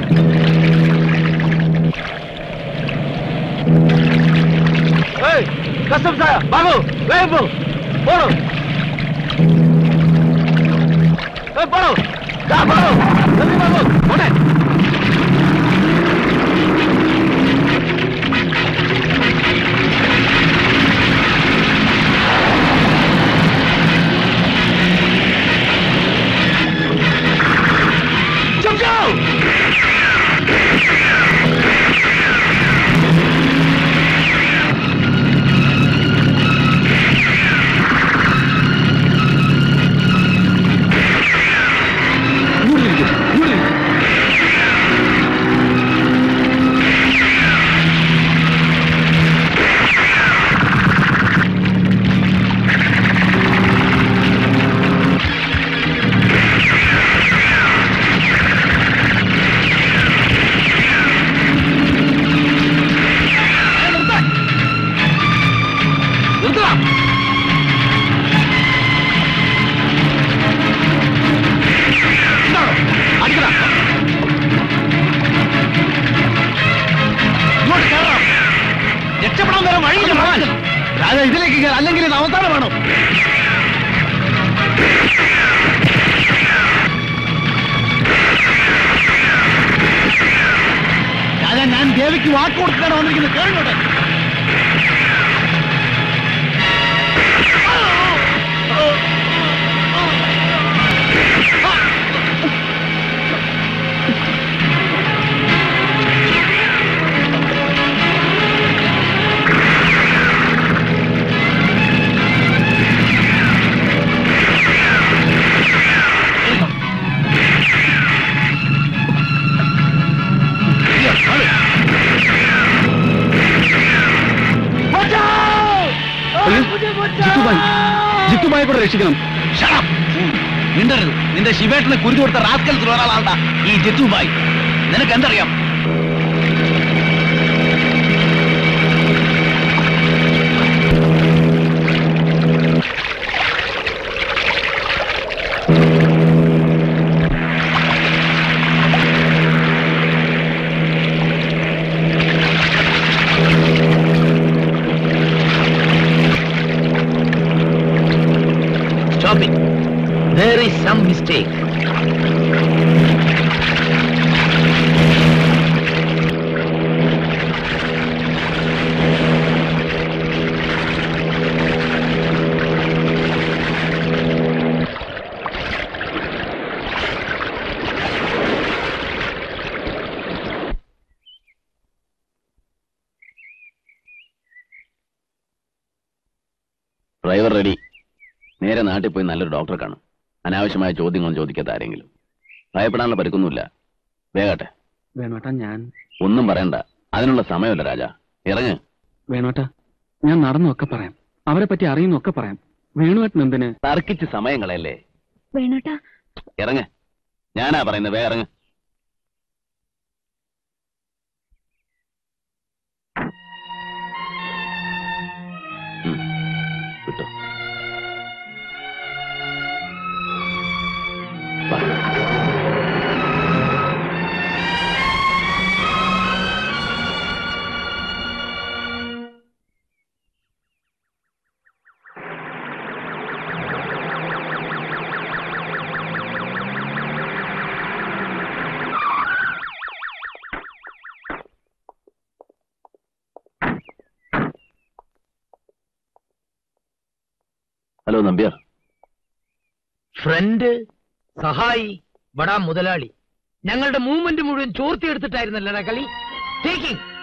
ഏയ്, കസ്റ്റംസ് ആയ ഭാഗോ വേഗം പോ പോടോ ഏയ്, പോടോ ദാ പോടോ ജൽദി ഭാഗോ പോട്ടെ Jump go! രക്ഷപ്പെടാൻ വേറെ വഴിയില്ല ഭഗവാൻ രാജ ഇതിലേക്ക് കയറി അല്ലെങ്കിൽ ഇത് അവസാനം വേണം രാജ ഞാൻ ദേവിക്ക് വാക്ക് കൊടുക്കാണ് വന്നിരിക്കുന്നത് കേൾക്കട്ടെ ജിത്തുബായി ജിത്തുബായി കൂടെ രക്ഷിക്കണം മിണ്ടരുത് നിന്റെ ശിവേട്ടനെ കുരുതി കൊടുത്ത റാസ്കൽസിൽ ഒരാളാണ്ടാ ഈ ജിത്തുബായി നിനക്ക് എന്തറിയാം Stop it. There is some mistake. Driver ready നേരെ നാട്ടിൽ പോയി നല്ലൊരു ഡോക്ടറെ കാണും അനാവശ്യമായ ചോദ്യങ്ങളും ചോദിക്കാത്ത ആരെങ്കിലും ഭയപ്പെടാനുള്ള പരിക്കൊന്നുമില്ല വേഗട്ടെ വേണോട്ടാ ഞാൻ ഒന്നും പറയണ്ട അതിനുള്ള സമയമല്ല രാജ ഇറങ്ങ് വേണോട്ടാ ഞാൻ നടന്നൊക്കെ പറയാം അവരെ പറ്റി അറിയുന്നൊക്കെ പറയാം വേണുവേട്ടൻ എന്തിന് തർക്കിച്ച് സമയം കളയല്ലേ വേണോട്ടാ ഇറങ്ങ് ഞാനാ പറയുന്നത് വേഗം ഇറങ്ങ് ഉം, വിട്ടോ വാ. ഹലോ നമ്പ്യാർ ഫ്രണ്ട് സഹായി വടാ മുതലാളി ഞങ്ങളുടെ മൂവ്മെന്റ് മുഴുവൻ ചോർത്തിയെടുത്തിട്ടായിരുന്നല്ലടാ കളി ടേക്കിംഗ്